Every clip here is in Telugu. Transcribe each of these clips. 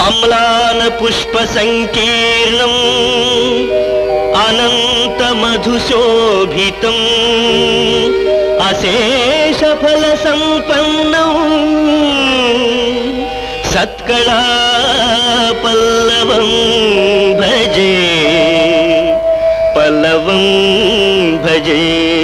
అమ్లాన పుష్ప సంకీర్ణం అనంత మధుశోభితం అశేష ఫల సంపన్నం సత్కళా పల్లవం భజే పల్లవం భజే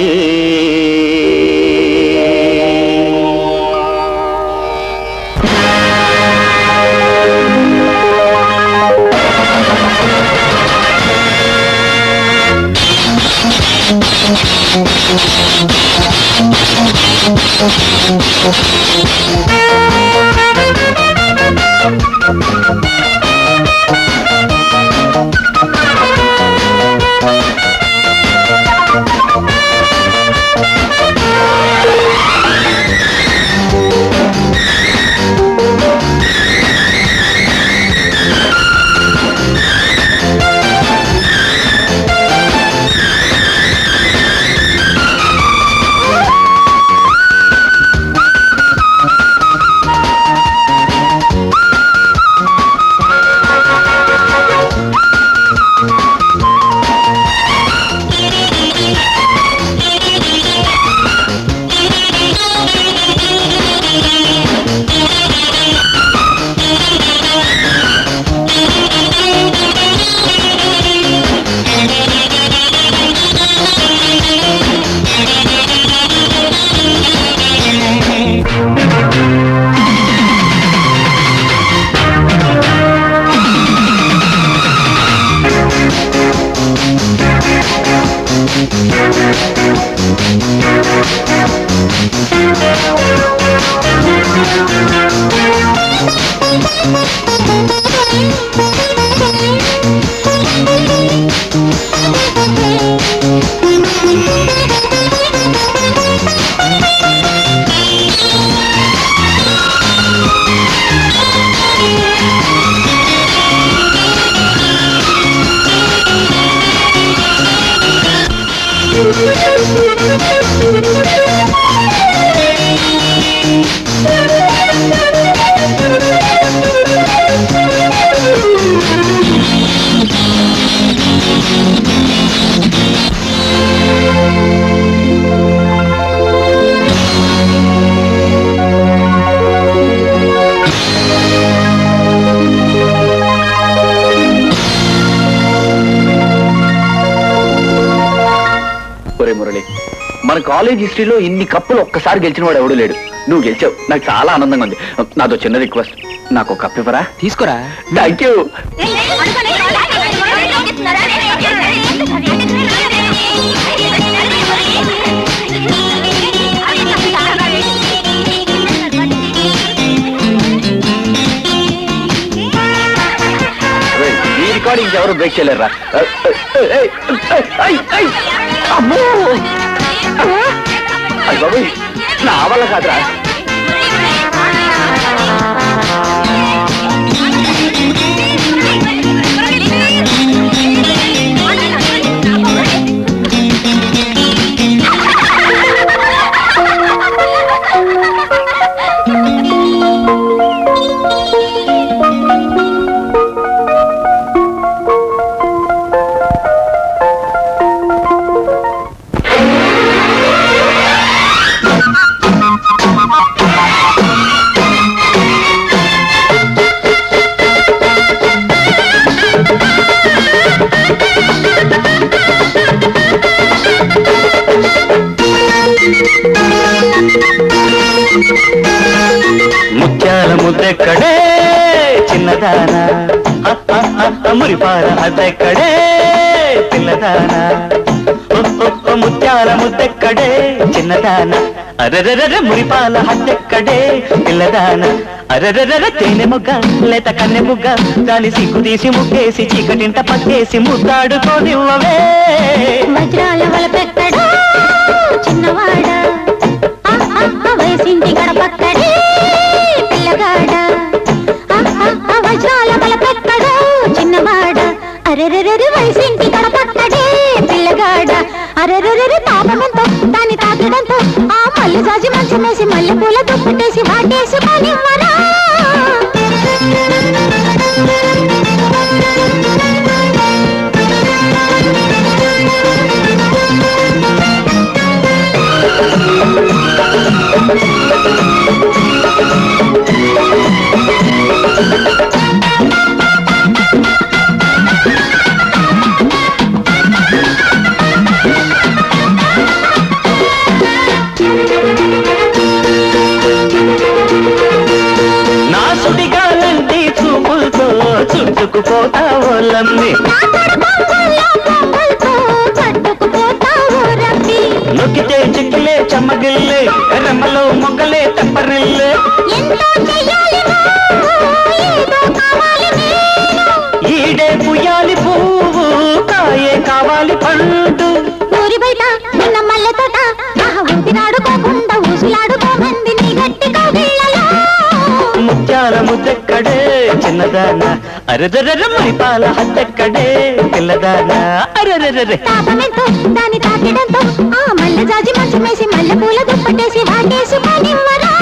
ఒరే మురళి మన కాలేజ్ హిస్టరీలో ఇన్ని కప్పులు ఒక్కసారి గెలిచిన వాడు ఎవడు లేడు నువ్వు గెలిచావు నాకు చాలా ఆనందంగా ఉంది నాదో చిన్న రిక్వెస్ట్ నాకు ఒక కప్ ఇవ్వరా తీసుకురా థ్యాంక్ యూ రేయ్, ఈ రికార్డింగ్ ఎవరు బ్రేక్ చేయలేరా అమ్మో అయ్య బాబోయ్, నా వల్ల కాదురా ముత్యాల ముద్దెక్కడే చిన్నదాన మురిపాల అద్దెక్కడే పిల్లదాన ఓ, ఓ, ఓ, ముత్యాల ముద్దెక్కడే చిన్నదాన అరెరెరె మురిపాల హద్దెక్కడే పిల్లదాన అరెరెరె తేనె ముగ్గ లేత కన్నె ముగ్గ దాని సిగ్గు తీసి ముగ్గేసి చీకటింట పక్కేసి ముద్దాడుకోనివ్వవే వజ్రాల వలపెక్కడా చిన్నవాడా ఆ, ఆ, ఆ, వయసింటి గడపక్కడే పిల్లగాడా ఆ, ఆ, ఆ, వజ్రాల వలపెక్కడా చిన్నవాడా అరెరెరెరి వయసింటి గడపక్కడే పిల్లగాడా అరెరెరెరి పాపమంతో దాన్ని తాకడంతో ఆ మల్లె జాజి మంచమేసి మల్లె పూల దుప్పటేసి వాటేసుకొని పట్టుకుపోతావో లమ్మి నా తడపంగల్లో పొంగల్తో పట్టుకుపోతావు రమ్మి నొక్కితే చిక్కిలే చెమ్మగిల్లే రెమ్మలో మొగ్గలే తెప్పరిల్లే ఎంతో చెయ్యాలి ఏదో కావాలి నేను ఈడే పుయ్యాలి పువ్వు కాయే కావాలి పండు ఊరి బయట నిన్న మల్లె తోట ఆహ ఊపిరాడుకోకుండా ఊసులాడుకోమంది నీ గట్టి కౌగిళ్ళలో ముత్యాల ముద్దెక్కడే చిన్నదాన అరెరెరె మణిపాల హద్దెక్కడే పిల్లదాన అరెరెరె తాపమెంతో దాని తాకిడంతో ఆ మల్లె జాజి మంచం వేసి మల్లె పూల దుప్పటేసి వాటేసుకొనివ్వరా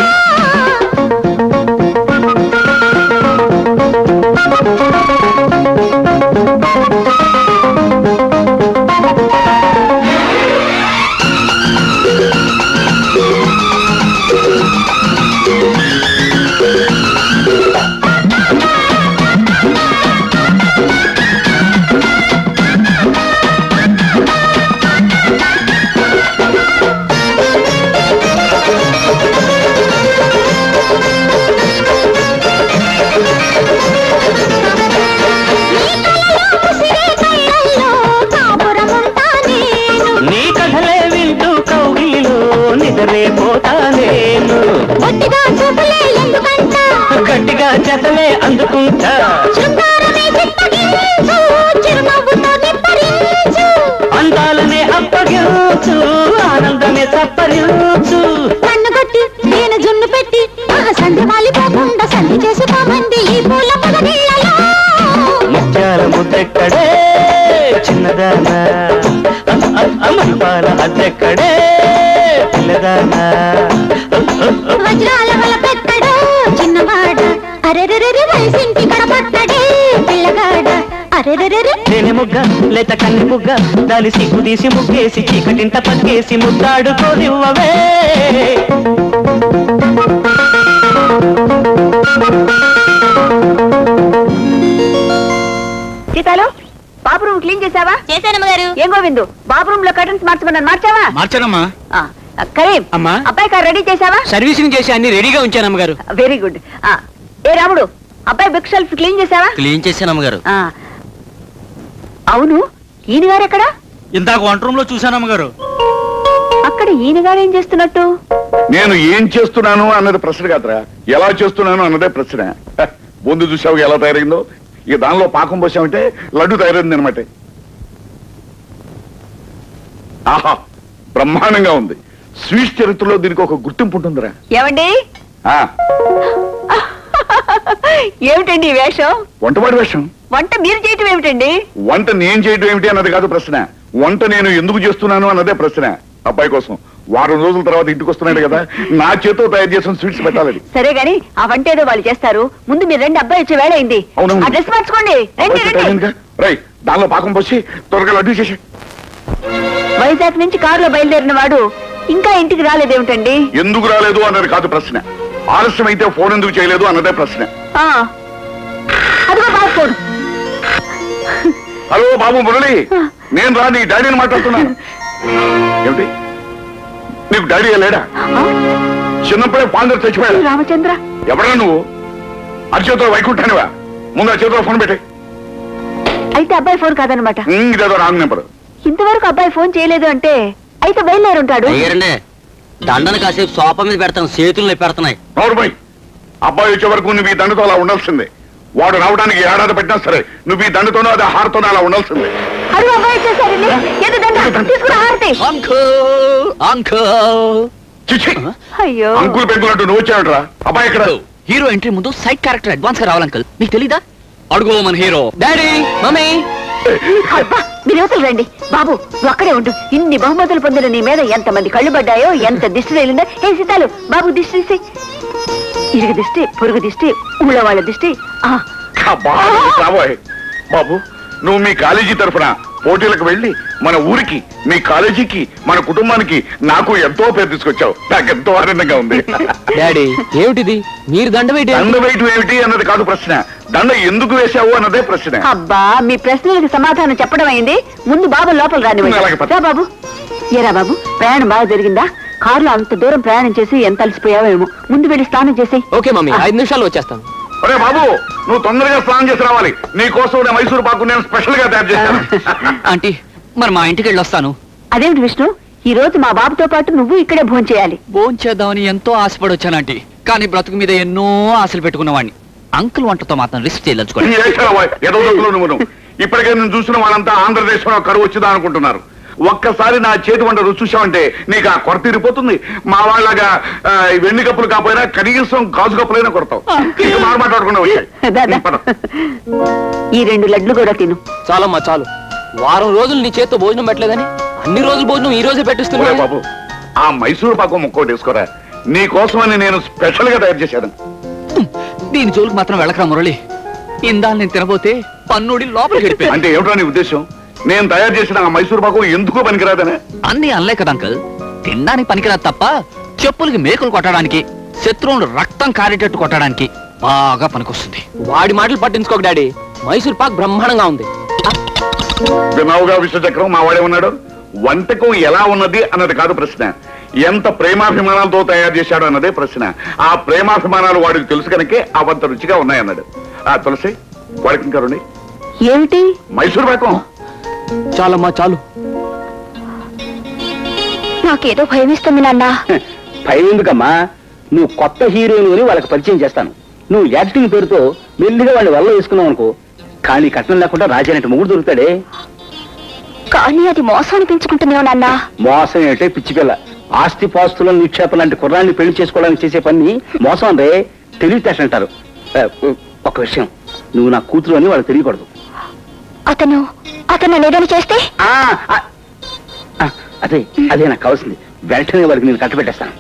ఉసిరే కళ్ళల్లో కాపురముంటా నేను నీ కథలే వింటూ కౌగిలిలో నిద్రే పోతా నేను ఒట్టిగా చూపులే ఎందుకంట గట్టిగా చెతలే అందుకుంటా శృంగారమే చిత్తగించు చిరునవ్వుతో నిప్పరించు అందాలనే అప్పగించు ఆనందమే సప్పరించు కన్ను కొట్టి నేను జున్ను పెట్టి ఆ సంధి వాలిపోకుండా సంధి చేసుకోమంది ఈ పూల పొదగిళ్ళలో ముత్యాల ముద్దెక్కడే చిన్నదానా అమరిపాల అద్దెక్కడే పిల్లదానా వజ్రాల వల పెక్కడో చిన్నవాడ అరెరెరెరె వయసింటి గడపట్టడే పిల్లగాడ అరెరెరెరె నేనే ముగ్గ లేత కన్ని ముగ్గ దాని సిగ్గు తీసి ముగ్గేసి చీకటింట పక్కేసి ముద్దాడుకోనివ్వవే సీతాలు బాత్రూమ్ క్లీన్ చేసావా చేశానమ్మ గారు ఏం గోవిందు బాత్రూమ్ లో కర్టన్స్ మార్చమన్నాను మార్చావా మార్చానమ్మా ఆ, కరీం అమ్మా. అబ్బాయి కార్ రెడీ చేసావా సర్వీసింగ్ చేసి అన్ని రెడీగా ఉంచాను అమ్మగారు వెరీ గుడ్ ఆ, ఏ రాముడు అబ్బాయి బుక్ షెల్ఫ్ క్లీన్ చేసావా క్లీన్ చేశాను అమ్మగారు ఆ, అవును ఈయన గారు ఎక్కడ ఇందాక వంట రూమ్ లో చూశాను అమ్మగారు అక్కడ ఈయన గారు ఏం చేస్తున్నట్టు నేను ఏం చేస్తున్నాను అన్నది ప్రశ్న కాదురా ఎలా చేస్తున్నాను అన్నదే ప్రశ్న హ, ముందు చూసావు ఎలా తయారైందో ఇక దానిలో పాకం పోసామంటే లడ్డు తయారైంది అనమాట ఆహా బ్రహ్మాండంగా ఉంది స్వీట్ చరిత్రలో దీనికి ఒక గుర్తింపు ఉంటుందిరా ఏమండి ఆ, ఏమిటండి ఈ వేషం వంటవాడి వేషం వంట మీరు చేయటం ఏమిటండి వంట నేను చేయడం ఏమిటి అన్నది కాదు ప్రశ్న వంట నేను ఎందుకు చేస్తున్నాను అన్నదే ప్రశ్న అబ్బాయి కోసం వారం రోజుల తర్వాత ఇంటికి వస్తున్నాడు కదా నా చేతితో తయారు చేసిన స్వీట్స్ పెట్టాలని సరే గాని ఆ వంట ఏదో వాళ్ళు చేస్తారు ముందు మీరు రెండు అబ్బాయి వచ్చే వేళ అయింది అవునవును. ఆ డ్రెస్ మార్చుకోండి రండి రండి రై దానిలో పాకం పోసి త్వరగా లడ్డు చేసి వైజాగ్ నుంచి కారులో బయలుదేరిన వాడు ఇంకా ఇంటికి రాలేదేమిటండి ఎందుకు రాలేదు అన్నది కాదు ప్రశ్న ఆలస్యం అయితే ఫోన్ ఎందుకు చేయలేదు అన్నదే ప్రశ్న ఆ, అదిగో బాబు ఫోన్ హలో బాబు మురళి నేను రా నీ డాడీని మాట్లాడుతున్నాను ఏమిటి నీకు డాడీ లేడా ఆ, చిన్నప్పుడే ఫాదర్ చచ్చిపోయాడు రామచంద్ర ఎవడా నువ్వు అరిచేతిలో వైకుంఠానివా ముందు ఆ చేతిలో ఫోన్ పెట్టి అయితే అబ్బాయి ఫోన్ కాదనమాట ఇదేదో రాంగ్ నెంబర్ ఇంతవరకు అబ్బాయి ఫోన్ చేయలేదు అంటే అయితే బయలుదేరుంటాడు అయ్యారండి దండను కాసేపు సోఫా మీద పెడతాను చేతులు పెడుతున్నాయి నోరుమై అబ్బాయి వచ్చే వరకు నువ్వు ఈ దండతో అలా ఉండాల్సిందే వాడు రావడానికి ఏడాది పెట్టినా సరే నువ్వు ఈ దండతోనో అది హారతోనో అలా ఉండాల్సిందే అడుగు అబ్బాయి వచ్చేసారండి ఏదో దండ తీసుకురా హారతి అంకుల్ అంకుల్ చిచ్చి అయ్యో అంకుల్ పెంకులు అంటూ నువ్వు వచ్చాడరా అబ్బాయి ఇక్కడ హీరో ఎంట్రీ ముందు సైడ్ క్యారెక్టర్ అడ్వాన్స్ గా రావాలి అంకుల్ మీకు తెలీదా అడుగు మన హీరో డాడీ మమ్మీ అబ్బా మీరు యువతలు రండి బాబు నువ్వు అక్కడే ఉండు ఇన్ని బహుమతులు పొందిన నీ మీద ఎంత మంది కళ్ళు పడ్డాయో ఎంత దిష్టి తగిలిందో ఏ సీతాలు బాబు దిష్టి తీసి ఇరుగు దిష్టి పొరుగు దిష్టి ఊళ్ళో వాళ్ళ దిష్టి ఆ, అబ్బా, రాబోయ్ బాబు నువ్వు మీ కాలేజీ తరఫున పోటీలకు వెళ్ళి మన ఊరికి మీ కాలేజీకి మన కుటుంబానికి నాకు ఎంతో పేరు తీసుకొచ్చావు నాకు ఎంతో ఆనందంగా ఉంది డాడీ ఏమిటిది మీరు దండ వేయటం దండ వేయటం ఏమిటి అన్నది కాదు ప్రశ్న దండ ఎందుకు వేశావు అన్నదే ప్రశ్న అబ్బా మీ ప్రశ్నలకు సమాధానం చెప్పడం అయింది ముందు బాబు లోపల అలాగే రానివ్వండి పద. రా బాబు ఏరా బాబు ప్రయాణం బాగా జరిగిందా కారులో అంత దూరం ప్రయాణం చేసి ఎంత అలసిపోయావేమో ముందు వెళ్ళి స్నానం చేసి ఓకే మమ్మీ ఐదు నిమిషాల్లో వచ్చేస్తాను ఒరే బాబు నువ్వు తొందరగా స్నానం చేసి రావాలి నీ కోసం నేను మైసూరు పాకు నేను స్పెషల్ గా తయారు చేశాను ఆంటీ మరి మా ఇంటికి వెళ్ళి వస్తాను అదేమిటి విష్ణు ఈ రోజు మా బాబుతో పాటు నువ్వు ఇక్కడే భోజనం చేయాలి భోంచేద్దామని ఎంతో ఆశపడి వచ్చాను ఆంటీ కానీ బ్రతుకు మీద ఎన్నో ఆశలు పెట్టుకున్నవాడిని అంకుల్ వంటతో మాత్రం రిస్క్ చేయదలుచుకోండి ఏదో నువ్వు నువ్వు ఇప్పటికే నేను చూసిన వాళ్ళంతా ఆంధ్రదేశంలో కరువు వచ్చిందా అనుకుంటున్నారు ఒక్కసారి నా చేతి వంట రుచి చూసావంటే నీకు ఆ కొరత తీరిపోతుంది మా వాళ్ళగా ఆ, ఈ వెండి కప్పులు కాపోయినా కనీసం గాజు కప్పులైనా కొడతావు ఇక మాట మాట్లాడకుండా దాదా. వచ్చాయి పద. ఈ రెండు లడ్లు కూడా తిను చాలమ్మా చాలు వారం రోజులు నీ చేత్తో భోజనం పెట్టలేదని అన్ని రోజులు భోజనం ఈ రోజే ఒరే పెట్టిస్తున్నా బాబు ఆ మైసూరు పాకం ముక్కోటి వేసుకోరా నీ కోసమని నేను స్పెషల్ గా తయారు చేశాను దీని జోలికి మాత్రం వెళ్ళకరా మురళి ఇందా నేను తినబోతే పన్నుడి లోపలికి గడిపాను అంటే ఏమిటో నీ ఉద్దేశం నేను తయారు చేసిన ఆ మైసూరు పాకం ఎందుకో పనికిరాదనే అన్ని అనలే కదా అంకుల్ తినడానికి పనికిరాదు తప్ప చెప్పులకి మేకులు కొట్టడానికి శత్రువులు రక్తం కారేటట్టు కొట్టడానికి బాగా పనికొస్తుంది వాడి మాటలు పట్టించుకోక డాడీ మైసూర్ పాక్ బ్రహ్మాండంగా ఉంది వినావుగా విశ్వచక్రం మా వాడే ఉన్నాడు వంటకం ఎలా ఉన్నది అన్నది కాదు ప్రశ్న ఎంత ప్రేమాభిమానాలతో తయారు చేశాడు అన్నదే ప్రశ్న ఆ ప్రేమాభిమానాలు వాడికి తెలుసు కనుకే అవంత రుచిగా ఉన్నాయన్నాడు ఆ తులసి వాడికి ఇంకా రెండు ఏమిటి మైసూరు పాకం చాలమ్మా చాలు నాకేదో భయమేస్తుంది నాన్న భయం ఎందుకమ్మా నువ్వు కొత్త హీరోయిన్ అని వాళ్ళకి పరిచయం చేస్తాను నువ్వు యాక్టింగ్ పేరుతో మెల్లిగా వాళ్ళని వల్ల వేసుకున్నావు అనుకో కానీ కట్నం లేకుండా రాజానంటే మొగుడు దొరుకుతాడే కానీ అది మోసాన్ని పెంచుకుంటుందేమో నాన్న మోసం ఏంటే పిచ్చి పిల్ల ఆస్తి పాస్తుల నిక్షేపం లాంటి కుర్రాన్ని పెళ్లి చేసుకోవడానికి చేసే పని మోసం రే తెలివితేటలు అంటారు ఆ, ఒక విషయం నువ్వు నా కూతురు అని వాళ్ళకి తెలియకూడదు అతను అతను నేదని చేస్తే ఆ, ఆ, ఆ, అదే అదే నాకు కావాల్సింది వెంటనే వాళ్ళకి నేను కట్టబెట్టేస్తాను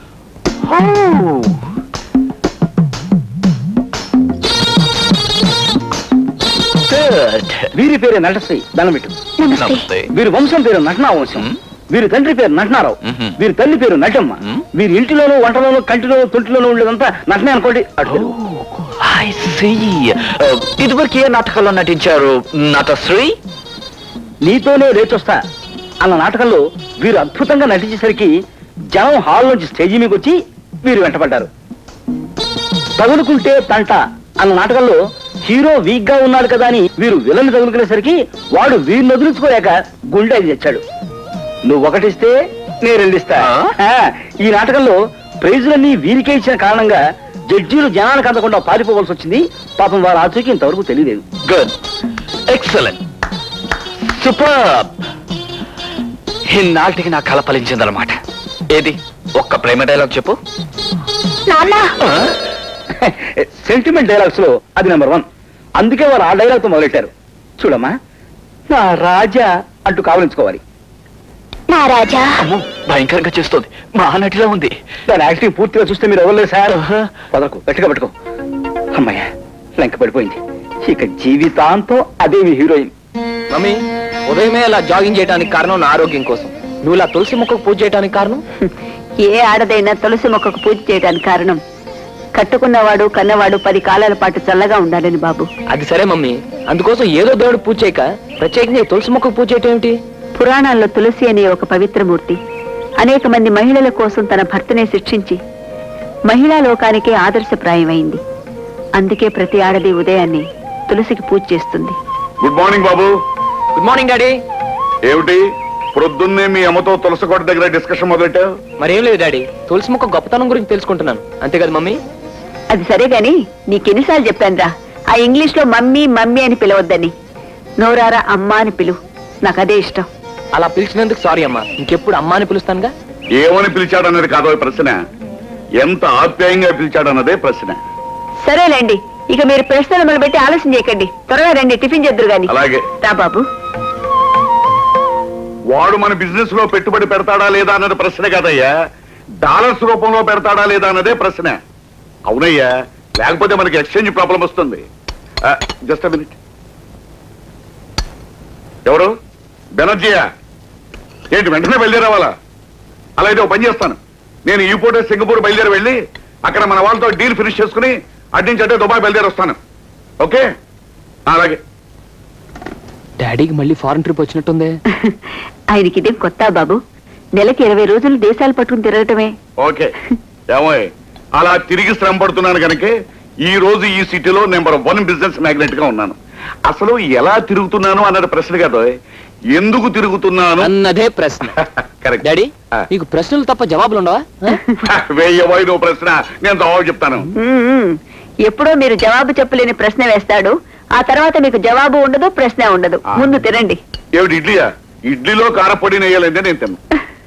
వీరి పేరే నటశ్రీ దండం పెట్టు నమస్తే వీరి వంశం పేరు నటనా వంశం వీరి తండ్రి పేరు నటనారావు వీరి తల్లి పేరు నటమ్మ వీరి ఇంటిలోనూ వంటలోనూ కంటిలోనూ తొంటిలోనూ ఉండేదంతా నటనే అనుకోండి అటు ఇదివరకు ఏ నాటకాల్లో నటించారు నటశ్రీ నీతోనే లేచొస్తా అన్న నాటకంలో వీరు అద్భుతంగా నటించేసరికి జనం హాల్ నుంచి స్టేజీ మీకు వచ్చి వీరు వెంటపడ్డారు తగులుకుంటే తంట అన్న నాటకంలో హీరో వీక్ గా ఉన్నాడు కదా అని వీరు విలన్ తగులుకునేసరికి వాడు వీరిని వదిలించుకోలేక గుండె తెచ్చాడు నువ్వు ఒకటిస్తే నేను రెండిస్తా ఆ, ఈ నాటకంలో ప్రైజులన్నీ వీరికే ఇచ్చిన కారణంగా జడ్జీలు జనానికి అందకుండా పారిపోవలసి వచ్చింది పాపం వారు ఆచూకీ ఇంతవరకు తెలియలేదు గుడ్ ఎక్సలెంట్ సూపర్ ఇన్నాటికి నా కళ ఫలించిందనమాట ఏది ఒక్క ప్రేమ డైలాగ్ చెప్పు నాన్న సెంటిమెంట్ డైలాగ్స్ లో అది నెంబర్ వన్ అందుకే వారు ఆ డైలాగ్ తో మొదలెట్టారు చూడమ్మా నా రాజా అంటూ కావలించుకోవాలి నా రాజా అమ్మో భయంకరంగా చేస్తోంది మా నటిలా ఉంది దాని యాక్టింగ్ పూర్తిగా చూస్తే మీరు ఎవరు సార్ వదలకు గట్టిగా పట్టుకో అమ్మాయ లెంక పడిపోయింది ఇక జీవితాంతం అదే మీ హీరోయిన్ మమ్మీ ఉదయమే అలా జాగింగ్ చేయడానికి కారణం నా ఆరోగ్యం కోసం నువ్వు ఇలా తులసి మొక్కకు పూజ చేయడానికి కారణం ఏ ఆడదైనా తులసి మొక్కకు పూజ చేయడానికి కారణం కట్టుకున్నవాడు కన్నవాడు పది కాలాల పాటు చల్లగా ఉండాలని బాబు అది సరే మమ్మీ అందుకోసం ఏదో దేవుడు పూజ చేయక ప్రత్యేకంగా ఈ తులసి మొక్కకు పూజ చేయటం ఏమిటి పురాణాల్లో తులసి అనే ఒక పవిత్రమూర్తి అనేక మంది మహిళల కోసం తన భర్తనే శిక్షించి మహిళా లోకానికే ఆదర్శప్రాయమైంది అందుకే ప్రతి ఆడది ఉదయాన్నే తులసికి పూజ చేస్తుంది గుడ్ మార్నింగ్ బాబు గుడ్ మార్నింగ్ డాడీ ఏమిటి ప్రొద్దున్నే మీ అమ్మతో తులసికోట దగ్గర డిస్కషన్ మొదలెట్టావు మరేం లేదు డాడీ తులసి మొక్క గొప్పతనం గురించి తెలుసుకుంటున్నాను అంతే కదా మమ్మీ అది సరే గాని నీకెన్నిసార్లు చెప్పానురా ఆ ఇంగ్లీష్ లో మమ్మీ మమ్మీ అని పిలవద్దని నోరారా అమ్మ అని పిలువు నాకు అదే ఇష్టం అలా పిలిచినందుకు సారీ అమ్మా ఇంకెప్పుడు అమ్మా అని పిలుస్తానుగా ఏమని పిలిచాడన్నది కాదో ప్రశ్న ఎంత ఆప్యాయంగా పిలిచాడన్నదే ప్రశ్న సరేలేండి ఇక మీరు ప్రశ్నలు మొదలుపెట్టి ఆలస్యం చేయకండి త్వరగా రండి టిఫిన్ చేద్దరు గాని అలాగే రా బాబు వాడు మన బిజినెస్ లో పెట్టుబడి పెడతాడా లేదా అన్నది ప్రశ్న కాదయ్యా డాలర్స్ రూపంలో పెడతాడా లేదా అన్నదే ప్రశ్న అవునయ్యా లేకపోతే మనకి ఎక్స్చేంజ్ ప్రాబ్లం వస్తుంది జస్ట్ మినిట్ ఎవరు బెనర్జీయా ఏంటి వెంటనే బయలుదేరావాలా అలా అయితే ఓ పని చేస్తాను నేను ఈ పూట సింగపూర్ బయలుదేరి వెళ్ళి అక్కడ మన వాళ్ళతో డీల్ ఫినిష్ చేసుకుని అడ్డించి అంటే దుబాయ్ బయలుదేరి వస్తాను ఓకే ఆ, అలాగే డాడీకి మళ్ళీ ఫారెన్ ట్రిప్ వచ్చినట్టుందే ఆయనకి ఇదేం కొత్త బాబు నెలకి ఇరవై రోజులు దేశాలు పట్టుకుని తిరగటమే ఓకే ఏమోయ్ అలా తిరిగి శ్రమ పడుతున్నాను కనుక ఈ రోజు ఈ సిటీలో నెంబర్ వన్ బిజినెస్ మ్యాగ్నెట్ గా ఉన్నాను అసలు ఎలా తిరుగుతున్నాను అన్నది ప్రశ్న కాదు ఎందుకు తిరుగుతున్నాను అన్నదే ప్రశ్న కరెక్ట్ డాడీ ఆ. నీకు ప్రశ్నలు తప్ప జవాబులు ఉండవా ఆ? వేయబోయి నువ్వు ప్రశ్న నేను జవాబు చెప్తాను మ్మ్. ఎప్పుడో మీరు జవాబు చెప్పలేని ప్రశ్న వేస్తాడు ఆ తర్వాత మీకు జవాబు ఉండదు ప్రశ్న ఉండదు ఆ. ముందు తినండి ఏమిటి ఇడ్లీయా ఇడ్లీలో కారపొడి నెయ్యాలంటే నేను తిన్నాను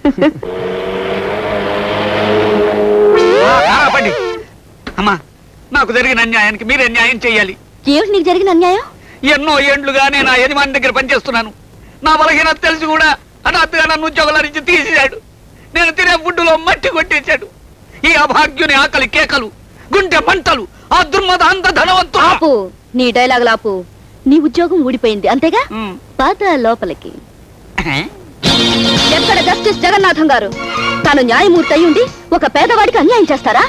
ఆపండి అమ్మా నాకు జరిగిన అన్యాయానికి మీరే న్యాయం చేయాలి ఏమిటి నీకు జరిగిన అన్యాయం ఎన్నో ఏండ్లుగా నేను ఆ యజమాని దగ్గర పనిచేస్తున్నాను నా బలహీనత తెలిసి కూడా హఠాత్తుగా నన్ను ఉద్యోగాల నుంచి తీసేశాడు నేను తినే ఫుడ్డులో మట్టి కొట్టేశాడు ఈ అభాగ్యుని ఆకలి కేకలు గుండె పంటలు ఆ దుర్మద అంత ధనవంతు ఆపు నీ డైలాగ్ ఆపు నీ ఉద్యోగం ఊడిపోయింది అంతేగా పాత లోపలికి ఎక్కడ జస్టిస్ జగన్నాథం గారు తాను న్యాయమూర్తి అయి ఉండి ఒక పేదవాడికి అన్యాయం చేస్తారా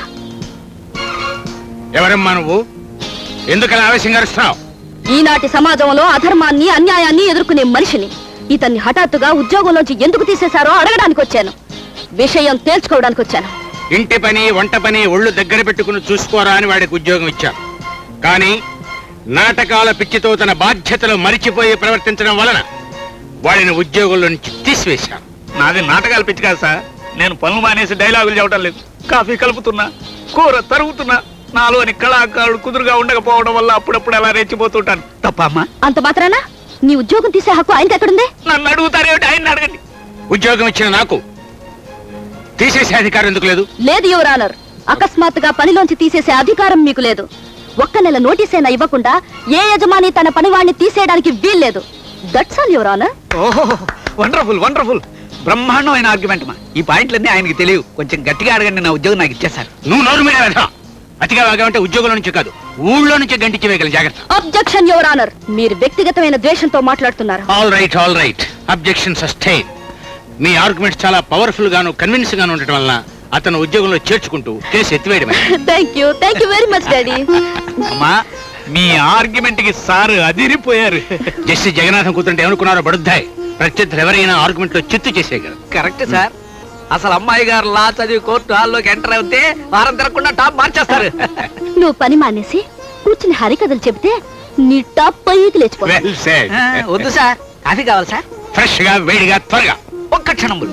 ఎవరమ్మా నువ్వు ఎందుకలా ఆవేశంగా అరుస్తున్నావు ఈనాటి సమాజంలో అధర్మాన్ని అన్యాయాన్ని ఎదుర్కొనే మనిషిని ఇతన్ని హఠాత్తుగా ఉద్యోగంలోంచి ఎందుకు తీసేశారో అడగడానికి వచ్చాను విషయం తేల్చుకోవడానికి వచ్చాను ఇంటి పని వంట పని ఒళ్ళు దగ్గర పెట్టుకుని చూసుకోరా అని వాడికి ఉద్యోగం ఇచ్చాను కానీ నాటకాల పిచ్చితో తన బాధ్యతలు మరిచిపోయి ప్రవర్తించడం వలన వాడిని ఉద్యోగంలో నుంచి తీసివేశాను నాది నాటకాలు పిచ్చి కాదు సార్ నేను పనులు మానేసి డైలాగులు చెప్పడం లేదు కాఫీ కలుపుతున్నా కూర తరుగుతున్నా నాలోని కళాకారుడు కుదురుగా ఉండకపోవడం వల్ల అప్పుడప్పుడు అలా రెచ్చిపోతుంటాను తప్ప అమ్మా అంత మాత్రాన నీ ఉద్యోగం తీసే హక్కు ఆయనకి ఎక్కడుంది నన్ను అడుగుతారేమిటి ఆయన అడగండి ఉద్యోగం ఇచ్చిన నాకు తీసేసే అధికారం ఎందుకు లేదు లేదు యువర్ ఆనర్ అకస్మాత్తుగా పనిలోంచి తీసేసే అధికారం మీకు లేదు ఒక్క నెల నోటీసైనా ఇవ్వకుండా ఏ యజమాని తన పనివాణ్ణి తీసేయడానికి వీల్లేదు దట్స్ ఆల్ యువర్ ఆనర్ ఓహో వండర్ఫుల్ వండర్ఫుల్ బ్రహ్మాండమైన ఆర్గ్యుమెంట్ మా ఈ పాయింట్లన్నీ ఆయనకి తెలియవు కొంచెం గట్టిగా అడగండి నా ఉద్యోగం నాకు ఇచ్చేశారు నువ్వు నోరు మీద వెళ్తా అతిగా వాగామంటే ఉద్యోగంలో నుంచి కాదు ఊళ్ళో నుంచి గంటించి వేయగల జాగ్రత్త అబ్జెక్షన్ యువర్ ఆనర్ మీరు వ్యక్తిగతమైన ద్వేషంతో మాట్లాడుతున్నారు all right all right objection sustain మీ ఆర్గ్యుమెంట్స్ చాలా పవర్ఫుల్ గాను కన్విన్స్ గాను ఉండటం వలన అతను ఉద్యోగంలో చేర్చుకుంటూ కేసు ఎత్తివేయడమే thank you thank you very much daddy అమ్మా మీ ఆర్గ్యుమెంట్ కి సార్ అదిరిపోయారు జస్టిస్ జగన్నాథం కూతుంటే ఏమనుకున్నారో బడుద్దాయి ప్రత్యర్థులు ఎవరైనా ఆర్గ్యుమెంట్ లో చిత్తు చేసేయగలరు కరెక్ట్ సార్ అసలు అమ్మాయి గారు లా చదివి కోర్టు హాల్లోకి ఎంటర్ అవుతే వారం తిరగకుండా టాప్ మార్చేస్తారు నువ్వు పని మానేసి కూర్చుని హరికథలు చెబితే నీ టాప్ పైకి లేచిపో వెల్ సెడ్ ఆ, వద్దు సార్ కాఫీ కావాలి సార్ ఫ్రెష్ గా వేడిగా త్వరగా ఒక్క క్షణములు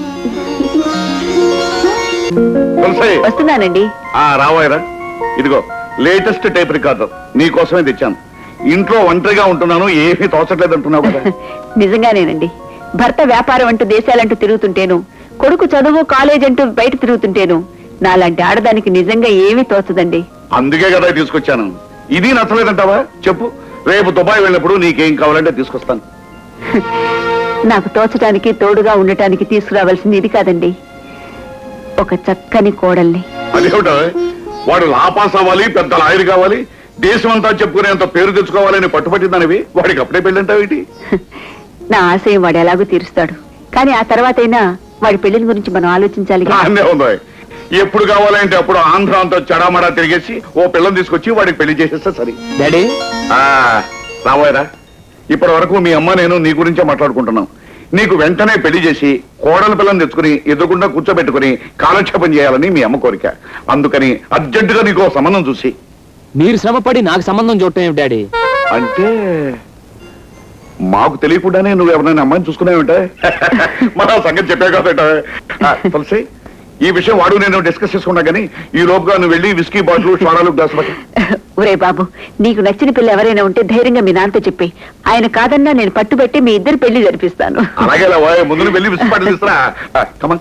తులసి వస్తున్నానండి ఆ రావాయరా ఇదిగో లేటెస్ట్ టైప్ రికార్డర్ నీకోసమే తెచ్చాను ఇంట్లో ఒంటరిగా ఉంటున్నాను ఏమీ తోచట్లేదు అంటున్నావు కదా నిజంగానేనండి భర్త వ్యాపారం అంటూ దేశాలంటూ తిరుగుతుంటేను కొడుకు చదువు కాలేజ్ అంటూ బయట తిరుగుతుంటేను నాలాంటి ఆడదానికి నిజంగా ఏమీ తోచదండి అందుకే కదా తీసుకొచ్చాను ఇది నచ్చలేదంటావా చెప్పు రేపు దుబాయ్ వెళ్ళినప్పుడు నీకేం కావాలంటే తీసుకొస్తాను నాకు తోచడానికి తోడుగా ఉండటానికి తీసుకురావాల్సింది ఇది కాదండి ఒక చక్కని కోడల్ని అదేమిటో వాడు లాపాస్ అవ్వాలి పెద్ద లాయర్ కావాలి దేశం అంతా చెప్పుకునేంత పేరు తెచ్చుకోవాలని పట్టుపట్టిందనివి వాడికి అప్పుడే పెళ్ళంటావేటి నా ఆశయం వాడు ఎలాగో తీరుస్తాడు కానీ ఆ తర్వాతైనా వాడి పెళ్లిని గురించి మనం ఆలోచించాలి అన్నే ఉందో ఎప్పుడు కావాలంటే అప్పుడు ఆంధ్ర అంతా చెడామడా తిరిగేసి ఓ పిల్లని తీసుకొచ్చి వాడికి పెళ్లి చేసేస్తే సరే డాడీ ఆ, రాబోయరా ఇప్పటి వరకు మీ అమ్మ నేను నీ గురించే మాట్లాడుకుంటున్నాం నీకు వెంటనే పెళ్లి చేసి కోడల పిల్లని తెచ్చుకుని ఎదుగుండా కూర్చోబెట్టుకుని కాలక్షేపం చేయాలని మీ అమ్మ కోరిక అందుకని అర్జెంటుగా నీకు ఓ సంబంధం చూసి మీరు శ్రమపడి నాకు సంబంధం చూడటం ఏమిటి డాడీ అంటే మాకు తెలియకుండానే నువ్వు ఎవరైనా అమ్మాయిని చూసుకున్నావుంటే మన సంగతి చెప్పా కాబట్టి తులసి ఈ విషయం వాడు నేను డిస్కస్ చేసుకున్నా కానీ ఈ లోపుగా నువ్వు వెళ్ళి విస్కీ బాటిల్ సోడాలు గ్లాస్ పట్టు. ఒరే బాబు నీకు నచ్చిన పిల్ల ఎవరైనా ఉంటే ధైర్యంగా మీ నాన్నతో చెప్పి ఆయన కాదన్నా నేను పట్టుబట్టి మీ ఇద్దరు పెళ్లి జరిపిస్తాను అలాగే ముందు నువ్వు వెళ్ళి విస్కీ బాటిల్ ఇస్తారా కమన్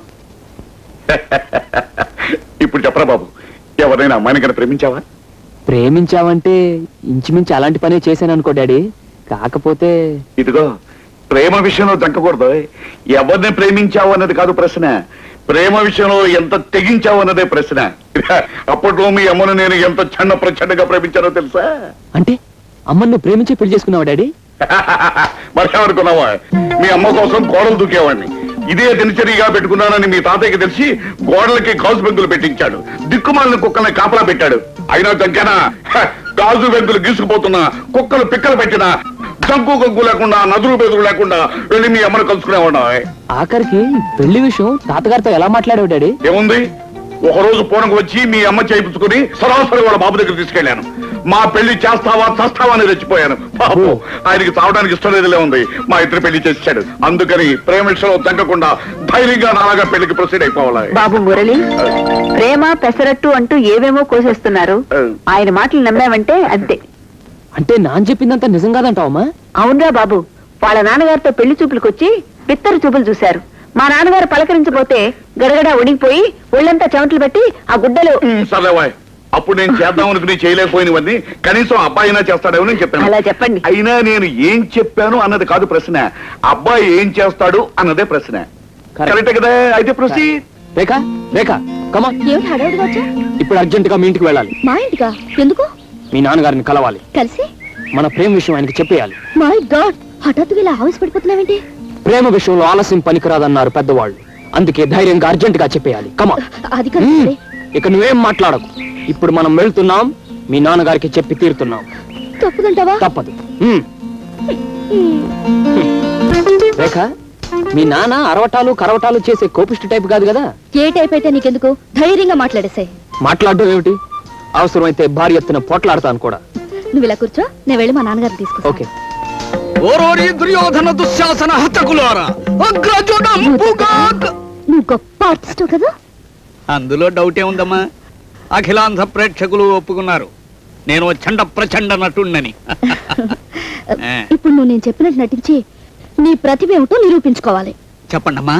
ఇప్పుడు చెప్పరా బాబు ఎవరైనా అమ్మాయిని కన్నా ప్రేమించావా ప్రేమించావంటే ఇంచుమించు అలాంటి పనే చేశాను అనుకో డాడీ కాకపోతే ఇదిగో ప్రేమ విషయంలో దక్కకూడదు ఎవరిని ప్రేమించావు అన్నది కాదు ప్రశ్న ప్రేమ విషయంలో ఎంత తెగించావు అన్నదే ప్రశ్న అప్పట్లో మీ అమ్మను నేను ఎంత చండ ప్రచండగా ప్రేమించానో తెలుసా అంటే అమ్మను నువ్వు ప్రేమించి పెళ్లి చేసుకున్నావా డాడీ మరేమనుకున్నావా మీ అమ్మ కోసం గోడలు దూకేవాడిని ఇదే దినచర్యగా పెట్టుకున్నానని మీ తాతయ్యకి తెలిసి గోడలకి గాజు బెంకులు పెట్టించాడు దిక్కుమాలిన కుక్కల్ని కాపలా పెట్టాడు అయినా జంకేనా హ, గాజు బెంకులు గీసుకుపోతున్నా కుక్కలు పిక్కలు పెట్టినా జంకు గంకు లేకుండా నదులు బెదురు లేకుండా వెళ్ళి మీ అమ్మను కలుసుకునేవాడా ఆఖరికి పెళ్లి విషయం తాతగారితో ఎలా మాట్లాడావు డాడీ ఏముంది ఒక రోజు పూనకు వచ్చి మీ అమ్మ చేయించుకుని సరాసరి వాళ్ళ బాబు దగ్గర తీసుకెళ్లాను మా పెళ్లి చేస్తావా చస్తావా అని రెచ్చిపోయాను పాపం ఆయనకి చావడానికి ఇష్టం లేదులే ఉంది మా ఇద్దరు పెళ్లి చేశాడు అందుకని ప్రేమ విషయంలో తగ్గకుండా ధైర్యంగా నాలాగా పెళ్లికి ప్రొసీడ్ అయిపోవాలి బాబు మురళి ప్రేమ పెసరట్టు అంటూ ఏవేమో కోసేస్తున్నారు ఆయన మాటలు నమ్మావంటే అంతే అంటే నాన్న చెప్పిందంతా నిజం కాదంటావమ్మా అవునరా బాబు వాళ్ళ నాన్నగారితో పెళ్లి చూపులకు వచ్చి బిత్తరు చూపులు చూశారు మా నాన్నగారు పలకరించబోతే గడగడ ఉడిగిపోయి ఒళ్ళంతా చెమటలు పెట్టి ఆ గుడ్డలు సర్లేవాయ్ అప్పుడు నేను చేద్దాం అనుకుని చేయలేకపోయినవన్నీ కనీసం అబ్బాయి అయినా చేస్తాడేమో నేను చెప్పాను అలా చెప్పండి. అయినా నేను ఏం చెప్పాను అన్నది కాదు ప్రశ్న అబ్బాయి ఏం చేస్తాడు అన్నదే ప్రశ్న Correct. కరెక్ట్ కదా అయితే ప్రొసీడ్ రేఖ రేఖ కమా ఏమిటి హడావుడిగా వచ్చా ఇప్పుడు అర్జెంట్ గా మీ ఇంటికి వెళ్ళాలి మా ఇంటికా ఎందుకు మీ నాన్నగారిని కలవాలి కలిసి మన ప్రేమ విషయం ఆయనకి చెప్పేయాలి మై గాడ్ హఠాత్తుగా ఇలా ఆవేశపడిపోతున్నావేంటి ప్రేమ విషయంలో ఆలస్యం పనికిరాదన్నారు పెద్దవాళ్ళు అందుకే ధైర్యంగా అర్జెంట్ గా చెప్పేయాలి కమా అది కాదు మ్మ్. సరే. ఇక నువ్వేం మాట్లాడకు ఇప్పుడు మనం వెళ్తున్నాం మీ నాన్నగారికి చెప్పి తీరుతున్నాం తప్పుదంటావా తప్పదు మ్మ్. రేఖ మీ నాన్న అరవటాలు కరవటాలు చేసే కోపిష్టి టైప్ కాదు కదా ఏ టైప్ అయితే నీకెందుకు ధైర్యంగా మాట్లాడేసాయి మాట్లాడడం ఏమిటి అవసరమైతే భారీ ఎత్తున పోట్లాడతాను కూడా నువ్వు ఇలా కూర్చో నేను వెళ్ళి మా నాన్నగారిని తీసుకొస్తా ఓకే ఓరోరి దుర్యోధన దుశ్శాసన హతకులారా అగ్రజుడంబుగాక నువ్వు గొప్ప ఆర్టిస్ట్ కదా అందులో డౌట్ ఏముందమ్మా అఖిలాంధ్ర ప్రేక్షకులు ఒప్పుకున్నారు నేను చండ ప్రచండ నటుండని ఆ. ఇప్పుడు నువ్వు నేను చెప్పినట్టు నటించి నీ ప్రతిభ ఏమిటో నిరూపించుకోవాలి చెప్పండమ్మా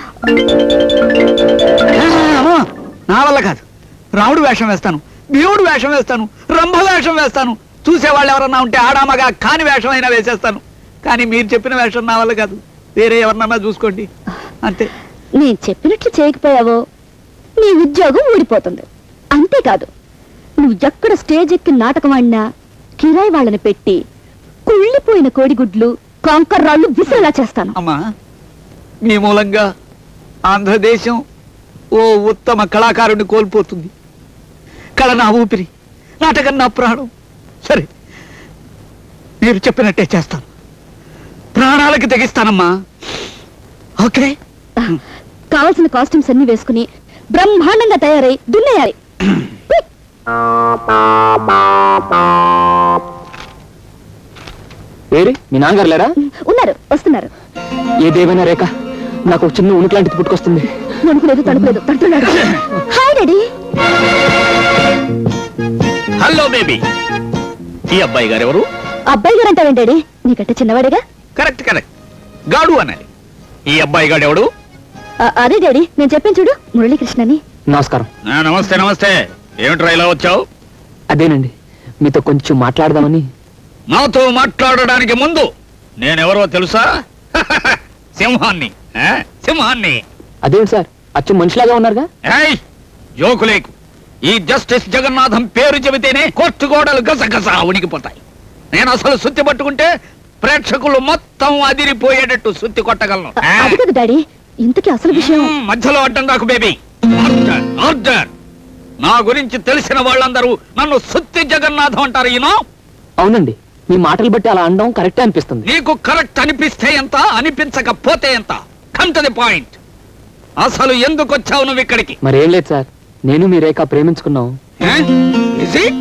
ఆ, అమ్మా, నా వల్ల కాదు రాముడు వేషం వేస్తాను భీముడు వేషం వేస్తాను రంభ వేషం వేస్తాను చూసేవాళ్ళు ఎవరన్నా ఉంటే ఆడామగా కాని వేషం అయినా వేసేస్తాను కానీ మీరు చెప్పిన వేషం నా వల్ల కాదు వేరే ఎవరినన్నా చూసుకోండి అంతే నేను చెప్పినట్లు చేయకపోయావో నీ ఉద్యోగం ఊడిపోతుంది అంతేకాదు నువ్వు ఎక్కడ స్టేజ్ ఎక్కి నాటకం ఆడినా కిరాయి వాళ్ళని పెట్టి కుళ్ళిపోయిన కోడిగుడ్లు కాంకర్రాళ్ళు విసిరేలా చేస్తాను అమ్మా మీ మూలంగా ఆంధ్రదేశం ఓ ఉత్తమ కళాకారుడిని కోల్పోతుంది కళ నా ఊపిరి నాటకం నా ప్రాణం సరే మీరు చెప్పినట్టే చేస్తాను ప్రాణాలకి తెగిస్తానమ్మా ఓకే కావలసిన కాస్ట్యూమ్స్ అన్ని వేసుకుని బ్రహ్మాండంగా తయారై దున్నేయాలి ఏరి మీ నాన్నగారు లేరా ఉన్నారు వస్తున్నారు ఏదేమైనా రేఖ నాకు ఒక చిన్న ఉనికి లాంటిది పుట్టుకొస్తుంది వణుకులేదు తడుపులేదు తడుతున్నాడు హాయ్ డాడీ హలో బేబీ ఈ అబ్బాయి గారు ఎవరు అబ్బాయి గారు అంటావేంటి డాడీ నీకంటే చిన్నవాడేగా కరెక్ట్ కరెక్ట్ గాడు అనాలి ఈ అబ్బాయి గాడు ఎవడు ఆ, అదే డాడీ నేను చెప్పాను చూడు మురళీకృష్ణని నమస్కారం ఆ, నమస్తే నమస్తే ఏమిట్రా ఇలా వచ్చావు అదేనండి మీతో కొంచెం మాట్లాడదామని నాతో మాట్లాడడానికి ముందు నేనెవరో తెలుసా సింహాన్ని ఆ? సింహాన్ని అదేంటి సార్ అచ్చం మనిషిలాగా ఉన్నారుగా ఏయ్ జోకులేకు ఈ జస్టిస్ జగన్నాథం పేరు చెబితేనే కోర్టు గోడలు గసగస ఉనికిపోతాయి నేను అసలు సుత్తి పట్టుకుంటే ప్రేక్షకులు మొత్తం అదిరిపోయేటట్టు సుత్తి కొట్టగలను ఆ? అది కదా డాడీ ఇంతకీ అసలు విషయం మ్మ్, మధ్యలో అడ్డం కాకు బేబీ ఆర్డర్ ఆర్డర్ నా గురించి తెలిసిన వాళ్ళందరూ నన్ను సుత్తి జగన్నాథం అంటారు ఈనో అవునండి మీ మాటలు బట్టి అలా అనడం కరెక్టే అనిపిస్తుంది నీకు కరెక్ట్ అనిపిస్తే ఎంత అనిపించకపోతే ఎంత కమ్ టు ది పాయింట్ అసలు ఎందుకు వచ్చావు నువ్వు ఇక్కడికి మరేం లేదు సార్ నేను మీ రేఖ ప్రేమించుకున్నాం ఏ? Is it?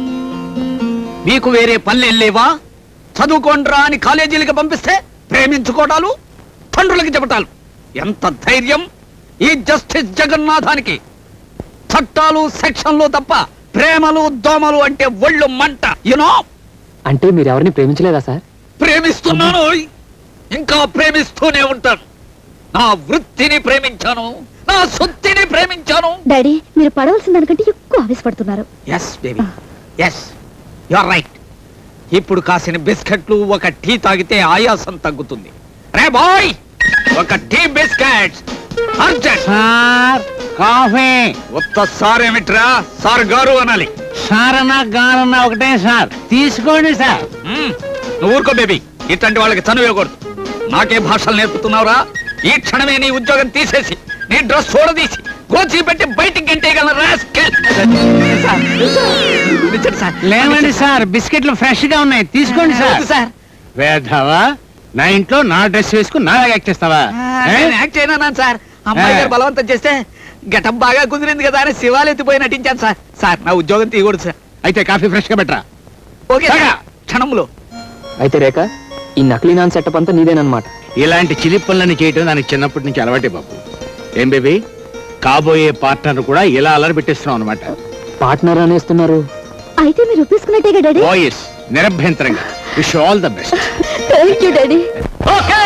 మీకు వేరే పల్లె లేవా చదువుకోండ్రా అని కాలేజీలకి పంపిస్తే ప్రేమించుకోవడాలు తండ్రులకి చెప్పటాలు ఎంత ధైర్యం ఈ జస్టిస్ జగన్నాథానికి చట్టాలు సెక్షన్లు తప్ప ప్రేమలు దోమలు అంటే ఒళ్ళు మంట యునో అంటే మీరు ఎవరిని ప్రేమించలేదా సార్ ప్రేమిస్తున్నాను ఇంకా ప్రేమిస్తూనే ఉంటాను నా వృత్తిని ప్రేమించాను నా సొత్తిని ప్రేమించాను డాడీ మీరు పడవలసిన దానికంటే ఎక్కువ ఆవేశపడుతున్నారు yes baby yes are right ఇప్పుడు కాసిన బిస్కెట్లు ఒక టీ తాగితే ఆయాసం తగ్గుతుంది రే బాయ్ ఒక tea biscuits urgent sir coffee ఉత్త సార్ ఏమిట్రా సార్ గారు అనాలి సారన్నా గారన్నా ఒకటే సార్ తీసుకోండి సార్ మ్మ్. నువ్వు ఊరుకో బేబీ ఇట్లాంటి వాళ్ళకి చనువేయకూడదు నాకే భాషలు నేర్పుతున్నావురా ఈ క్షణమే నీ ఉద్యోగం తీసేసి నీ డ్రెస్ చూడదీసి గోచి పెట్టి బయటికి గంటేయగల rascal. సార్, నిజండి సార్. లేవండి సార్ బిస్కెట్లు ఫ్రెష్ గా ఉన్నాయి తీసుకోండి సార్ వద్దు సార్ వేధవా నా ఇంట్లో నా డ్రెస్ వేసుకుని నా యాక్ట్ చేస్తావా ఏ? నేను యాక్ట్ చేయనా సార్ అమ్మాయి గారు ఏ. బలవంతం చేస్తే గెటప్ బాగా కుదిరింది కదా అని శివాలు ఎత్తిపోయి నటించాను సార్ సార్ నా ఉద్యోగం తీయకూడదు సార్ అయితే కాఫీ ఫ్రెష్ గా పెట్టరా ఓకే క్షణంలో అయితే రేఖ ఈ నకిలీ నాన్ సెటప్ అంతా నీదేనమాట ఇలాంటి చిలి పనులని చేయటం దానికి చిన్నప్పటి నుంచి అలవాటే బాబు ఏం బేబీ కాబోయే పార్ట్నర్ కూడా ఇలా అలరి పెట్టిస్తున్నాం అనమాట పార్ట్నర్ అనేస్తున్నారు అయితే మీరు ఒప్పేసుకున్నట్టేగా డాడీ వాయిస్ నిరభ్యంతరంగా wish all the best thank you daddy okay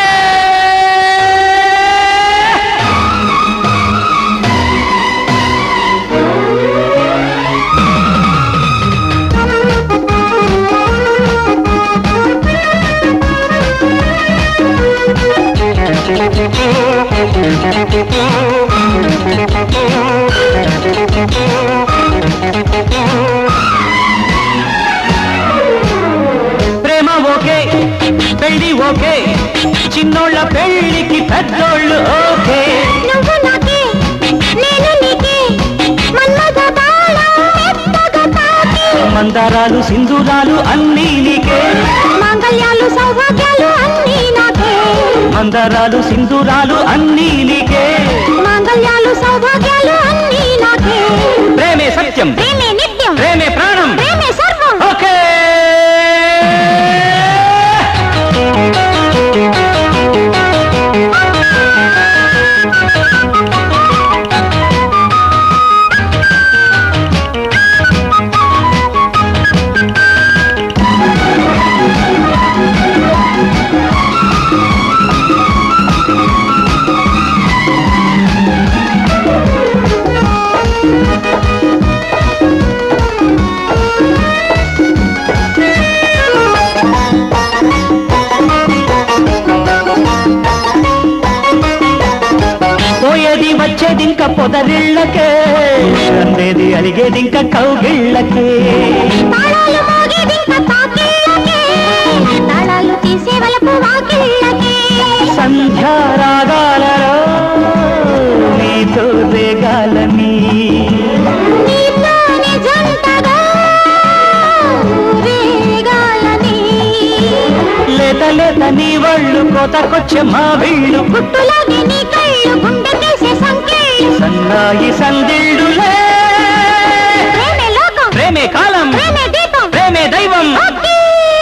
ప్రేమ ఓకే పెళ్లి ఓకే చిన్నోళ్ళ పెళ్లికి పెద్దోళ్ళు ఓకే నువ్వు నాకే నేను నీకే మన్మథ బాణం మెత్తగా తాకి మందారాలు సింధూరాలు అన్నీ నీకే మాంగళ్యాలు సౌభాగ్యాలు అన్నీ నాకే మందారాలు సింధూరాలు అన్నీ నీకే మాంగళ్యాలు సౌభాగ్యాలు అన్నీ నాకే ప్రేమే సత్యం ప్రేమే నిత్యం ప్రేమే ప్రాణం ప్రేమే సర్వం ఓకే పోయేది వచ్చేది ఇంకా పొదరిళ్ళకే అందేది అలిగేది ఇంకా కౌగిళ్ళకే తాళాలు మోగేదింక తాకిళ్ళకే తాళాలు తీసే వలపు వాకిళ్ళకే సంధ్యా రాగాలలో నీతో రేగాలని నీతోనే జంటగా ఊరేగాలని లేత లేత నీ వాళ్ళు కోతకొచ్చే మా వీళ్ళు గుట్టులాగే నీ కళ్ళు గుండెకేసే సంకెళ్ళు సన్నాయి సందిళ్ళులే ప్రేమే లోకం ప్రేమే కాలం ప్రేమే దీపం ప్రేమే దైవం ఓకే.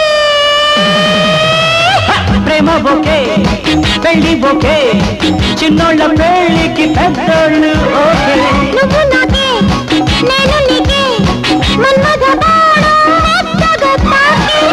ప్రేమ బొకే పెళ్లి బొకే చిన్నోళ్ళ పెళ్లికి పెద్దోళ్ళు ఓకే నువ్వు నాకే నేను నీకే మన్మథ బాణం మెత్తగా తాకి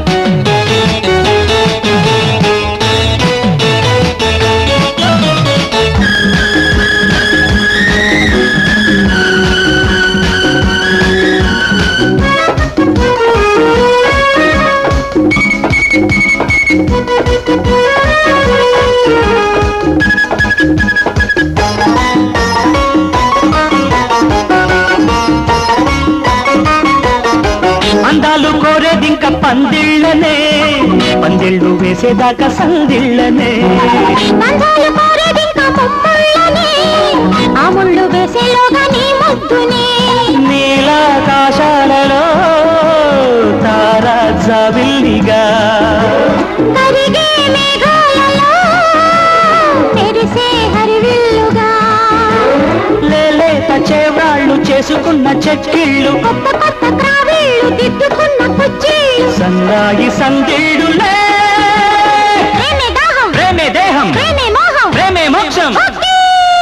అందాలు కోరేదింక పందిళ్ళనే పందిళ్ళు వేసేదాకా సందిళ్ళనే బంధాలు కోరేదింక ముమ్ముళ్ళనే ఆ ముళ్ళు వేసేలోగా నీ ముద్దునే నీలాకాశాలలో తారా జాబిల్లిగా కరిగే మేఘాలలో తెరిసే హరివిల్లుగా లేలేత చేవ్రాళ్ళు చేసుకున్న చెక్కిళ్ళు కొత్త కొత్త త్రావిళ్ళు దిద్దుకున్న కుచ్చిళ్ళు సన్నాయి సందిళ్ళులే ప్రేమే దాహం ప్రేమే దేహం ప్రేమే మోహం ప్రేమే మోక్షం ఓకే.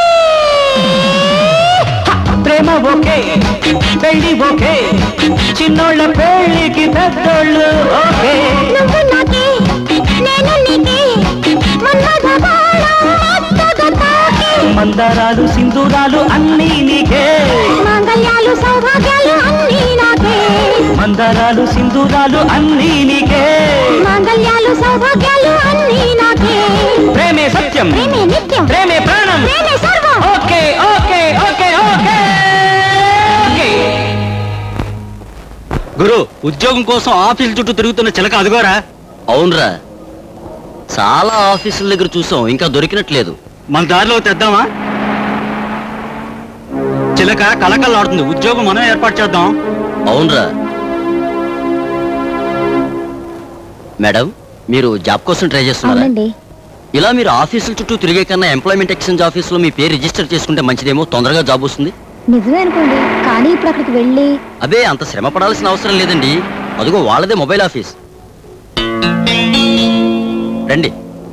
ప్రేమ ఓకే పెళ్లి ఓకే చిన్నోళ్ళ పెళ్లికి పెద్దోళ్ళు ఓకే నువ్వు నాకే నేను నీకే మన్మథ బాణం మెత్తగా తాకి మందారాలు సింధూరాలు అన్నీ నీకే మాంగళ్యాలు సౌభాగ్యాలు అన్నీ నాకే మందారాలు సింధూరాలు అన్నీ నీకే మాంగళ్యాలు సౌభాగ్యాలు అన్నీ నాకే ప్రేమే సత్యం ప్రేమే నిత్యం ప్రేమే ప్రాణం ప్రేమే సర్వం okay okay okay okay okay గురు ఉద్యోగం కోసం ఆఫీస్ చుట్టూ తిరుగుతున్న చిలక అదిగోరా అవునరా చాలా ఆఫీసుల దగ్గర చూసాం ఇంకా దొరికినట్లేదు మన దారిలో తెద్దామా చిలక కలకల్లాడుతుంది ఉద్యోగం మనం ఏర్పాటు చేద్దాం అవునరా మేడం మీరు జాబ్ కోసం ట్రై చేస్తున్నారా అవునండి ఇలా మీరు ఆఫీసుల చుట్టూ తిరిగే కన్నా ఎంప్లాయ్మెంట్ ఎక్స్చేంజ్ ఆఫీసులో మీ పేరు రిజిస్టర్ చేసుకుంటే మంచిదేమో తొందరగా జాబ్ వస్తుంది నిజమే అనుకోండి కానీ ఇప్పుడు అక్కడికి వెళ్ళి అదే అంత శ్రమ పడాల్సిన అవసరం లేదండి అదిగో వాళ్ళదే మొబైల్ ఆఫీస్ రండి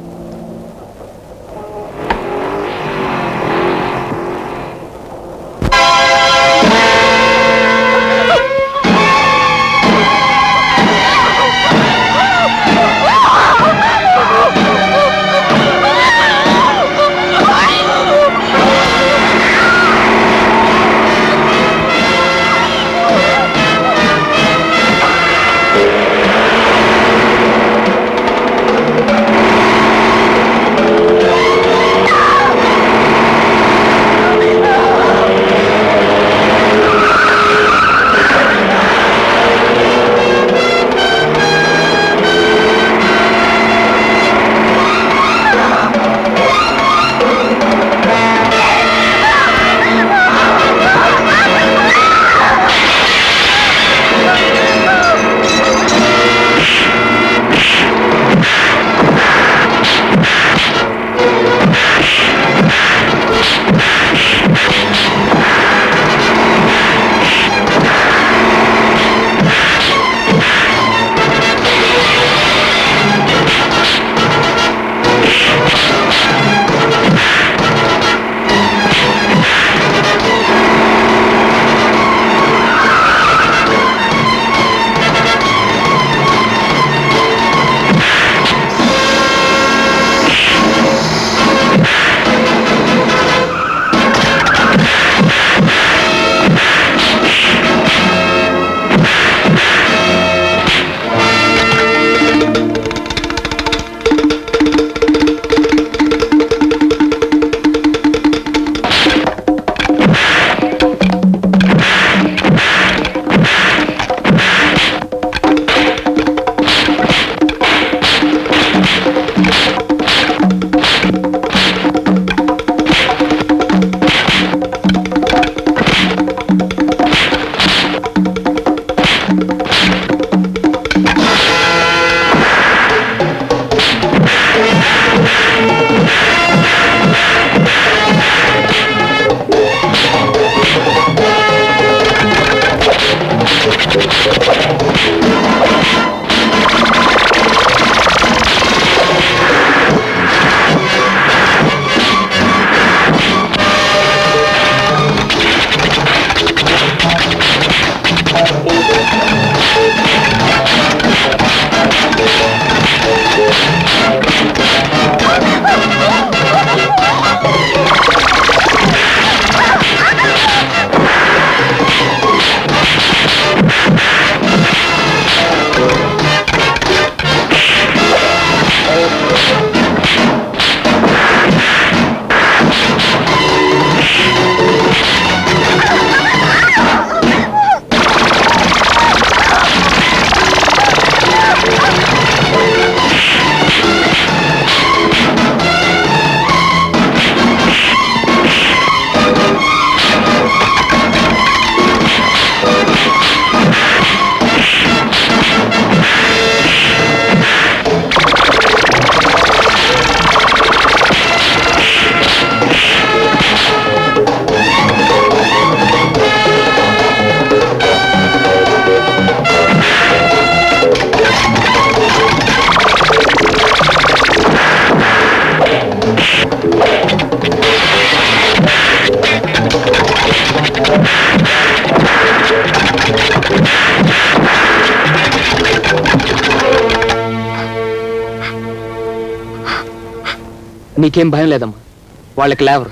నీకేం భయం లేదమ్మా వాళ్ళకి లేవరు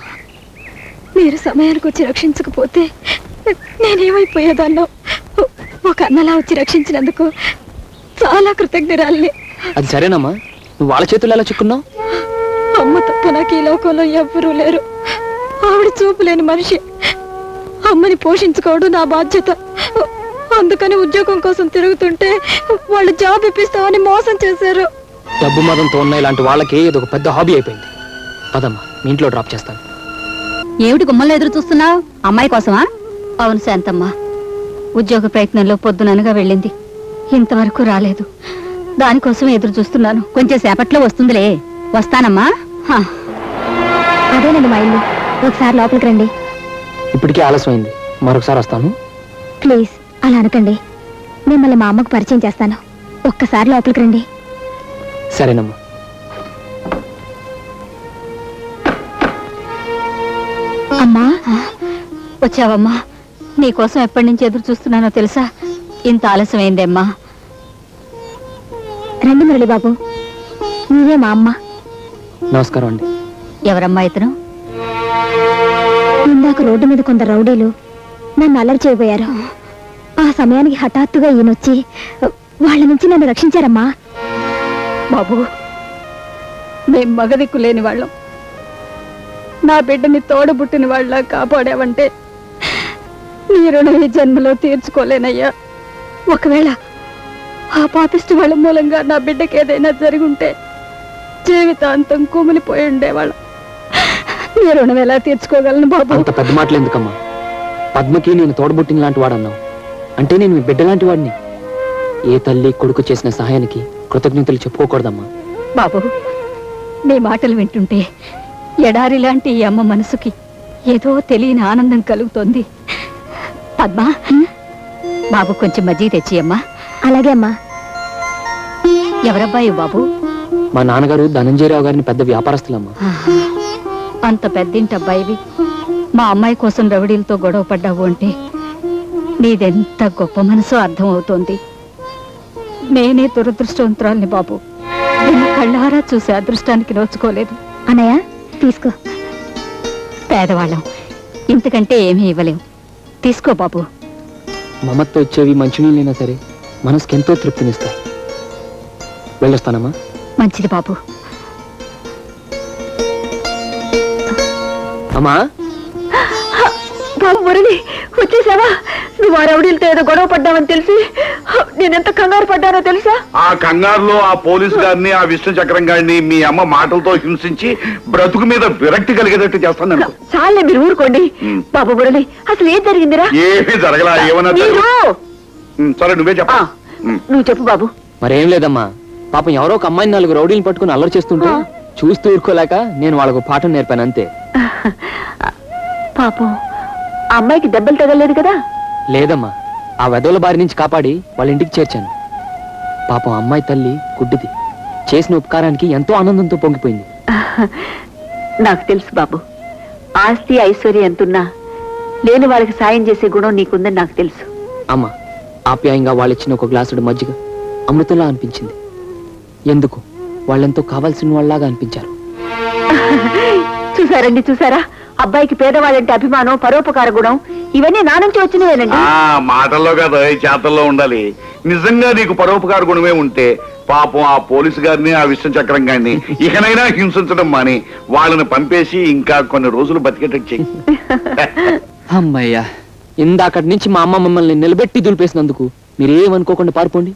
మీరు సమయానికి వచ్చి రక్షించకపోతే నేనేమైపోయేదాన్నో ఒక అన్నలా వచ్చి రక్షించినందుకు చాలా కృతజ్ఞరాల్ని అది సరేనమ్మా నువ్వు వాళ్ళ చేతుల్లో ఎలా చిక్కున్నావు అమ్మ తప్ప నాకు ఈ లోకంలో ఎవ్వరూ లేరు ఆవిడ చూపు లేని మనిషి అమ్మని పోషించుకోవడం నా బాధ్యత అందుకని ఉద్యోగం కోసం తిరుగుతుంటే వాళ్ళు జాబ్ ఇప్పిస్తామని మోసం చేశారు డబ్బు మదంతో ఉన్న ఇలాంటి వాళ్ళకి ఇది ఒక పెద్ద హాబీ అయిపోయింది పదమ్మా మీ ఇంట్లో డ్రాప్ చేస్తాను ఏమిటి గుమ్మలో ఎదురు చూస్తున్నావు అమ్మాయి కోసమా అవును శాంతమ్మ ఉద్యోగ ప్రయత్నంలో పొద్దుననగా వెళ్ళింది ఇంతవరకు రాలేదు దానికోసం ఎదురు చూస్తున్నాను కొంచెం సేపట్లో వస్తుందిలే వస్తానమ్మా హా. అదేనండి మా ఇల్లు ఒకసారి లోపలికి రండి ఇప్పటికే ఆలస్యమైంది మరొకసారి వస్తాను ప్లీజ్ అలా అనకండి మిమ్మల్ని మా అమ్మకు పరిచయం చేస్తాను ఒక్కసారి లోపలికి రండి సరేనమ్మా అమ్మా వచ్చావమ్మా నీకోసం ఎప్పటి నుంచి ఎదురు చూస్తున్నానో తెలుసా ఇంత ఆలస్యమైందేమ్మా రండి మురళి బాబు మీరే మా అమ్మ నమస్కారం అండి ఎవరమ్మా ఇతను ఇందాక రోడ్డు మీద కొందరు రౌడీలు నన్ను అల్లరి చేయబోయారు ఆ సమయానికి హఠాత్తుగా ఈయనొచ్చి వాళ్ళ నుంచి నన్ను రక్షించారమ్మా బాబు మేం మగదిక్కు లేని వాళ్ళం నా బిడ్డని తోడబుట్టిన వాళ్ళ కాపాడావంటే నీ రుణం ఈ జన్మలో తీర్చుకోలేనయ్యా ఒకవేళ ఆ పాపిష్టి వాళ్ళ మూలంగా నా బిడ్డకి ఏదైనా జరుగుంటే జీవితాంతం కుమిలిపోయి ఉండేవాళ్ళం నీ రుణం ఎలా తీర్చుకోగలను బాబు అంత పెద్ద మాటలు ఎందుకమ్మా పద్మకి నేను తోడబుట్టిన లాంటి వాడన్నావు అంటే నేను మీ బిడ్డ లాంటి వాడిని ఏ తల్లి కొడుకు చేసిన సహాయానికి కృతజ్ఞతలు చెప్పుకోకూడదమ్మా బాబు నీ మాటలు వింటుంటే ఎడారి లాంటి ఈ అమ్మ మనసుకి ఏదో తెలియని ఆనందం కలుగుతోంది పద్మా బాబు కొంచెం మజ్జిగ తెచ్చి అమ్మా అలాగే అమ్మా ఎవరబ్బాయి బాబు మా నాన్నగారు ధనంజయరావు గారిని పెద్ద వ్యాపారస్తులమ్మా అంత పెద్దింటి అబ్బాయివి మా అమ్మాయి కోసం రవిడీలతో గొడవ పడ్డావు అంటే నీదెంత గొప్ప మనసో అర్థమవుతోంది నేనే దురదృష్టవంతురాల్ని బాబు నిన్ను కళ్ళారా చూసే అదృష్టానికి నోచుకోలేదు అన్నయ్య తీసుకో పేదవాళ్ళం ఇంతకంటే ఏమీ ఇవ్వలేం తీసుకో బాబు మమత్తో వచ్చేవి మంచినీళ్ళైనా సరే మనసుకి ఎంతో తృప్తినిస్తాయి వెళ్ళొస్తానమ్మా మంచిది బాబు అమ్మా బాబు మురళి వచ్చేసావా నువ్వు ఆ రౌడీలతో ఏదో గొడవ పడ్డావని తెలిసి నేనెంత కంగారు పడ్డానో తెలుసా ఆ కంగారులో ఆ పోలీస్ గారిని ఆ విష్ణు చక్రం గారిని మీ అమ్మ మాటలతో హింసించి బ్రతుకు మీద విరక్తి కలిగేటట్టు చేస్తాను అనుకో చాలే మీరు ఊరుకోండి బాబు మురళి అసలు ఏం జరిగిందిరా ఏమీ జరగలా ఏమన్నా మీరు జరగ- ఉమ్, సరే నువ్వే చెప్ప నువ్వు చెప్పు బాబు మరేం లేదమ్మా పాపం ఎవరో ఒక అమ్మాయిని నాలుగు రౌడీలు పట్టుకుని అల్లరి చేస్తుంటే చూస్తూ ఊరుకోలేక నేను వాళ్ళకు పాఠం నేర్పాను అంతే పాపం ఆ అమ్మాయికి దెబ్బలు తగలేదు కదా లేదమ్మా ఆ వెదవుల బారి నుంచి కాపాడి వాళ్ళ ఇంటికి చేర్చాను పాపం అమ్మాయి తల్లి గుడ్డిది చేసిన ఉపకారానికి ఎంతో ఆనందంతో పొంగిపోయింది నాకు తెలుసు బాబు ఆస్తి ఐశ్వర్యం ఎంతున్నా లేని వాళ్ళకి సాయం చేసే గుణం నీకుందని నాకు తెలుసు అమ్మ ఆప్యాయంగా వాళ్ళిచ్చిన ఒక గ్లాసుడు మజ్జిగ అమృతంలా అనిపించింది ఎందుకు వాళ్ళెంతో కావాల్సిన వాళ్ళలాగా అనిపించారు చూసారండి చూసారా అబ్బాయికి పేదవాళ్ళంటే అభిమానం పరోపకార గుణం ఇవన్నీ నా నుంచి వచ్చినవేనండి ఆ మాటల్లో కదా ఈ చేతల్లో ఉండాలి నిజంగా నీకు పరోపకార గుణమే ఉంటే పాపం ఆ పోలీసు గారిని ఆ విష్ణు చక్రం గారిని ఇకనైనా హింసించడం మాని వాళ్ళని పంపేసి ఇంకా కొన్ని రోజులు బతికేటట్టు చెయ్యి అమ్మయ్యా ఇందాకటి నుంచి మా అమ్మ మమ్మల్ని నిలబెట్టి దులిపేసినందుకు మీరేమనుకోకుండా పారిపోండి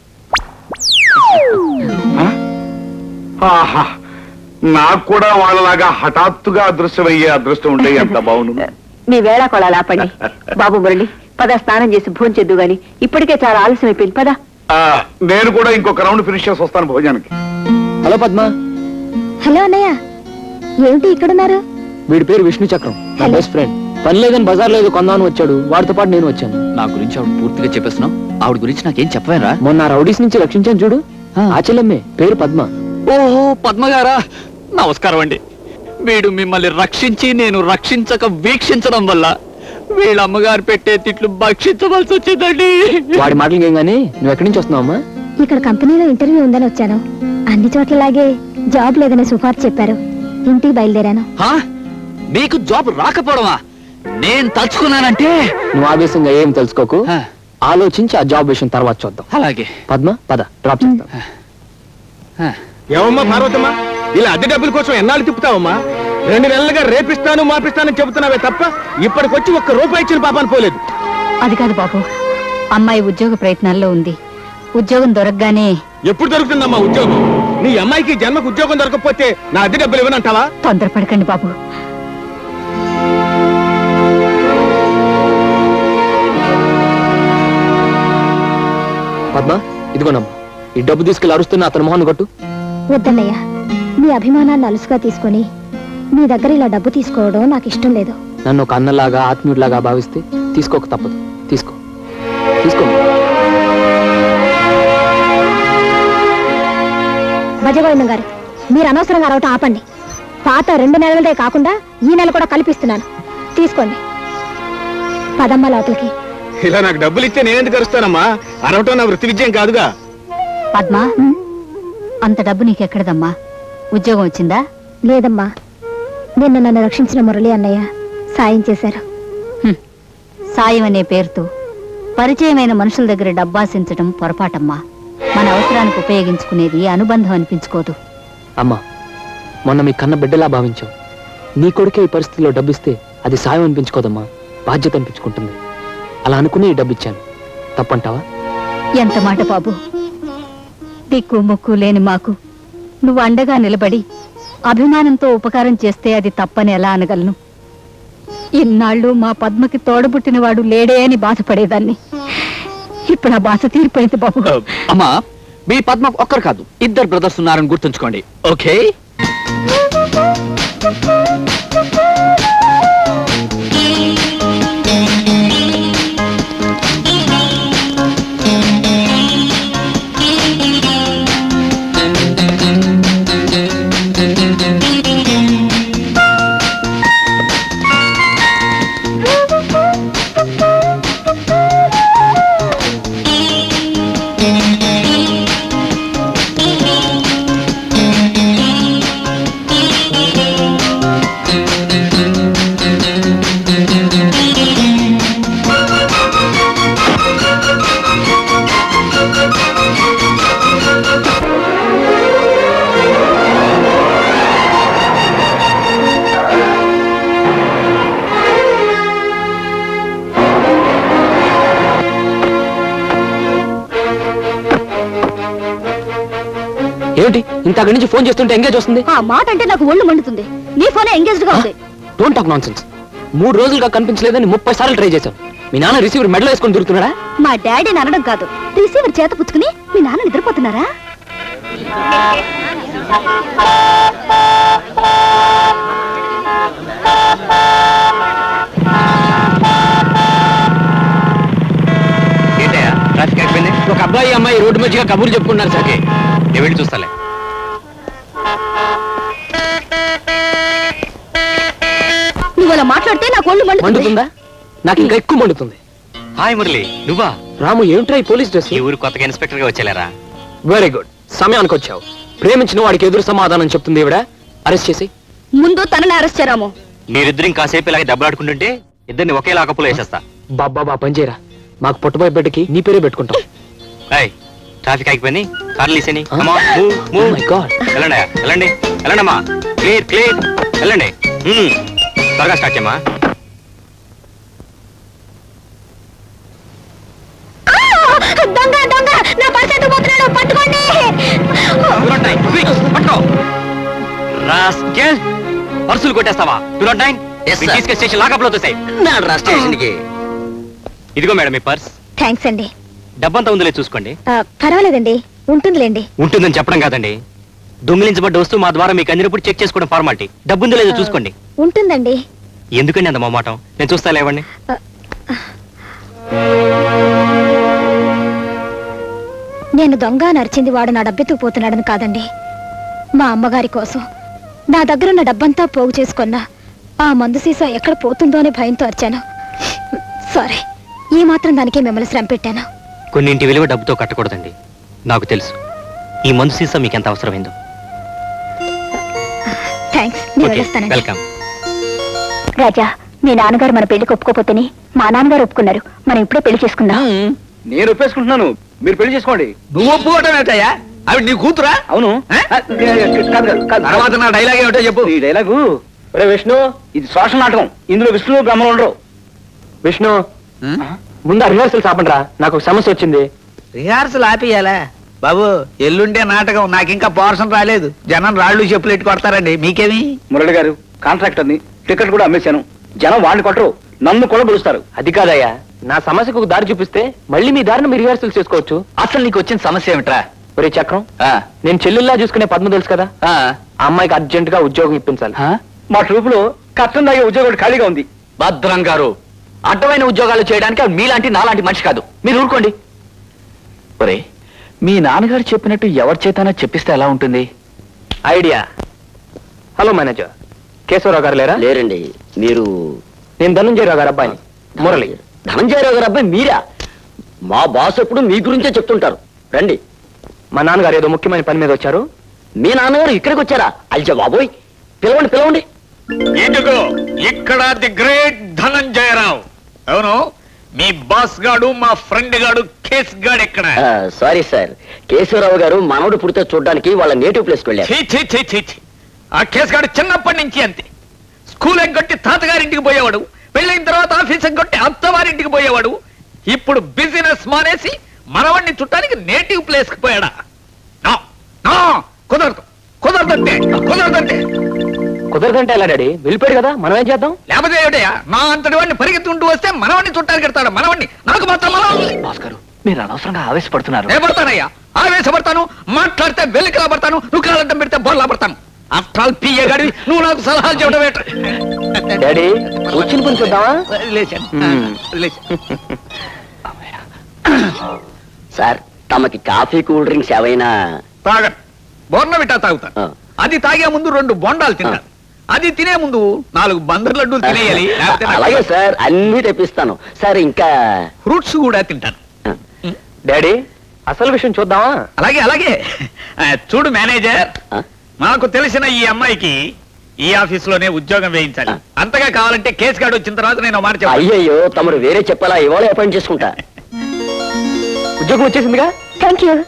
ఆహా నాకు కూడా వాళ్ళలాగా హఠాత్తుగా అదృశ్యమయ్యే అదృష్టం ఉంటే ఎంత బాగుండు మీ వేళ కొళాలు ఆపండి బాబు మురళి పద స్నానం చేసి భోంచెద్దు గాని ఇప్పటికే చాలా ఆలస్యం అయిపోయింది పద ఆ, నేను కూడా ఇంకొక రౌండ్ ఫినిష్ చేసి వస్తాను భోజనానికి హలో పద్మ హలో అన్నయ్య ఏమిటి ఇక్కడున్నారు వీడి పేరు విష్ణు చక్రం నా బెస్ట్ ఫ్రెండ్ పని లేదని బజార్ లేదు కొందాను వచ్చాడు వాడితో పాటు నేను వచ్చాను నా గురించి ఆవిడ పూర్తిగా చెప్పేస్తున్నావు ఆవిడ గురించి నాకేం చెప్పవేరా మొన్న ఆ రౌడీస్ నుంచి రక్షించాను చూడు ఆ చెల్లెమ్మే పేరు పద్మ ఓహో పద్మగారా నమస్కారం అండి వీడు మిమ్మల్ని రక్షించి నేను రక్షించక వీక్షించడం వల్ల వీళ్ళ అమ్మగారు పెట్టే తిట్లు భక్షించవలసి వచ్చిందండి వాడి మాటలు ఏం గానీ నువ్వు ఎక్కడి నుంచి వస్తున్నావమ్మా ఇక్కడ కంపెనీలో ఇంటర్వ్యూ ఉందని వచ్చాను అన్ని చోట్లలాగే జాబ్ లేదని సుఫార్సు చెప్పారు ఇంటికి బయలుదేరాను హా? నీకు జాబ్ రాకపోవడమా నేను తలుచుకున్నానంటే నువ్వు ఆవేశంగా ఏం తెలుసుకోకు ఆలోచించి ఆ జాబ్ విషయం తర్వాత చూద్దాం అలాగే పద్మ పద డ్రాప్ చేద్దాం ఏమమ్మా పార్వతమ్మ ఇలా అద్దె డబ్బుల కోసం ఎన్నాళ్ళు తిప్పుతావమ్మా రెండు నెలలుగా రేపిస్తాను మాపిస్తానని చెబుతున్నావే తప్ప ఇప్పటికొచ్చి ఒక్క రూపాయి ఇచ్చిన పాపాన్ని పోలేదు అది కాదు బాబు అమ్మాయి ఉద్యోగ ప్రయత్నాల్లో ఉంది ఉద్యోగం దొరకగానే ఎప్పుడు దొరుకుతుందమ్మా ఉద్యోగం నీ అమ్మాయికి జన్మకు ఉద్యోగం దొరకకపోతే నా అద్దె డబ్బులు ఇవ్వనంటావా తొందరపడకండి బాబు పద్మ ఇదిగోనమ్మా ఈ డబ్బు తీసుకెళ్లి అరుస్తున్న అతని మొహాన్ని కొట్టు వద్దన్నయ్య మీ అభిమానాన్ని అలుసుగా తీసుకొని మీ దగ్గర ఇలా డబ్బు తీసుకోవడం నాకు ఇష్టం లేదు నన్ను ఒక అన్నలాగా ఆత్మీయుడిలాగా భావిస్తే తీసుకోక తప్పదు తీసుకో తీసుకో భజగోవిందం గారు మీరు అనవసరంగా అరవటం ఆపండి పాత రెండు నెలలదే కాకుండా ఈ నెల కూడా కల్పిస్తున్నాను తీసుకోండి పదమ్మ లోపలికి ఇలా నాకు డబ్బులు ఇస్తే నేనెందుకు కరుస్తానమ్మా అరవటం నా వృత్తి విజయం కాదుగా పద్మ అంత డబ్బు నీకెక్కడదమ్మా ఉద్యోగం వచ్చిందా లేదమ్మా నిన్న నన్ను రక్షించిన మురళి అన్నయ్య సాయం చేశారు సాయం అనే పేరుతో పరిచయమైన మనుషుల దగ్గర డబ్బాసించడం పొరపాటమ్మా మన అవసరానికి ఉపయోగించుకునేది అనుబంధం అనిపించుకోదు అమ్మా మొన్న మీ కన్న బిడ్డలా భావించావు నీ కొడుకే ఈ పరిస్థితిలో డబ్బిస్తే అది సాయం అనిపించుకోదమ్మా బాధ్యత అనిపించుకుంటుంది అలా అనుకుని ఈ డబ్బు ఇచ్చాను తప్పంటావా ఎంత మాట బాబు దిక్కు ముక్కు లేని మాకు నువ్వు అండగా నిలబడి అభిమానంతో ఉపకారం చేస్తే అది తప్పని ఎలా అనగలను ఇన్నాళ్ళు మా పద్మకి తోడబుట్టినవాడు లేడే అని బాధపడేదాన్ని ఇప్పుడు ఆ బాధ తీరిపోయింది బాబు అమ్మా మీ పద్మ ఒక్కరు కాదు ఇద్దరు బ్రదర్స్ ఉన్నారని గుర్తుంచుకోండి ఓకే ఏమిటి ఇంత అక్కడి నుంచి ఫోన్ చేస్తుంటే ఎంగేజ్ వస్తుంది ఆ మాట అంటే నాకు ఒళ్ళు మండుతుంది నీ ఫోనే ఎంగేజ్డ్ గా ఉంది డోంట్ టాక్ నాన్ సెన్స్ మూడు రోజులుగా కనిపించలేదని ముప్పై సార్లు ట్రై చేశాను మీ నాన్న రిసీవర్ మెడలో వేసుకొని తిరుగుతున్నాడా మా డాడీని అనడం కాదు రిసీవర్ చేత పుచ్చుకుని మీ నాన్న నిద్రపోతున్నారా ఏంటయ్యా ట్రాఫిక్ అయిపోయింది ఒక అబ్బాయి అమ్మాయి రోడ్డు మధ్యగా కబుర్లు చెప్పుకున్నారు సార్ నేను వెళ్ళి చూస్తాలే నువ్వు అలా మాట్లాడితే నాకు ఒళ్ళు మండుతుంది మండుతుందా నాకు ఇంకా ఎక్కువ మండుతుంది హాయ్ మురళి నువ్వా రాము ఏమిట్రా ఈ పోలీస్ డ్రెస్ ఈ ఊరు కొత్తగా ఇన్స్పెక్టర్ గా వచ్చేలేరా వెరీ గుడ్ సమయానికి వచ్చావు ప్రేమించిన వాడికి ఎదురు సమాధానం చెప్తుంది ఈవిడ అరెస్ట్ చేసి ముందు తనని అరెస్ట్ చేరాము మీరిద్దరు కాసేపు ఇలాగే దెబ్బలాడుకుంటుంటే ఇద్దరిని ఒకే లాకప్పులో వేసేస్తా బాబా బా పనిచేయరా మాకు పుట్టబోయే బిడ్డకి నీ పేరే పెట్టుకుంటాం హాయ్ ట్రాఫిక్ ఆగిపోయింది కార్లు తీసేని Huh? Oh my God. వెళ్ళండి వెళ్ళండి వెళ్ళండి అమ్మా క్లియర్ క్లియర్ వెళ్ళండి Hmm. త్వరగా స్టార్ట్ చేయమ్మా దొంగ దొంగ నా పర్స్ ఎత్తుకుపోతున్నాడు పట్టుకోండి పట్టుకో రాస్కెల్ పర్సులు కొట్టేస్తావా టూ నాట్ నైన్ తీసుకెళ్ళి స్టేషన్ లాకప్ లో తోసాయి స్టేషన్ కి ఇదిగో మేడం మీ పర్స్ థ్యాంక్స్ అండి డబ్బంతా ఉందిలే చూసుకోండి ఆ, పర్వాలేదండి ఉంటుందిలేండి ఉంటుందని చెప్పడం కాదండి దొంగిలించబడ్డ వస్తువు మా ద్వారా మీకు అందినప్పుడు చెక్ చేసుకోవడం ఫార్మాలిటీ డబ్బు ఉందో లేదో చూసుకోండి ఉంటుందండి ఎందుకండి అంత మొమాటం నేను చూస్తా లేవండి నేను దొంగ నరిచింది వాడు నా డబ్బెత్తుకుపోతున్నాడని కాదండి మా అమ్మగారి కోసం నా దగ్గరున్న డబ్బంతా పోగు చేసుకున్నా ఆ మందు సీసా ఎక్కడ పోతుందో అని భయంతో వచ్చాను సారీ ఈ మాత్రం దానికే మిమ్మల్ని శ్రమ పెట్టాను కొన్నింటి విలువ డబ్బుతో కట్టకూడదండి నాకు తెలుసు ఈ మందు సీసా మీకు ఎంత అవసరమైందో థ్యాంక్స్ నేను ఓకే వెళ్ళొస్తానండి వెల్కమ్ రాజా మీ నాన్నగారు మన పెళ్లికి ఒప్పుకోపోతేనే మా నాన్నగారు ఒప్పుకున్నారు మనం ఇప్పుడే పెళ్లి చేసుకుందాం నేను ఒప్పేసుకుంటున్నాను మీరు పెళ్లి చేసుకోండి నువ్వు ఒప్పుకోవటం ఏంటయ్యా ఆవిడ నీ కూతురా అవును ఏ? ఆ, కాదు, కాదు, కాదు. తర్వాత నా డైలాగ్ ఏమిటో చెప్పు ఈ డైలాగు ఒరే విష్ణు ఇది సోషల్ నాటకం ఇందులో విష్ణు బ్రహ్మలు ఉండరు విష్ణు ముందు రిహార్సల్స్ ఆపండిరా నాకు ఒక సమస్య వచ్చింది రిహార్సల్ ఆపియాలా బాబు ఎల్లుండే నాటకం నాకు ఇంకా పోర్షన్ రాలేదు జనం రాళ్ళు చెప్పులు ఎట్టు కొడతారండి మీకేమి మురళి గారు కాంట్రాక్టర్ని టికెట్ కూడా అమ్మేశాను జనం వాళ్ళు కొట్టరు నన్ను కూడా పిలుస్తారు అది కాదయ్యా నా సమస్యకు ఒక దారి చూపిస్తే మళ్ళీ మీ దారిని మీరు రిహార్సల్ చేసుకోవచ్చు అసలు నీకు వచ్చిన సమస్య ఏమిట్రా ఒరే చక్రం ఆ, నేను చెల్లెల్లా చూసుకునే పద్మ తెలుసు కదా ఆ, ఆ అమ్మాయికి అర్జెంట్ గా ఉద్యోగం ఇప్పించాలి ఆ? మా ట్రూప్ లో కష్టం తాగే ఉద్యోగం ఖాళీగా ఉంది భద్రం గారు అడ్డమైన ఉద్యోగాలు చేయడానికి ఆవిడ మీలాంటి నాలాంటి మనిషి కాదు మీరు ఊరుకోండి ఒరే మీ నాన్నగారు చెప్పినట్టు ఎవరి చేతనా చెప్పిస్తే ఎలా ఉంటుంది ఐడియా హలో మేనేజర్ కేశవరావు గారు లేరా లేరండి మీరు నేను ధనంజయరావు గారు అబ్బాయిని మురళి ధనంజయరావు గారు అబ్బాయి మీరా మా బాస్ ఎప్పుడు మీ గురించే చెప్తుంటారు రండి మా నాన్నగారు ఏదో ముఖ్యమైన పని మీద వచ్చారు మీ నాన్నగారు ఇక్కడికి వచ్చారా అల్జా బాబోయ్ పిలవండి పిలవండి ఇదిగో ఇక్కడ ది గ్రేట్ ధనంజయరావు అవును మీ బాస్ గాడు మా ఫ్రెండ్ గాడు కేస్ గాడు ఎక్కడ సారీ సార్ కేశవరావు గారు మనవడు పుడితే చూడడానికి వాళ్ళ నేటివ్ ప్లేస్కి వెళ్ళారు ఛీ, ఛీ, ఛీ, ఛీ, ఛీ. ఆ కేసు గాడు చిన్నప్పటి నుంచి అంతే స్కూల్ ఎగ్గొట్టి తాతగారింటికి పోయేవాడు పెళ్ళైన తర్వాత ఆఫీస్ ఎగ్గొట్టి అత్తవారింటికి పోయేవాడు ఇప్పుడు బిజినెస్ మానేసి మనవాడిని చుట్టానికి నేటివ్ ప్లేస్ కి పోయాడా నో, నో, కుదరదు కుదరదంటే కుదరదంటే కుదరదంటే ఎలా డాడీ వెళ్ళిపోయాడు కదా మనం ఏం చేద్దాం లేకపోతే ఏమిటయ్యా నా అంతటి వాడిని పరిగెత్తుకుంటూ వస్తే మనవాడిని చుట్టానికి పెడతాడు మనవాడిని నాకు మాత్రం మనవాడిని భాస్కర్ మీరు అనవసరంగా ఆవేశపడుతున్నారు భయపడతానయ్యా ఆవేశపడతాను మాట్లాడితే వెలికిలా పడతాను నువ్వు కాలంతం పెడితే బొర్లా పడతాను ఆఫ్టర్ ఆల్ పియ్య గడివి నువ్వు నాకు సలహాలు చెప్పడం ఏంట డాడీ వచ్చిన పని చూద్దామా వదిలేశాను. మ్మ్. వదిలేశాను. సార్ తమకి కాఫీ కూల్ డ్రింక్స్ ఏవైనా తాగను బోర్నవిటా తాగుతాను అది తాగే ముందు రెండు బొండాలు తింటాను అది తినే ముందు నాలుగు బందర్ లడ్డూలు తినేయాలి లేకపోతే నాకు అలాగే సార్ అన్ని తెప్పిస్తాను సార్ ఇంకా ఫ్రూట్స్ కూడా తింటాను డాడీ అసలు విషయం చూద్దామా అలాగే అలాగే ఆ, చూడు మేనేజర్ నాకు తెలిసిన ఈ అమ్మాయికి ఈ ఆఫీస్ లోనే ఉద్యోగం వేయించాలి అంతగా కావాలంటే కేసు గార్డు వచ్చిన తర్వాత నేను ఒక మాట చెప్పాలి అయ్యయ్యో తమరు వేరే చెప్పాలా ఇవాళ అపాయింట్ చేసుకుంటా ఉద్యోగం వచ్చేసిందిగా థ్యాంక్ యూ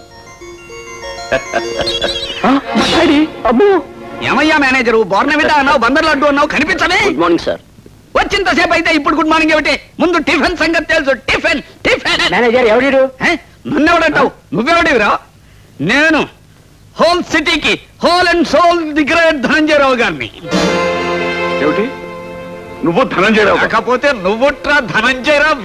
డాడీ అమ్మో ఏమయ్యా మేనేజరు బోర్నవిటా అన్నావు బందర్ లడ్డు అన్నావు కనిపించనే గుడ్ మార్నింగ్ సార్ వచ్చింతసేపు అయితే ఇప్పుడు గుడ్ మార్నింగ్ ఏమిటి ముందు టిఫిన్ సంగతి తెలుసు టిఫిన్ టిఫిన్ మేనేజర్ ఎవడు ఏ? నన్నెవడంటావు నువ్వెవడివిరా నేను హోల్ సిటీకి whole and soul the great Dhananjayarao గారిని ఏమిటి నువ్వు ధనంజయరావు కాకపోతే నువ్వుట్రా ధనంజయరావు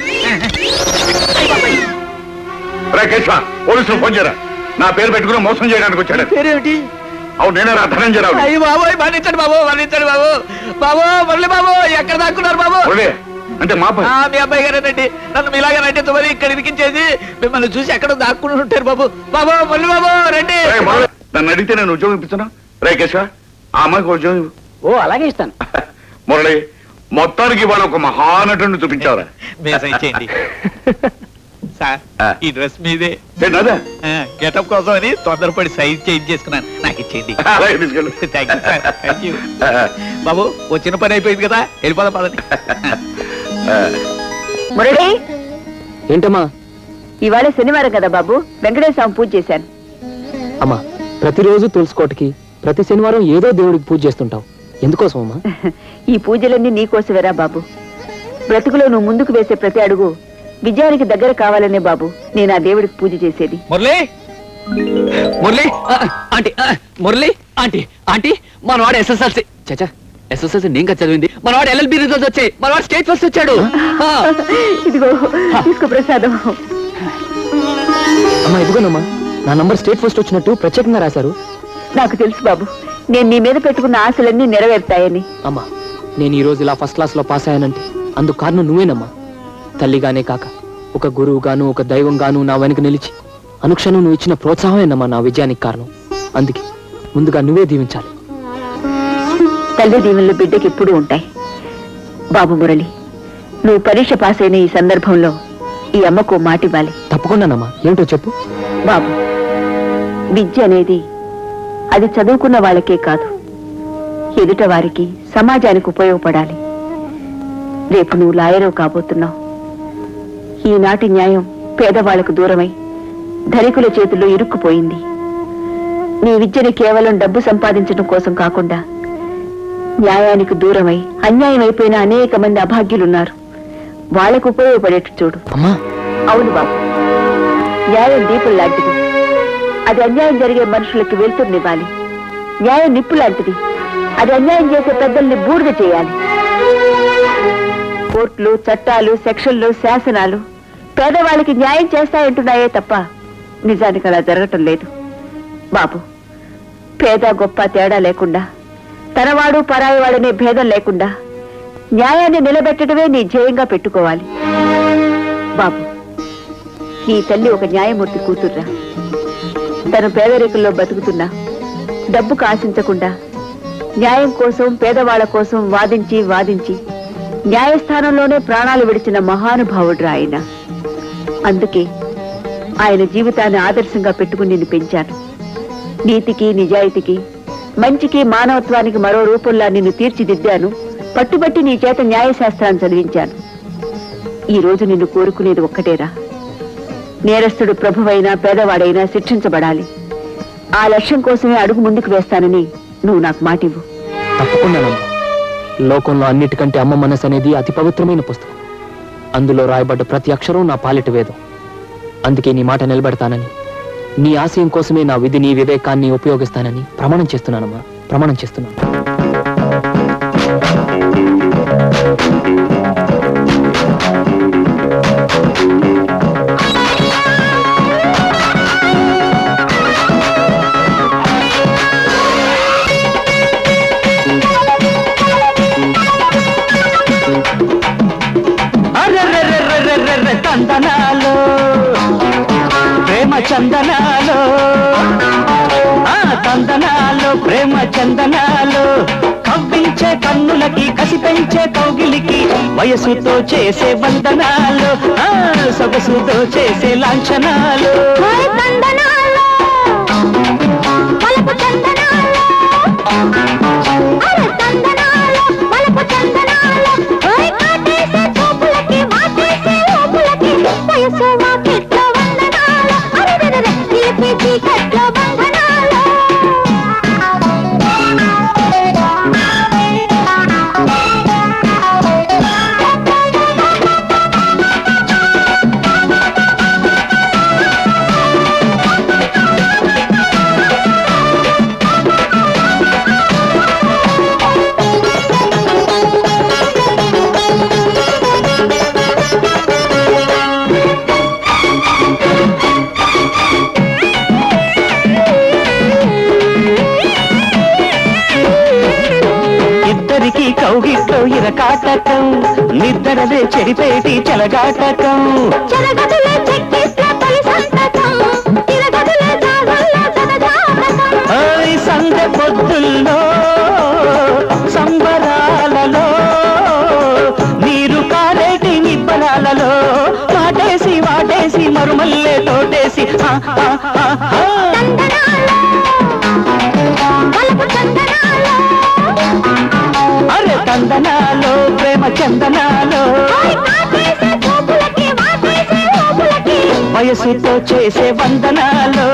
రే కేశవ పోలీసులు ఫోన్ చేయరా నా పేరు పెట్టుకుని మోసం చేయడానికి వచ్చాడు పేరేమిటి అవును నేనే రా ధనంజయరావు అయ్యి బాబోయ్ మరణించండి బాబు మరణించండి బాబు బాబు మురళి బాబు ఎక్కడ దాక్కున్నారు బాబు ఒరే, అంటే మా పని ఆ, మీ అబ్బాయి గారేనండి నన్ను మీలాగా నటించమని ఇక్కడ ఇరికించేది మిమ్మల్ని చూసి ఎక్కడ దాక్కుని ఉంటారు బాబు బాబు మురళి బాబు రండి రే, మొదలు. నన్ను అడిగితే నేను ఉద్యోగం ఇప్పిస్తున్నా రే కేశవ ఆ అమ్మాయికి ఉద్యోగం ఇవ్వు. ఓ అలాగే ఇస్తాను మురళి మొత్తానికి ఇవాళ ఒక మహానటుని చూపించావురా మీసం ఇచ్చేయండి సార్ ఈ డ్రెస్ మీదే ఏంటదే గెటప్ కోసం అని తొందరపడి సైజ్ చేంజ్ చేసుకున్నాను నాకు ఇచ్చేయండి అలాగే తీసుకెళ్ళు. Thank you sir thank you బాబు వచ్చిన పని అయిపోయింది కదా వెళ్ళిపోదాం పదండి మురళి ఏంటమ్మా ఇవాళ శనివారం కదా బాబు వెంకటేశ్వర స్వామి పూజ చేశాను అమ్మా ప్రతిరోజు తులసికోటకి ప్రతి శనివారం ఏదో దేవుడికి పూజ చేస్తుంటావు ఎందుకోసం అమ్మా ఈ పూజలన్నీ నీకోసమేరా బాబు బ్రతుకులో నువ్వు ముందుకు వేసే ప్రతి అడుగు విజయానికి దగ్గర కావాలనే బాబు నేను ఆ దేవుడికి పూజ చేసేది మురళి మురళి ఆ, ఆంటీ ఆ, మురళి ఆంటీ ఆంటీ మనవాడు ఎస్ఎస్ఎల్సి చచ్చా ఎస్ఎస్ఎల్సి నేను కదా చదివింది మనవాడు ఎల్ఎల్బి రిజల్ట్స్ వచ్చాయి మనవాడు స్టేట్ ఫస్ట్ వచ్చాడు ఆ. ఇదిగో తీసుకో ప్రసాదం అమ్మా ఇదిగోనమ్మా నా నంబర్ స్టేట్ ఫస్ట్ వచ్చినట్టు ప్రత్యేకంగా రాశారు నాకు తెలుసు బాబు నేను నీ మీద పెట్టుకున్న ఆశలన్నీ నెరవేరుతాయని అమ్మా నేను ఈ రోజు ఇలా ఫస్ట్ క్లాస్ లో పాస్ అయ్యానంటే అందుకు కారణం నువ్వేనమ్మా తల్లిగానే కాక ఒక గురువు గాను ఒక దైవం గాను నా వెనుక నిలిచి అనుక్షణం నువ్వు ఇచ్చిన ప్రోత్సాహమేనమ్మా నా విజయానికి కారణం అందుకే ముందుగా నువ్వే దీవించాలి తల్లి దీవెనలు బిడ్డకి ఎప్పుడూ ఉంటాయి బాబు మురళి నువ్వు పరీక్ష పాస్ అయిన ఈ సందర్భంలో ఈ అమ్మకు మాటివ్వాలి తప్పకుండానమ్మా ఏమిటో చెప్పు బాబు విద్య అనేది అది చదువుకున్న వాళ్ళకే కాదు ఎదుట వారికి సమాజానికి ఉపయోగపడాలి రేపు నువ్వు లాయరు కాబోతున్నావు ఈనాటి న్యాయం పేదవాళ్లకు దూరమై ధనికుల చేతుల్లో ఇరుక్కుపోయింది నీ విద్యని కేవలం డబ్బు సంపాదించడం కోసం కాకుండా న్యాయానికి దూరమై అన్యాయం అయిపోయిన అనేక మంది అభాగ్యులున్నారు వాళ్లకు ఉపయోగపడేట్టు చూడు అమ్మా అవును బాబు న్యాయం దీపం లాంటిది అది అన్యాయం జరిగే మనుషులకి వెళ్తున్నివ్వాలి న్యాయం నిప్పు లాంటిది అది అన్యాయం చేసే పెద్దల్ని బూడిద చేయాలి కోర్టులు చట్టాలు సెక్షన్లు శాసనాలు పేదవాళ్ళకి న్యాయం చేస్తాయంటున్నాయే తప్ప నిజానికి అలా జరగటం లేదు బాబు పేద గొప్ప తేడా లేకుండా తనవాడు పరాయి వాడనే భేదం లేకుండా న్యాయాన్ని నిలబెట్టడమే నీ ధ్యేయంగా పెట్టుకోవాలి బాబు నీ తల్లి ఒక న్యాయమూర్తి కూతుర్రా తను పేదరికంలో బతుకుతున్నా డబ్బుకు ఆశించకుండా న్యాయం కోసం పేదవాళ్ల కోసం వాదించి వాదించి న్యాయస్థానంలోనే ప్రాణాలు విడిచిన మహానుభావుడు ఆయన అందుకే ఆయన జీవితాన్ని ఆదర్శంగా పెట్టుకుని నిన్ను పెంచాను నీతికి నిజాయితీకి మంచికి మానవత్వానికి మరో రూపంలా నిన్ను తీర్చిదిద్దాను పట్టుబట్టి నీ చేత న్యాయశాస్త్రాన్ని చదివించాను ఈ రోజు నిన్ను కోరుకునేది ఒక్కటేరా నేరస్తుడు ప్రభువైనా పేదవాడైనా శిక్షించబడాలి ఆ లక్ష్యం కోసమే అడుగు ముందుకు వేస్తానని నువ్వు నాకు మాటివ్వు తప్పకుండానమ్మా లోకంలో అన్నిటికంటే అమ్మ మనసు అనేది అతి పవిత్రమైన పుస్తకం అందులో రాయబడ్డ ప్రతి అక్షరం నా పాలిట వేదం అందుకే నీ మాట నిలబెడతానని నీ ఆశయం కోసమే నా విధిని వివేకాన్ని ఉపయోగిస్తానని ప్రమాణం చేస్తున్నానమ్మా ప్రమాణం చేస్తున్నాను అర్రెర్రెర్రెర్రెర్రెర్రె తందనాలు ప్రేమ చందనాలు ఆ తందనాలు ప్రేమ చందనాలు కవ్వించే కన్నులకి కసి పెంచే కౌగిలికి వయసుతో చేసే వందనాలు ఆ సొగసుతో చేసే లాంఛనాలు ఇద్దరికి కౌగిట్లో ఇరకాటకం నిద్దరదే చెరిపేటి చెలగాటకం ఓయ్ సందె పొద్దుల్లో సంబరాలలో నీరు కారేటి నిబ్బరాలలో వాటేసి వాటేసి మరుమల్లే తోటేసి ఆ, ఆ, ఆ, ఆ. అరే తందనాలో ప్రేమ చందనాలో వయసుతో చేసే వందనాలు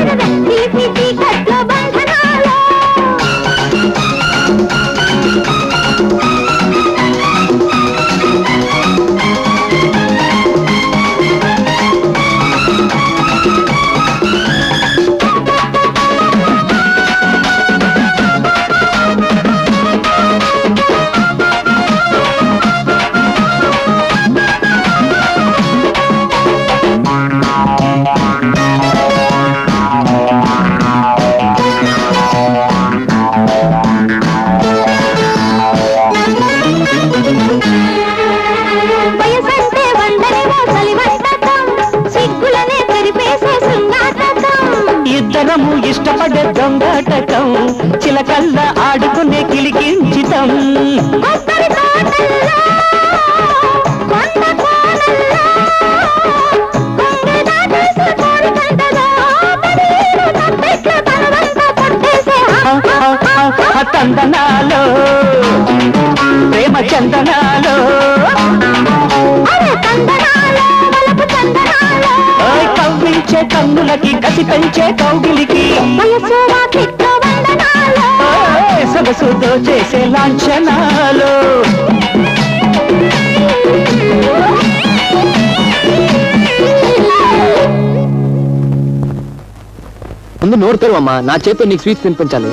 ఇద్దరము ఇష్టపడే దొంగాటకం చిలకల్ల ఆడుకునే కిలికించితం తందనాలో ప్రేమ చందనాలో ఓయ్ కవ్వించే కన్నులకి కసి పెంచే కౌగిలికి ఓయ్ సొగసుతో చేసే లాంఛనాలు ముందు నోరు తెరువమ్మా నా చేతితో నీకు స్వీట్స్ తినిపించాలి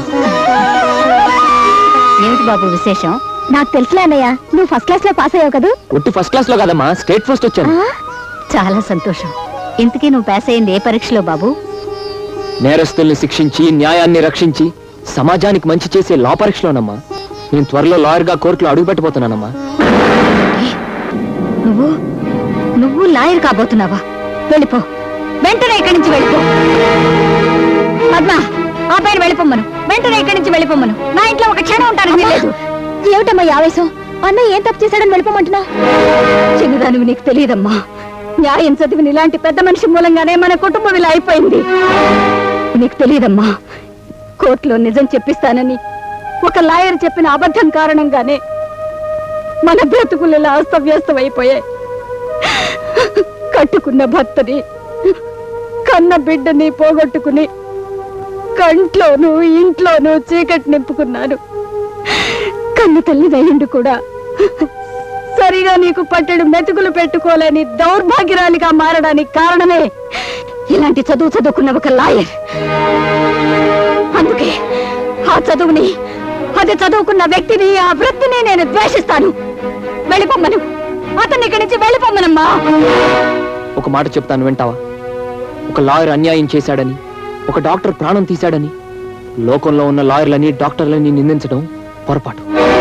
ఏమిటి బాబు విశేషం నాకు తెలుసులే అన్నయ్య నువ్వు ఫస్ట్ క్లాస్ లో పాస్ అయ్యావు కదా ఒట్టి ఫస్ట్ క్లాస్ లో కదమ్మా స్టేట్ ఫస్ట్ వచ్చాను చాలా సంతోషం ఇంతకీ నువ్వు పాస్ అయింది ఏ పరీక్షలో బాబు నేరస్తుల్ని శిక్షించి న్యాయాన్ని రక్షించి సమాజానికి మంచి చేసే లా పరీక్షలోనమ్మా నేను త్వరలో లాయర్ గా కోర్టులో అడుగు పెట్టబోతున్నానమ్మా నువ్వు నువ్వు లాయర్ కాబోతున్నావా వెళ్ళిపో వెంటనే ఇక్కడి నుంచి వెళ్ళిపో పద్మ ఆ పైన వెళ్ళిపోమ్మను వెంటనే ఇక్కడి నుంచి వెళ్ళిపోమ్మను నా ఇంట్లో ఒక క్షణం ఉంటాను వీల్లేదు ఏమిటమ్మా ఈ ఆవేశం అన్న ఏం తప్పు చేశాడని వెళ్ళిపోమంటున్నా చిన్నదానివి నీకు తెలియదమ్మా న్యాయం చదివిన ఇలాంటి పెద్ద మనిషి మూలంగానే మన కుటుంబం ఇలా అయిపోయింది నీకు తెలియదమ్మా కోర్టులో నిజం చెప్పిస్తానని ఒక లాయర్ చెప్పిన అబద్ధం కారణంగానే మన బ్రతుకులు ఇలా అస్తవ్యస్తం అయిపోయాయి కట్టుకున్న భర్తని కన్న బిడ్డని పోగొట్టుకుని కంట్లోనూ ఇంట్లోనూ చీకటి నింపుకున్నాను కన్ను తల్లి దయ్యుండు కూడా సరిగా నీకు పట్టెడు మెతుకులు పెట్టుకోలేని దౌర్భాగ్యరాలిగా మారడానికి కారణమే ఇలాంటి చదువు చదువుకున్న ఒక లాయర్ అందుకే ఆ చదువుని అది చదువుకున్న వ్యక్తిని ఆ వృత్తిని నేను ద్వేషిస్తాను వెళ్ళిపోమ్మను అతన్ని ఇక్కడి నుంచి వెళ్ళిపోమ్మనమ్మా ఒక మాట చెప్తాను వింటావా ఒక లాయర్ అన్యాయం చేశాడని ఒక డాక్టర్ ప్రాణం తీశాడని లోకంలో ఉన్న లాయర్లని డాక్టర్లని నిందించడం పొరపాటు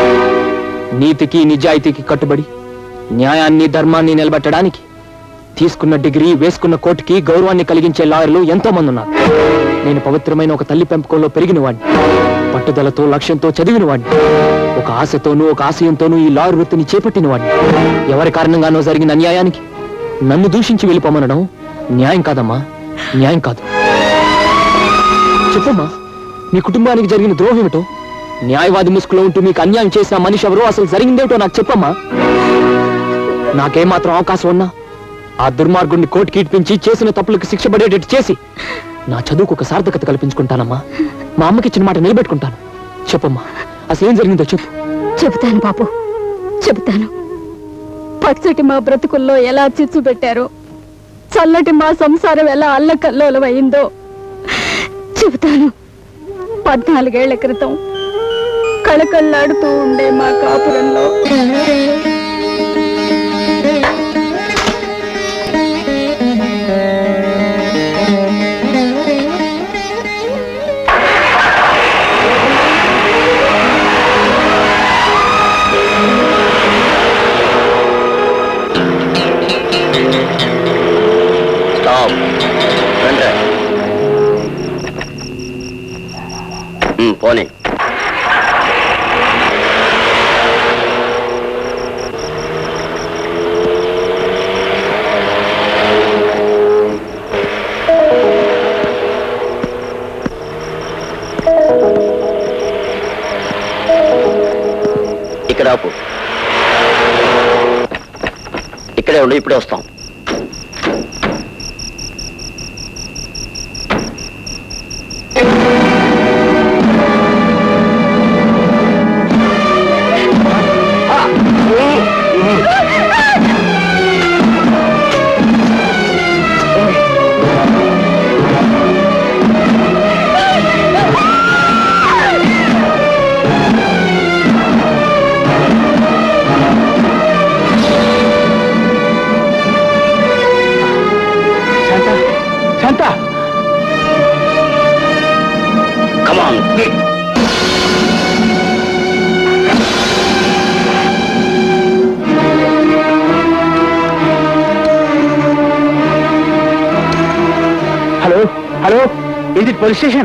నీతికి నిజాయితీకి కట్టుబడి న్యాయాన్ని ధర్మాన్ని నిలబెట్టడానికి తీసుకున్న డిగ్రీ వేసుకున్న కోర్టుకి గౌరవాన్ని కలిగించే లాయర్లు ఎంతో మంది ఉన్నారు నేను పవిత్రమైన ఒక తల్లి పెంపకంలో పెరిగిన వాడిని పట్టుదలతో లక్ష్యంతో చదివిన వాడిని ఒక ఆశతోనూ ఒక ఆశయంతోనూ ఈ లాయర్ వృత్తిని చేపట్టిన వాడిని ఎవరి కారణంగానో జరిగిన అన్యాయానికి నన్ను దూషించి వెళ్ళిపోమనడం న్యాయం కాదమ్మా న్యాయం కాదు చెప్పమ్మా మీ కుటుంబానికి జరిగిన ద్రోహం ఏమిటో న్యాయవాది ముసుగులో ఉంటూ మీకు అన్యాయం చేసిన మనిషి ఎవరో అసలు జరిగిందేమిటో నాకు చెప్పమ్మా నాకేమాత్రం అవకాశం ఉన్నా ఆ దుర్మార్గుడిని కోర్టుకి ఇడిపించి చేసిన తప్పులకు శిక్ష పడేటట్టు చేసి నా చదువుకు ఒక సార్థకత కల్పించుకుంటానమ్మా మా అమ్మకి ఇచ్చిన మాట నిలబెట్టుకుంటాను చెప్పమ్మా అసలు ఏం జరిగిందో చెప్పు చెబుతాను బాబు చెబుతాను పచ్చటి మా బ్రతుకుల్లో ఎలా చిచ్చు పెట్టారో చల్లటి మా సంసారం ఎలా అల్లకల్లోలం అయిందో చెబుతాను పద్నాలుగేళ్ల క్రితం కళకళ్ళాడుతూ ఉండే మా కాపురంలో స్టాప్ రండి ఉమ్, పోనీ ఇక్కడ ఆపు ఇక్కడే ఉండు ఇప్పుడే వస్తాం శాంత కమాన్ హలో హలో ఇది పోలీస్ స్టేషన్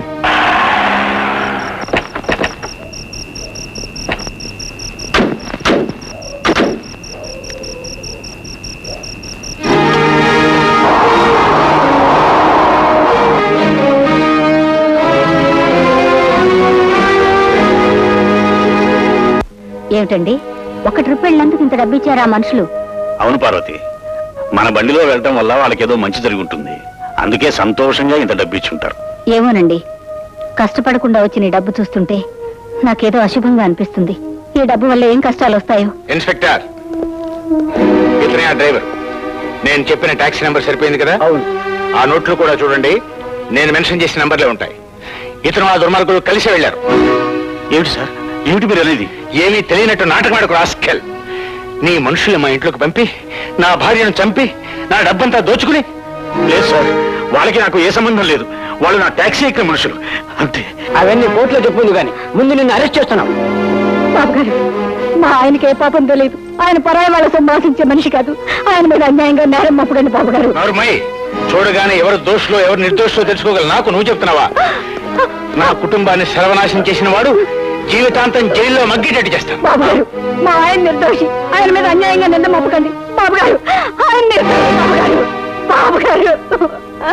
ఏమిటండి ఒక ట్రిప్ వెళ్ళినందుకు ఇంత డబ్బు ఇచ్చారా ఆ మనుషులు అవును పార్వతి మన బండిలో వెళ్ళటం వల్ల వాళ్ళకేదో మంచి జరిగి ఉంటుంది అందుకే సంతోషంగా ఇంత డబ్బు ఇచ్చి ఉంటారు ఏమోనండి కష్టపడకుండా వచ్చిన ఈ డబ్బు చూస్తుంటే నాకేదో అశుభంగా అనిపిస్తుంది ఈ డబ్బు వల్ల ఏం కష్టాలు వస్తాయో ఇన్స్పెక్టర్ ఇతనే ఆ డ్రైవర్ నేను చెప్పిన టాక్సీ నెంబర్ సరిపోయింది కదా అవును ఆ నోట్లు కూడా చూడండి నేను మెన్షన్ చేసిన నంబర్లే ఉంటాయి ఇతను ఆ దుర్మార్గులు కలిసి వెళ్ళారు ఏమిటి సార్ ఏమిటి మీరు అనేది ఏమీ తెలియనట్టు నాటకమాడకు రాస్కెల్ నీ మనుషుల్ని మా ఇంట్లోకి పంపి నా భార్యను చంపి నా డబ్బంతా దోచుకుని లేదు సార్ వాళ్ళకి నాకు ఏ సంబంధం లేదు వాళ్ళు నా టాక్సీ ఎక్కిన మనుషులు అంతే అవన్నీ కోర్టులో చెప్పుంది కానీ ముందు నిన్ను అరెస్ట్ చేస్తున్నాం బాబు గారు మా ఆయనకి ఏ పాపం తెలియదు ఆయన పరాయి వాళ్ళ సంభాషించే మనిషి కాదు ఆయన మీద అన్యాయంగా నేరం మప్పుడండి బాబు గారు నోరుమై చూడగానే ఎవరు దోషులో ఎవరు నిర్దోషులో తెలుసుకోగల నాకు నువ్వు చెప్తున్నావా నా కుటుంబాన్ని సర్వనాశనం చేసిన వాడు జీవితాంతం జైల్లో మగ్గేటట్టు చేస్తాను బాబు గారు మా ఆయన నిర్దోషి ఆయన మీద అన్యాయంగా నింద మోపకండి బాబు గారు ఆయన నిర్దోషి బాబు గారు బాబు గారు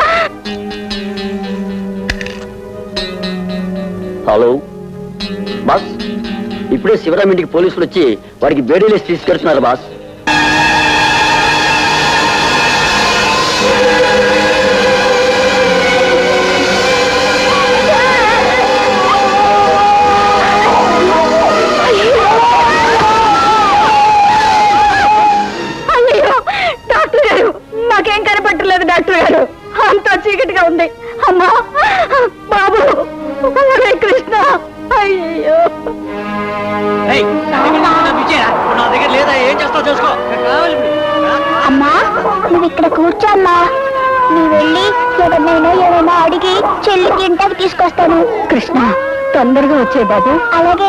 హలో బాస్ ఇప్పుడే శివరాం ఇంటికి పోలీసులు వచ్చి వాడికి బేడీలేసి తీసుకెళ్తున్నారు బాస్ అయ్యో డాక్టర్ గారు నాకేం కనపట్టలేదు డాక్టర్ గారు అంతా చీకటిగా ఉంది అమ్మా బాబు ఒరే కృష్ణ అయ్యో నా దగ్గర లేదా ఏం చేస్తావు చూసుకో అమ్మా నువ్వు ఇక్కడ కూర్చోమ్మా నువ్వు వెళ్ళి ఎవరినైనా ఏమైనా అడిగి చెల్లికి ఇంటికి తీసుకొస్తాను కృష్ణ తొందరగా వచ్చే బాబు అలాగే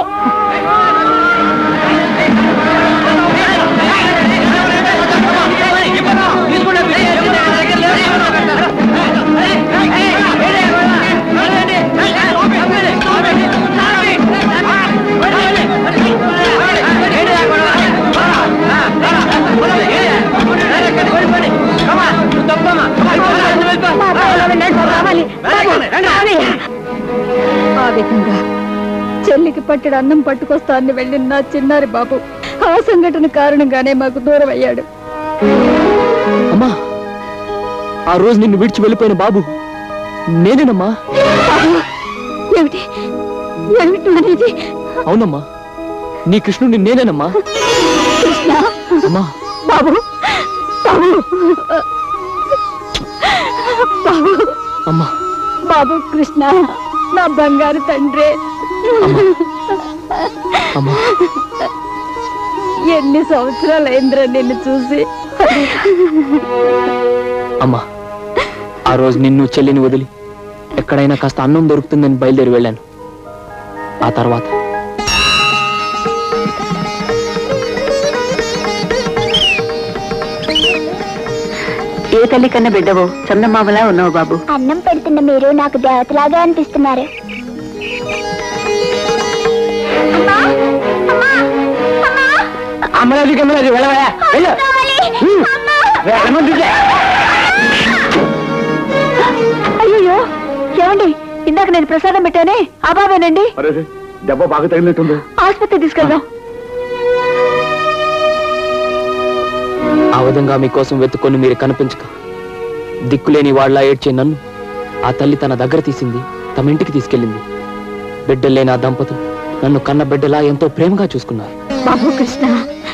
ఆ విధంగా చెల్లికి పట్టెడు అన్నం పట్టుకొస్తానని వెళ్ళిన నా చిన్నారి బాబు ఆ సంఘటన కారణంగానే మాకు దూరం అయ్యాడు అమ్మా ఆ రోజు నిన్ను విడిచి వెళ్ళిపోయిన బాబు నేనేనమ్మా ఏమిటి ఏమిటి అనేది అవునమ్మా నీ కృష్ణుడిని నేనేనమ్మా కృష్ణ అమ్మా బాబు బాబు బాబు అమ్మా బాబు కృష్ణ నా బంగారు తండ్రి అమ్మా ఎన్ని సంవత్సరాలు అయిందిరా నిన్ను చూసి అమ్మా ఆ రోజు నిన్ను చెల్లిని వదిలి ఎక్కడైనా కాస్త అన్నం దొరుకుతుందని బయలుదేరి వెళ్ళాను ఆ తర్వాత ఏ తల్లి కన్నా బిడ్డవో చందమామలా ఉన్నావు బాబు అన్నం పెడుతున్న మీరు నాకు దేవతలాగా అనిపిస్తున్నారు అమ్మా అమ్మా అమ్మా అమరాజు కమరాజు వెళ్ళవా వెళ్ళు హ్మ్. వెళ్ళమని చూసా. అయ్యో ఏమండి ఇందాక నేను ప్రసాదం పెట్టానే ఆ బాబేనండి అరే దెబ్బ బాగా తగిలినట్టుంది ఆసుపత్రి తీసుకెళ్దాం ఆ విధంగా మీకోసం వెతుక్కొని మీరు కనిపించక దిక్కులేని వాళ్ళ ఏడ్చే నన్ను ఆ తల్లి తన దగ్గర తీసింది తమ ఇంటికి తీసుకెళ్ళింది బిడ్డలేని ఆ దంపతులు నన్ను కన్న బిడ్డలా ఎంతో ప్రేమగా చూసుకున్నారు బాబు కృష్ణ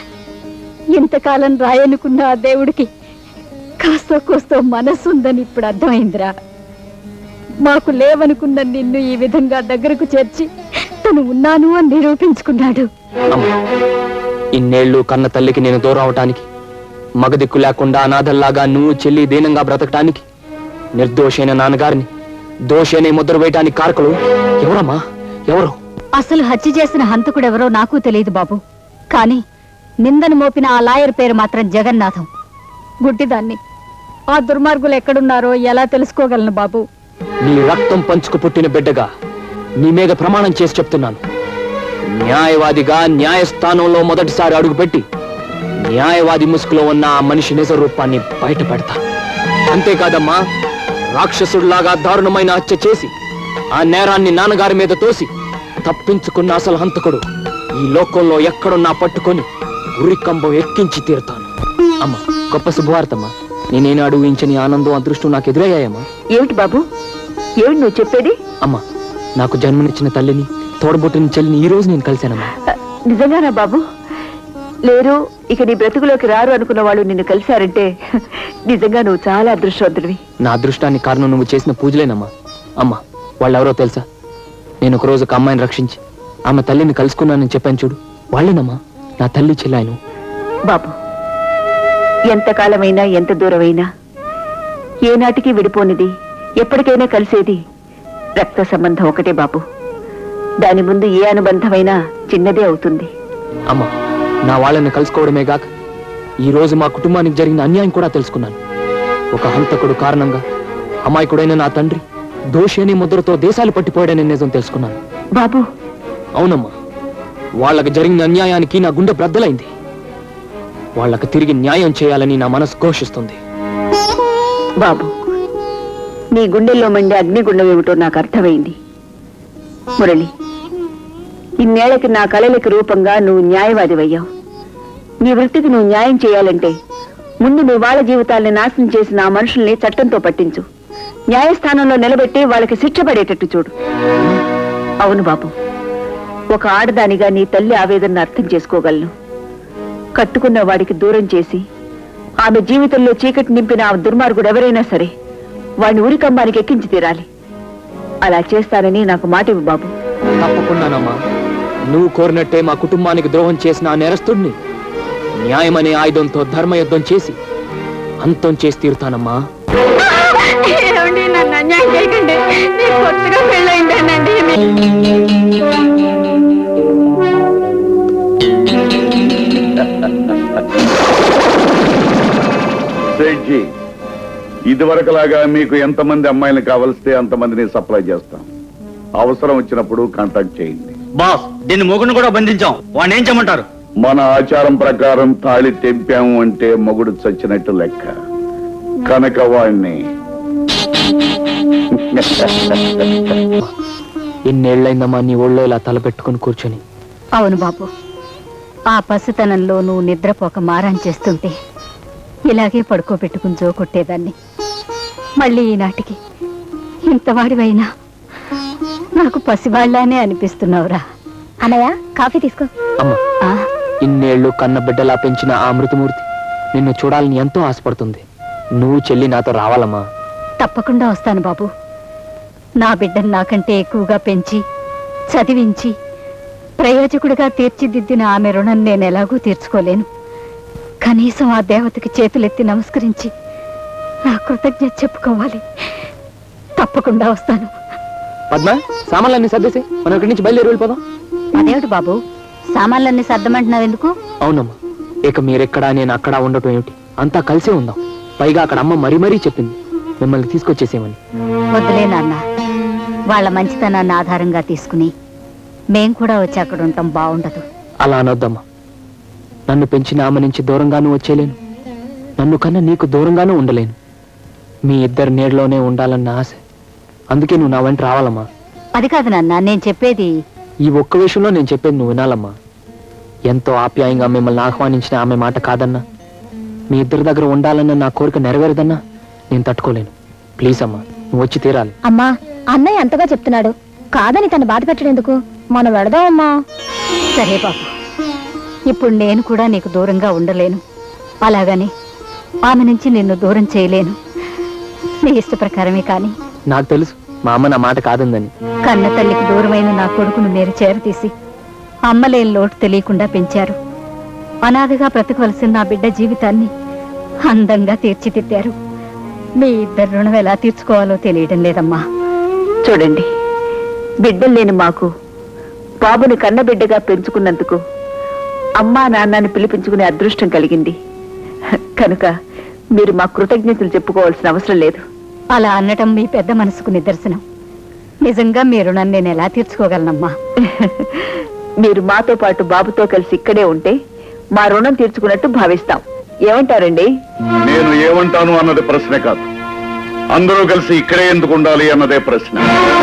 ఇంతకాలం రాయనుకున్న ఆ దేవుడికి కాస్త కోస్తో మనసుందని ఇప్పుడు అర్థమైందిరా మాకు లేవనుకున్న నిన్ను ఈ విధంగా దగ్గరకు చేర్చి తను ఉన్నాను అని నిరూపించుకున్నాడు అమ్మ ఇన్నేళ్లు కన్న తల్లికి నేను దూరం అవటానికి మగదిక్కు లేకుండా అనాథల్లాగా నువ్వు చెల్లి దీనంగా బ్రతకటానికి నిర్దోషైన నాన్నగారిని దోషైన ముద్ర వేయటానికి కారకులు ఎవరమ్మా ఎవరు అసలు హత్య చేసిన హంతకుడెవరో నాకు తెలియదు బాబు కానీ నిందను మోపిన ఆ లాయర్ పేరు మాత్రం జగన్నాథం గుడ్డిదాన్ని ఆ దుర్మార్గులు ఎక్కడున్నారో ఎలా తెలుసుకోగలను బాబు నీ రక్తం పంచుకు పుట్టిన బిడ్డగా నీ మీద ప్రమాణం చేసి చెప్తున్నాను న్యాయవాదిగా న్యాయస్థానంలో మొదటిసారి అడుగుపెట్టి న్యాయవాది ముసుగులో ఉన్న ఆ మనిషి నిజ రూపాన్ని బయట పెడతా అంతేకాదమ్మా రాక్షసుడిలాగా దారుణమైన హత్య చేసి ఆ నేరాన్ని నాన్నగారి మీద తోసి తప్పించుకున్న అసలు హంతకుడు ఈ లోకంలో ఎక్కడున్నా పట్టుకొని ఉరికంబం ఎక్కించి తీరుతాను అమ్మా గొప్ప శుభవార్తమ్మా నేనేనాడు ఊహించని ఆనందం అదృష్టం నాకు ఎదురయ్యాయమ్మా ఏమిటి బాబు ఏమిటి నువ్వు చెప్పేది అమ్మా నాకు జన్మనిచ్చిన తల్లిని తోడబుట్టిన చెల్లిని ఈ రోజు నేను కలిశానమ్మా నిజంగానా బాబు లేరు ఇక నీ బ్రతుకులోకి రారు అనుకున్న వాళ్ళు నిన్ను కలిశారంటే నిజంగా నువ్వు చాలా అదృష్టవంతుడివి నా అదృష్టానికి కారణం నువ్వు చేసిన పూజలేనమ్మా అమ్మా వాళ్ళెవరో తెలుసా నేను ఒక రోజు ఒక అమ్మాయిని రక్షించి ఆమె తల్లిని కలుసుకున్నానని చెప్పాను చూడు వాళ్ళేనమ్మా నా తల్లి చెల్లాయను బాబు ఎంతకాలమైనా ఎంత దూరమైనా ఏనాటికి విడిపోనిది ఎప్పటికైనా కలిసేది రక్త సంబంధం ఒకటే బాబు దాని ముందు ఏ అనుబంధమైనా చిన్నదే అవుతుంది అమ్మా నా వాళ్ళని కలుసుకోవడమే గాక ఈ రోజు మా కుటుంబానికి జరిగిన అన్యాయం కూడా తెలుసుకున్నాను ఒక హంతకుడు కారణంగా అమాయకుడైన నా తండ్రి దోషి అనే ముద్రతో దేశాలు పట్టిపోయాడనే నిజం తెలుసుకున్నాను బాబు అవునమ్మా వాళ్ళకి జరిగిన అన్యాయానికి నా గుండె బ్రద్దలైంది వాళ్ళకి తిరిగి న్యాయం చేయాలని నా మనసు ఘోషిస్తుంది బాబు నీ గుండెల్లో మండే అగ్నిగుండం ఏమిటో నాకు అర్థమైంది మురళి ఇన్నేళ్లకి నా కళలకి రూపంగా నువ్వు న్యాయవాదివయ్యావు నీ వృత్తికి నువ్వు న్యాయం చేయాలంటే ముందు నీ వాళ్ళ జీవితాల్ని నాశనం చేసిన ఆ మనుషుల్ని చట్టంతో పట్టించు న్యాయస్థానంలో నిలబెట్టి వాళ్ళకి శిక్ష పడేటట్టు చూడు అవును బాబు ఒక ఆడదానిగా నీ తల్లి ఆవేదనను అర్థం చేసుకోగలను కట్టుకున్న వాడికి దూరం చేసి ఆమె జీవితంలో చీకటి నింపిన ఆ దుర్మార్గుడు ఎవరైనా సరే వాడిని ఉరికంబానికి ఎక్కించి తీరాలి అలా చేస్తానని నాకు మాట ఇవ్వు బాబు తప్పకుండానమ్మా నువ్వు కోరినట్టే మా కుటుంబానికి ద్రోహం చేసిన ఆ నేరస్తుడిని న్యాయమనే ఆయుధంతో ధర్మయుద్ధం చేసి అంతం చేసి తీరుతానమ్మా ఏమండి నన్ను అన్యాయం చేయకండి నేను కొత్తగా పెళ్ళయింటానండి సేట్జీ ఇదివరకులాగా మీకు ఎంతమంది అమ్మాయిలు కావలిస్తే అంతమందిని సప్లై చేస్తాం అవసరం వచ్చినప్పుడు కాంటాక్ట్ చేయండి బాస్ దీన్ని మొగుడిని కూడా బంధించాం వాడిని ఏం చేయమంటారు మన ఆచారం ప్రకారం తాళి తెంపాము అంటే మొగుడు చచ్చినట్టు లెక్క కనుక వాణ్ణి ఎన్నేళ్లైందమ్మా నీ ఒళ్ళో ఇలా తలపెట్టుకుని కూర్చొని అవును బాబు ఆ పసితనంలో నువ్వు నిద్రపోక మారం చేస్తుంటే ఇలాగే పడుకోబెట్టుకుని జోకొట్టేదాన్ని మళ్ళీ ఈనాటికి ఇంతవాడివైనా నాకు పసివాళ్లానే అనిపిస్తున్నావురా అన్నయ్య కాఫీ తీసుకో అమ్మా ఇన్నేళ్లు కన్న బిడ్డలా పెంచిన ఆ మృతమూర్తి నిన్ను చూడాలని ఎంతో ఆశపడుతుంది నువ్వు చెల్లి నాతో రావాలమ్మా తప్పకుండా వస్తాను బాబు నా బిడ్డను నాకంటే ఎక్కువగా పెంచి చదివించి ప్రయోజకుడిగా తీర్చిదిద్దిన ఆమె రుణం నేను ఎలాగూ తీర్చుకోలేను కనీసం ఆ దేవతకి చేతులెత్తి నమస్కరించి నా కృతజ్ఞత చెప్పుకోవాలి తప్పకుండా వస్తాను పద్మ సామాన్లన్నీ సర్దేసి మనం ఇక్కడి నుంచి బయలుదేరి వెళ్ళిపోదాం అదేమిటి బాబు సామాన్లన్నీ సర్దమంటున్నావు ఎందుకు అవునమ్మా ఇక మీరెక్కడా నేను అక్కడ ఉండటం ఏమిటి అంతా కలిసే ఉందాం పైగా అక్కడ అమ్మ మరీ మరీ చెప్పింది మిమ్మల్ని తీసుకొచ్చేసేమని వద్దులే నాన్న వాళ్ళ మంచితనాన్ని ఆధారంగా తీసుకుని మేం కూడా వచ్చి అక్కడ ఉంటాం బాగుండదు అలా అనొద్దమ్మా నన్ను పెంచిన ఆమె నుంచి దూరంగానూ వచ్చేలేను నన్ను కన్నా నీకు దూరంగానూ ఉండలేను మీ ఇద్దరు నీడలోనే ఉండాలన్న ఆశ అందుకే నువ్వు నా వెంట రావాలమ్మా అది కాదు నాన్న నేను చెప్పేది ఈ ఒక్క విషయంలో నేను చెప్పేది నువ్వు వినాలమ్మా ఎంతో ఆప్యాయంగా మిమ్మల్ని ఆహ్వానించిన ఆమె మాట కాదన్నా మీ ఇద్దరి దగ్గర ఉండాలన్న నా కోరిక నెరవేరదన్నా నేను తట్టుకోలేను ప్లీజ్ అమ్మా నువ్వు వచ్చి తీరాలి అమ్మా అన్నయ్య అంతగా చెప్తున్నాడు కాదని తను బాధ పెట్టడం ఎందుకు మనం వెళదాం అమ్మా సరే బాబు ఇప్పుడు నేను కూడా నీకు దూరంగా ఉండలేను అలాగని ఆమె నుంచి నిన్ను దూరం చేయలేను నీ ఇష్ట ప్రకారమే కానీ నాకు తెలుసు మా అమ్మ నా మాట కాదందని కన్న తల్లికి దూరమైన నా కొడుకును మీరు చేరతీసి అమ్మలేని లోటు తెలియకుండా పెంచారు అనాథగా బ్రతకవలసిన నా బిడ్డ జీవితాన్ని అందంగా తీర్చిదిద్దారు మీ ఇద్దరు రుణం ఎలా తీర్చుకోవాలో తెలియడం లేదమ్మా చూడండి బిడ్డలు లేని మాకు బాబుని కన్నబిడ్డగా పెంచుకున్నందుకు అమ్మా నాన్నని పిలిపించుకునే అదృష్టం కలిగింది కనుక మీరు మా కృతజ్ఞతలు చెప్పుకోవాల్సిన అవసరం లేదు అలా అనటం మీ పెద్ద మనసుకు నిదర్శనం నిజంగా మీ రుణం నేను ఎలా తీర్చుకోగలనమ్మా మీరు మాతో పాటు బాబుతో కలిసి ఇక్కడే ఉంటే మా రుణం తీర్చుకున్నట్టు భావిస్తాం ఏమంటారండి నేను ఏమంటాను అన్నది ప్రశ్న కాదు అందరూ కలిసి ఇక్కడే ఎందుకు ఉండాలి అన్నదే ప్రశ్న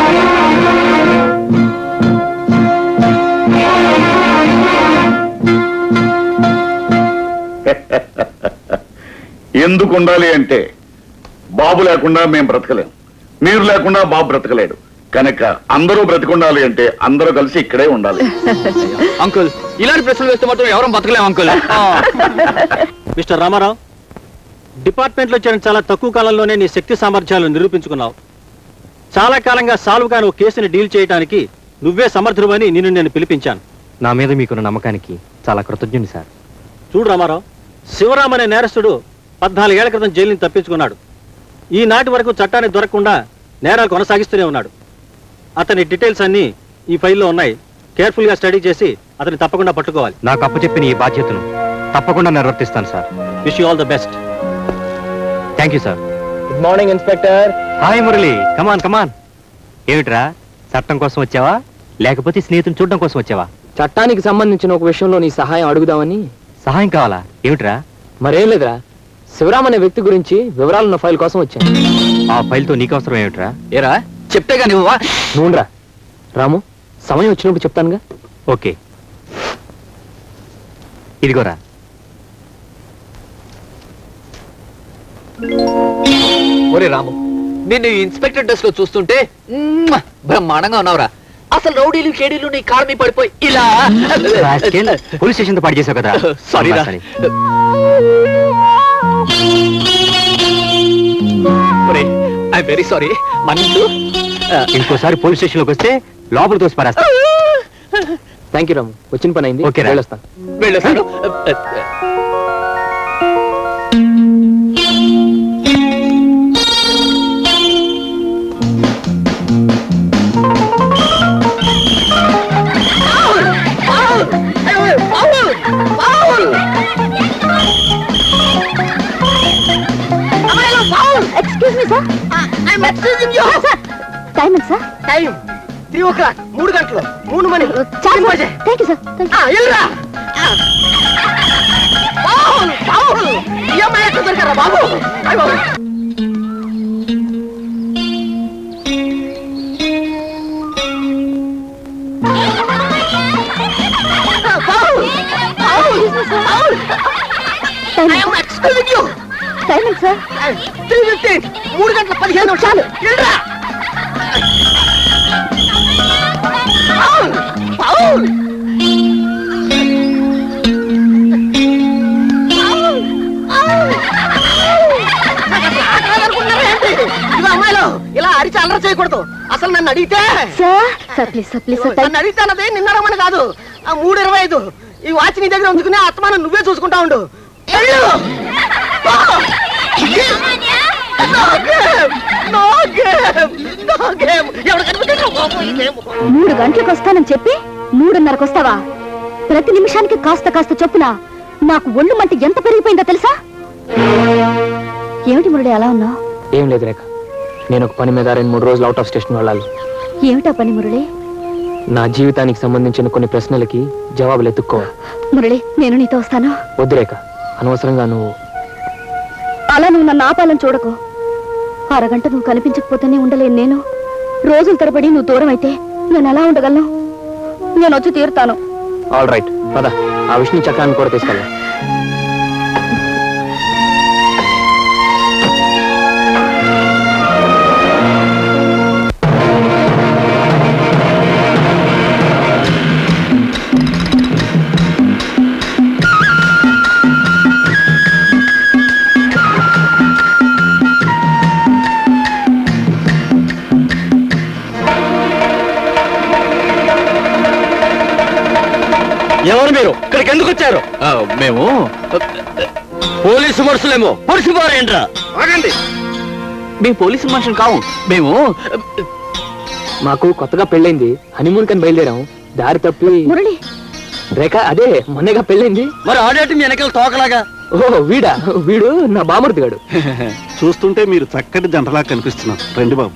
ఎందుకు ఉండాలి అంటే బాబు లేకుండా మేం బ్రతకలేం మీరు లేకుండా బాబు బ్రతకలేడు కనుక అందరూ బ్రతికుండాలి అంటే అందరూ కలిసి ఇక్కడే ఉండాలి అంకుల్ ఇలాంటి ప్రశ్నలు వేస్తే మాత్రం ఎవరం బతకలేం అంకుల్ మిస్టర్ రామారావు డిపార్ట్మెంట్లో చేరిన చాలా తక్కువ కాలంలోనే నీ శక్తి సామర్థ్యాలు నిరూపించుకున్నావు చాలా కాలంగా సాల్వ్ కాని ఒక కేసుని డీల్ చేయడానికి నువ్వే సమర్థుడని నిన్ను నేను పిలిపించాను నా మీద మీకున్న నమ్మకానికి చాలా కృతజ్ఞుని సార్ చూడు రామారావు శివరాం అనే నేరస్తుడు పద్నాలుగేళ్ల క్రితం జైలు నుంచి తప్పించుకున్నాడు ఈనాటి వరకు చట్టాన్ని దొరకకుండా నేరాలు కొనసాగిస్తూనే ఉన్నాడు అతని డీటెయిల్స్ అన్నీ ఈ ఫైల్లో ఉన్నాయి కేర్ఫుల్గా స్టడీ చేసి అతన్ని తప్పకుండా పట్టుకోవాలి నాకు అప్పచెప్పిన ఈ బాధ్యతను తప్పకుండా నిర్వర్తిస్తాను sir wish you all the best thank you sir good morning inspector hi Murali come on come on ఏమిట్రా చట్టం కోసం వచ్చావా లేకపోతే స్నేహితుని చూడడం కోసం వచ్చావా చట్టానికి సంబంధించిన ఒక విషయంలో నీ సహాయం అడుగుదామని సహాయం కావాలా ఏమిట్రా మరేం లేదురా శివరామ్ అనే వ్యక్తి గురించి వివరాలున్న ఫైల్ కోసం వచ్చాను ఆ ఫైల్తో నీకు అవసరం ఏమిట్రా ఏరా చెప్తేగా నువ్వు నువ్వురా రాము సమయం వచ్చినప్పుడు చెప్తానుగా ఓకే ఇదిగోరా ఒరే రాము నిన్ను ఇన్స్పెక్టర్ డ్రెస్ లో చూస్తుంటే మ్మ్, బ్రహ్మాండంగా ఉన్నావురా అసలు రౌడీలు కేడీలు నీ కారు మీద పడిపోయి ఇలా పోలీస్ స్టేషన్ తో పాటు చేసావు కదా సారీ రా ఐ వెరీ సారీ మన్నించు ఇంకోసారి పోలీస్ స్టేషన్ లోకి వస్తే లోపల తోసి పారేస్తా థ్యాంక్ యూ రాము వచ్చిన పని అయింది ఓకే రా. వెళ్ళొస్తాను వెళ్ళొస్తాను ఎక్స్క్యూజ్ మీ సార్ టైం ఎంత sir time three o'clock మూడు గంటలు మూడు మణి చాలు sir thank you sir thank you వెళ్ళరా ఈ అమ్మాయి ఎక్కడ దొరికారా బాబు అయ్ బాబు టైం ఎంత సార్ త్రీ ఫిఫ్టీ మూడు గంటల పదిహేను నిమిషాలు వెళ్ళరా పావుల్ పావుల్ ఇదిగో అమ్మాయిలు ఇలా అరిచి అల్లరి చేయకూడదు అసలు నన్ను అడిగితే sir sir please sir please sir నన్ను అడిగితే అన్నది నిన్న అడగమని కాదు ఆ మూడు ఇరవై ఐదు ఈ వాచ్ నీ దగ్గర ఉంచుకుని అత్తమానం నువ్వే చూసుకుంటా ఉండు వెళ్ళు. పో. No game. No game. No game. ఎవడు కనిపెట్టాడు? బాబు, ఈ game. మూడు గంటలకు వస్తానని చెప్పి మూడున్నరకు వస్తావా ప్రతి నిమిషానికి కాస్త కాస్త చొప్పున నాకు ఒళ్ళు మంట ఎంత పెరిగిపోయిందో తెలుసా ఏమిటి మురళి అలా ఉన్నావు ఏం లేదు రేఖ నేను ఒక పని మీద రెండు మూడు రోజులు అవుట్ ఆఫ్ స్టేషన్ వెళ్ళాలి ఏమిటా పని మురళి నా జీవితానికి సంబంధించిన కొన్ని ప్రశ్నలకి జవాబులు ఎత్తుక్కోవాలి మురళి నేను నీతో వస్తాను వద్దు రేఖ అనవసరంగా నువ్వు అలా నువ్వు నన్ను ఆపాలని చూడకు అరగంట నువ్వు కనిపించకపోతేనే ఉండలేను నేను రోజుల తరబడి నువ్వు దూరం అయితే నేను ఎలా ఉండగలను నేను వచ్చి తీరుతాను ఆల్ రైట్ పద ఆ విష్ణు చక్రాన్ని కూడా తీసుకెళ్ళా ఎవరు మీరు ఇక్కడికి ఎందుకు వచ్చారు మేము పోలీసు మనుషులేమో పొడిసి పోరేంట్రా ఆగండి మేము పోలీసు మనుషులు కావు మేము మాకు కొత్తగా పెళ్ళైంది హనీమూన్ కని బయలుదేరాం దారి తప్పి మురళి రేఖ అదే మొన్నగా పెళ్ళైంది మరి ఆడేటి మీ వెనకాల తోకలాగా ఓ వీడా వీడు నా బామర్ది గాడు చూస్తుంటే మీరు చక్కటి జంటలా కనిపిస్తున్నారు రండి బాబు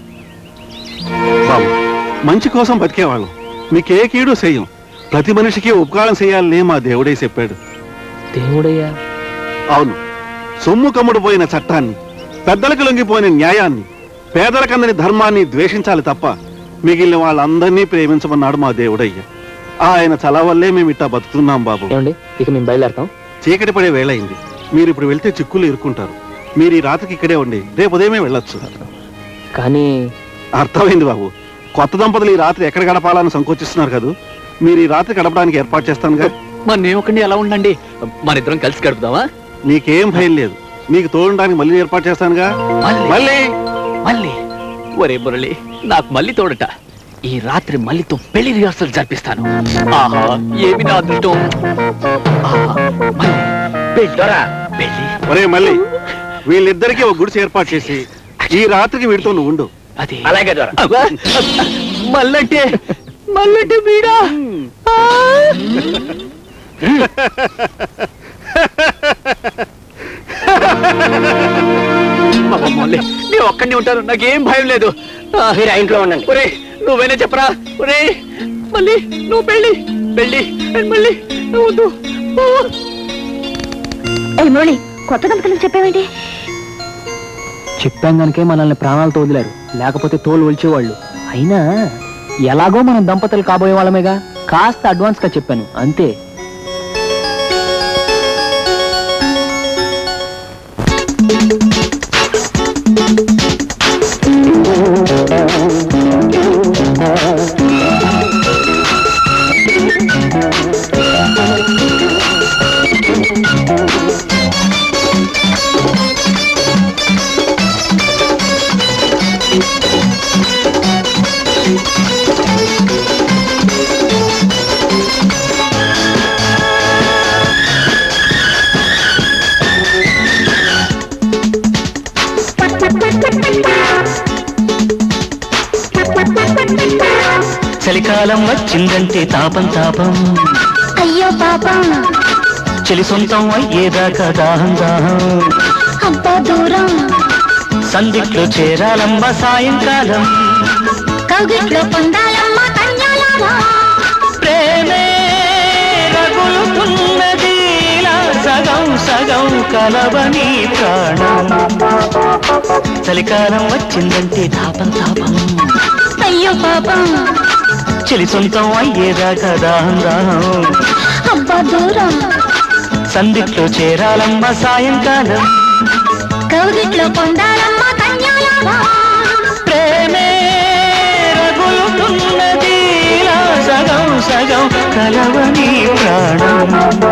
బాబు మంచి కోసం బతికేవాళ్ళం మీకే కీడు చెయ్యం ప్రతి మనిషికి ఉపకారం చేయాలని మా దేవుడే చెప్పాడు దేవుడయ్యా అవును సొమ్ము కమ్ముడు పోయిన చట్టాన్ని పెద్దలకు లొంగిపోయిన న్యాయాన్ని పేదలకందని ధర్మాన్ని ద్వేషించాలి తప్ప మిగిలిన వాళ్ళందరినీ ప్రేమించమన్నాడు మా దేవుడయ్య ఆయన చల వల్లే మేము ఇట్టా బతుకుతున్నాం బాబు ఏమండి ఇక మేము బయలుదేరతాం చీకటి పడే వేళ అయింది మీరు ఇప్పుడు వెళ్తే చిక్కులు ఇరుక్కుంటారు మీరు ఈ రాత్రికి ఇక్కడే ఉండి రేపు ఉదయమే వెళ్ళొచ్చు కానీ అర్థమైంది బాబు కొత్త దంపతులు ఈ రాత్రి ఎక్కడ గడపాలని సంకోచిస్తున్నారు కదా మీరు ఈ రాత్రి గడపడానికి ఏర్పాటు చేస్తానుగా మరి నేను ఒకటి ఎలా ఉండండి మన ఇద్దరం కలిసి గడుపుదామా నీకేం భయం లేదు మీకు తోడడానికి మళ్ళీ ఏర్పాటు చేస్తానుగా మళ్ళీ మళ్ళీ ఒరే మురళి నాకు మళ్ళీ తోడట ఈ రాత్రి మళ్ళీతో పెళ్లి రిహార్సల్ జరిపిస్తాను ఆహా ఏమి నా అదృష్టం ఆహా, మళ్ళీ పెళ్ళి పెళ్ళి ఒరే మళ్ళీ వీళ్ళిద్దరికీ ఒక గుడిసె ఏర్పాటు చేసి ఈ రాత్రికి వీడితో నువ్వు ఉండు అది అలాగే దొర అబ్బా, మళ్ళంటే మళ్ళంటే వీడా ఆ! పాపం మొల్లి నేను ఒక్కడిని ఉంటాను నాకేం భయం లేదు మీరు ఆ ఇంట్లో ఉండండి ఒరే నువ్వేనా చెప్పరా ఒరే మళ్ళీ నువ్వు పెళ్ళి పెళ్ళి and మళ్ళీ నువ్వు వద్దు ఓ. ఏ మురళి కొత్త దంపతులకు చెప్పావేంటి చెప్పాం గనుకే మనల్ని ప్రాణాలతో వదిలారు లేకపోతే తోలు ఒలిచేవాళ్ళు అయినా ఎలాగో మనం దంపతులు కాబోయే వాళ్ళమేగా కాస్త అడ్వాన్స్ గా చెప్పాను అంతే చలికాలం వచ్చిందంటే తాపం తాపం అయ్యో పాపం చలి సొంతం అయ్యేదాకా దాహం దాహం అబ్బా దూరం సందిట్లో చేరాలమ్మ సాయంకాలం కౌగిట్లో పొందాలమ్మ కన్యాలాభం ప్రేమే రగులుతున్నది ఇలా సగం సగం కలవని ప్రాణం చలికాలం వచ్చిందంటే తాపం తాపం అయ్యో పాపం చలి సొంతం అయ్యేదాకా దాహం దాహం అబ్బా దూరం సందిట్లో చేరాలమ్మ సాయంకాలం కౌగిట్లో పొందాలమ్మ కన్యాలాభం ప్రేమే రగులుతున్నది ఇలా సగం సగం కలవని ప్రాణం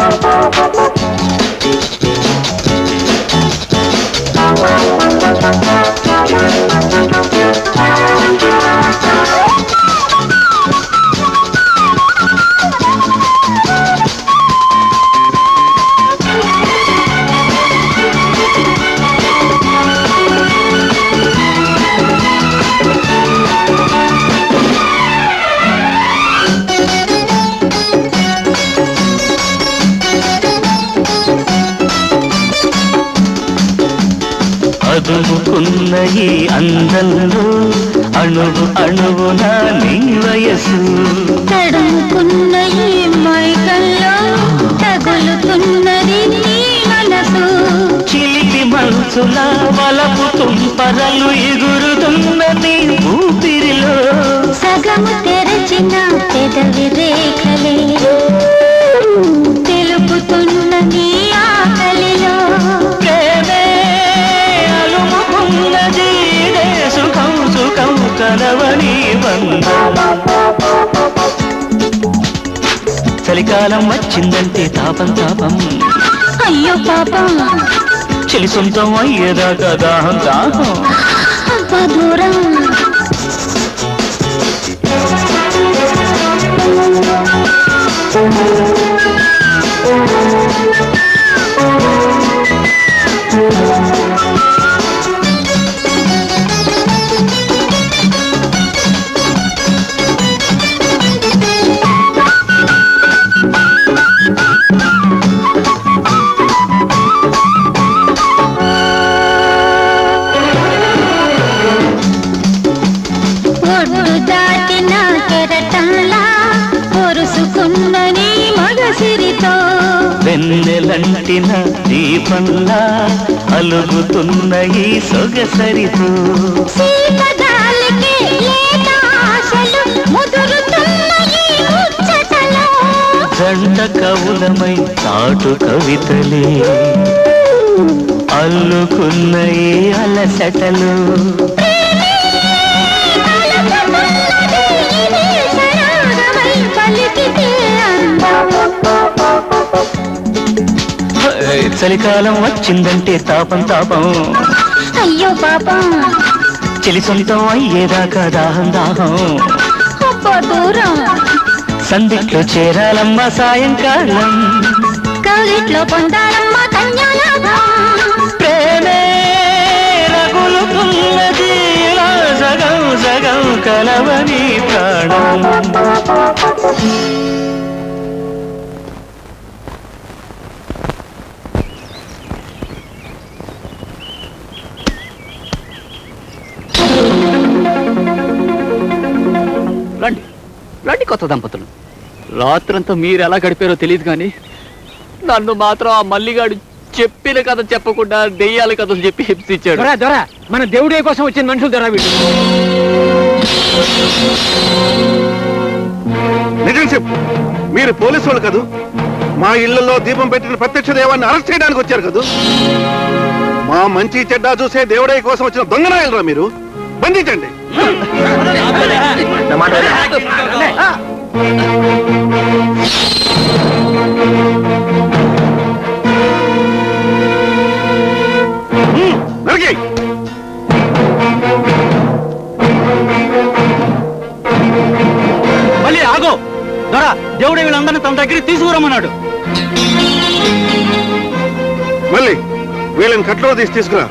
అదుముకున్న ఈ అందంలో అణువు అణువున నీ వయసు తడుముకున్న ఈ మైకల్లో తగులుతున్నది నీ మనసు చిలిపి మనసుల వలపు తుంపరలు ఎగురుతున్న నీ ఊపిరిలో సగము తెరచిన పెదవి రేఖలే తెలుపుతున్న నీ ఆకలిలో ప్రేమే అలుముకున్నది ఇదే సుఖం సుఖం కలవని బంధం చలికాలం వచ్చిందంటే తాపం తాపం అయ్యో పాపం చెలి సొంతం అయ్యేదాకా దాహం దాహం అబ్బా దూరం ఒడ్డు దాటిన కెరటంలా పొరుసుకున్న నీ మగసిరితో వెన్నెలంటిన దీపంలా అలుగుతున్న ఈ సొగసరితో సీతగాలికి లేత ఆశలు ముదురుతున్న ఈ ముచ్చటలో జంట కవులమై చాటు కవితలే అల్లుకున్న ఈ అలసటలు తలుపుతున్నది ఇదే సరాగమై పలికితే అందం హే, చలికాలం వచ్చిందంటే తాపం తాపం అయ్యో పాపం చెలి సొంతం అయ్యేదాకా దాహం దాహం అబ్బా దూరం సందిట్లో చేరాలమ్మ సాయంకాలం కౌగిట్లో పొందాలమ్మ కన్యాలాభం ప్రేమే రగులుతున్నది ఇలా సగం సగం కలవని ప్రాణం కొత్త దంపతులు రాత్రంతా మీరు ఎలా గడిపారో తెలియదు కానీ నన్ను మాత్రం ఆ మల్లిగాడు చెప్పిన కథ చెప్పకుండా దెయ్యాల కథలు చెప్పి హింసించాడు దొరా దొరా మన దేవుడే కోసం వచ్చిన మనుషులు దొరా వీళ్ళు నిజం చెప్పు మీరు పోలీసు వాళ్ళు కదూ మా ఇళ్లలో దీపం పెట్టిన ప్రత్యక్ష దేవాన్ని అరెస్ట్ చేయడానికి వచ్చారు కదూ మా మంచి చెడ్డ చూసే దేవుడయ్య కోసం వచ్చిన దొంగనాయలరా మీరు బంధించండి నరికేయ్. మళ్ళీ ఆగో దొర దేవుడే వీళ్ళందరినీ తన దగ్గరికి తీసుకురమ్మన్నాడు మళ్ళీ వీళ్ళని కట్లో తీసి తీసుకురా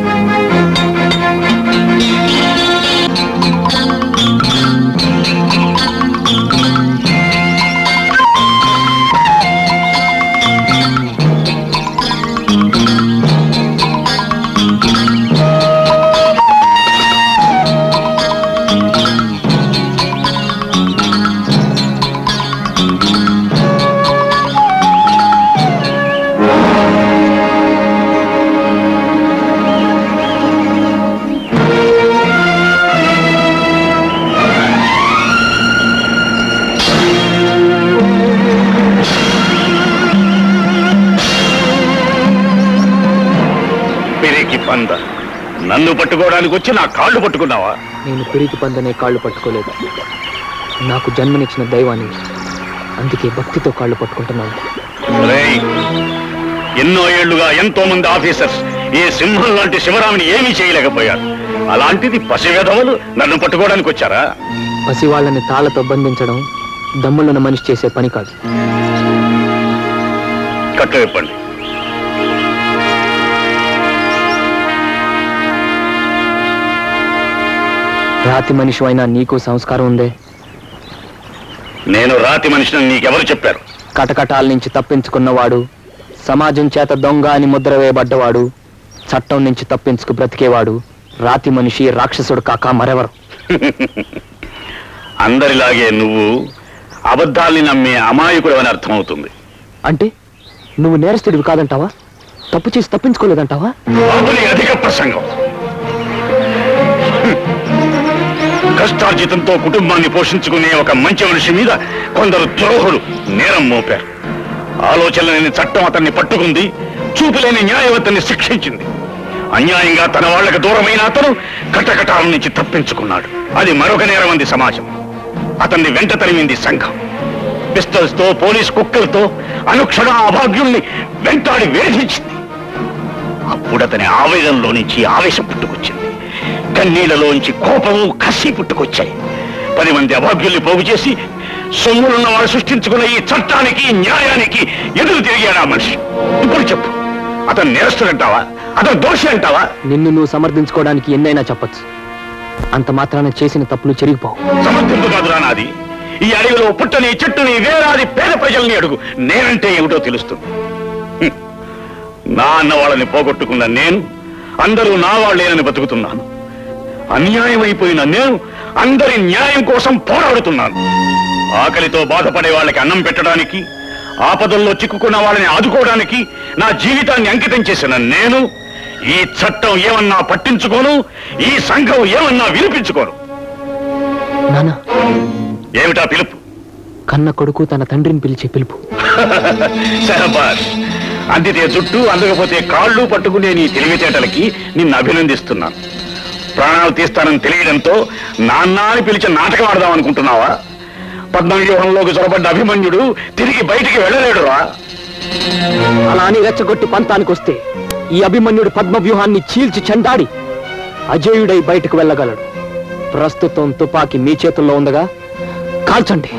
పిరికి పంద నన్ను పట్టుకోవడానికి వచ్చి నా కాళ్ళు పట్టుకున్నావా నేను పిరికి పందనే కాళ్ళు పట్టుకోలేదు నాకు జన్మనిచ్చిన దైవాన్ని అందుకే భక్తితో కాళ్ళు పట్టుకుంటున్నాను రేయ్, ఎన్నో ఏళ్లుగా ఎంతో మంది ఆఫీసర్స్ ఈ సింహం లాంటి శివరామిని ఏమీ చేయలేకపోయారు అలాంటిది పసివేధవులు నన్ను పట్టుకోవడానికి వచ్చారా పసివాళ్ళని తాళ్లతో బంధించడం దమ్ములున్న మనిషి చేసే పని కాదు కట్టు విప్పండి రాతి మనిషి అయినా నీకు సంస్కారం ఉందే నేను రాతి మనిషిని నీకెవరు చెప్పారు కటకటాల నుంచి తప్పించుకున్నవాడు సమాజం చేత దొంగ అని ముద్ర వేయబడ్డవాడు చట్టం నుంచి తప్పించుకు బ్రతికేవాడు రాతి మనిషి రాక్షసుడు కాక మరెవరు అందరిలాగే నువ్వు అబద్ధాల్ని నమ్మే అమాయకుడు అని అర్థమవుతుంది అంటే నువ్వు నేరస్తుడివి కాదంటావా తప్పు చేసి తప్పించుకోలేదంటావా బాబుని అధిక ప్రసంగం కష్టార్జితంతో కుటుంబాన్ని పోషించుకునే ఒక మంచి మనిషి మీద కొందరు ద్రోహులు నేరం మోపారు ఆలోచన లేని చట్టం అతన్ని పట్టుకుంది చూపులేని న్యాయం అతన్ని శిక్షించింది అన్యాయంగా తన వాళ్ళకి దూరమైన అతను కటకటాల నుంచి తప్పించుకున్నాడు అది మరొక నేరం అంది సమాజం అతన్ని వెంట తరిమింది సంఘం పిస్టల్స్ తో పోలీస్ కుక్కలతో అనుక్షణం అభాగ్యుల్ని వెంటాడి వేధించింది అప్పుడు అతని ఆవేదనలో నుంచి ఆవేశం పుట్టుకొచ్చింది కన్నీళ్లలోంచి కోపము కసి పుట్టుకొచ్చాయి పది మంది అభాగ్యుల్ని పోగు చేసి సొమ్ములున్న వాడు సృష్టించుకున్న ఈ చట్టానికి న్యాయానికి ఎదురు తిరిగాడు ఆ మనిషి ఇప్పుడు చెప్పు అతను నేరస్తుడంటావా అతను దోషి అంటావా నిన్ను నువ్వు సమర్థించుకోవడానికి ఎన్నైనా చెప్పొచ్చు అంత మాత్రాన చేసిన తప్పులు చెరిగిపోవు సమర్థింపు కాదురా నాది ఈ అడవిలో పుట్టని చెట్టుని వేలాది పేద ప్రజల్ని అడుగు నేనంటే ఏమిటో తెలుస్తుంది హ్మ్. నా అన్న వాళ్ళని పోగొట్టుకున్న నేను అందరూ నా వాళ్ళేనని బతుకుతున్నాను అన్యాయం అయిపోయిన నేను అందరి న్యాయం కోసం పోరాడుతున్నాను ఆకలితో బాధపడే వాళ్ళకి అన్నం పెట్టడానికి ఆపదల్లో చిక్కుకున్న వాళ్ళని ఆదుకోవడానికి నా జీవితాన్ని అంకితం చేసిన నేను ఈ చట్టం ఏమన్నా పట్టించుకోను ఈ సంఘం ఏమన్నా వినిపించుకోను నానా ఏమిటా పిలుపు కన్న కొడుకు తన తండ్రిని పిలిచే పిలుపు శహబాష్ అందితే జుట్టు అందకపోతే కాళ్ళు పట్టుకునే నీ తెలివితేటలకి నిన్ను అభినందిస్తున్నాను ప్రాణాలు తీస్తానని తెలియడంతో నాన్న అని పిలిచి నాటకం ఆడదాం అనుకుంటున్నావా పద్మవ్యూహంలోకి చొరబడ్డ అభిమన్యుడు తిరిగి బయటికి వెళ్ళలేడురా అలా అని రెచ్చగొట్టి పంతానికి వస్తే ఈ అభిమన్యుడు పద్మ వ్యూహాన్ని చీల్చి చెండాడి అజేయుడై బయటకు వెళ్ళగలడు ప్రస్తుతం తుపాకీ మీ చేతుల్లో ఉండగా కాల్చండి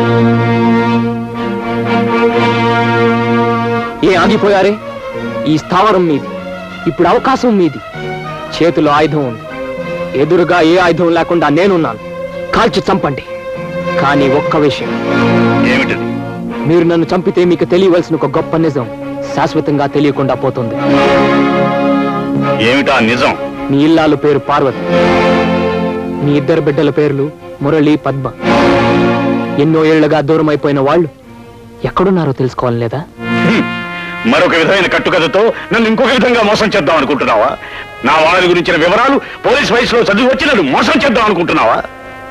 ఏ ఆగిపోయారే ఈ స్థావరం మీది ఇప్పుడు అవకాశం మీది చేతిలో ఆయుధం ఉంది ఎదురుగా ఏ ఆయుధం లేకుండా నేనున్నాను కాల్చి చంపండి కానీ ఒక్క విషయం ఏమిటది మీరు నన్ను చంపితే మీకు తెలియవలసిన ఒక గొప్ప నిజం శాశ్వతంగా తెలియకుండా పోతుంది ఏమిటా నిజం మీ ఇల్లాలు పేరు పార్వతి మీ ఇద్దరు బిడ్డల పేర్లు మురళి పద్మ ఎన్నో ఏళ్లుగా దూరం అయిపోయిన వాళ్ళు ఎక్కడున్నారో తెలుసుకోవాలి లేదా మరొక విధమైన కట్టుకథతో నన్ను ఇంకొక విధంగా మోసం చేద్దాం అనుకుంటున్నావా నా వాళ్ళ గురించిన వివరాలు పోలీస్ వయసులో చదివి వచ్చి నన్ను మోసం చేద్దాం అనుకుంటున్నావా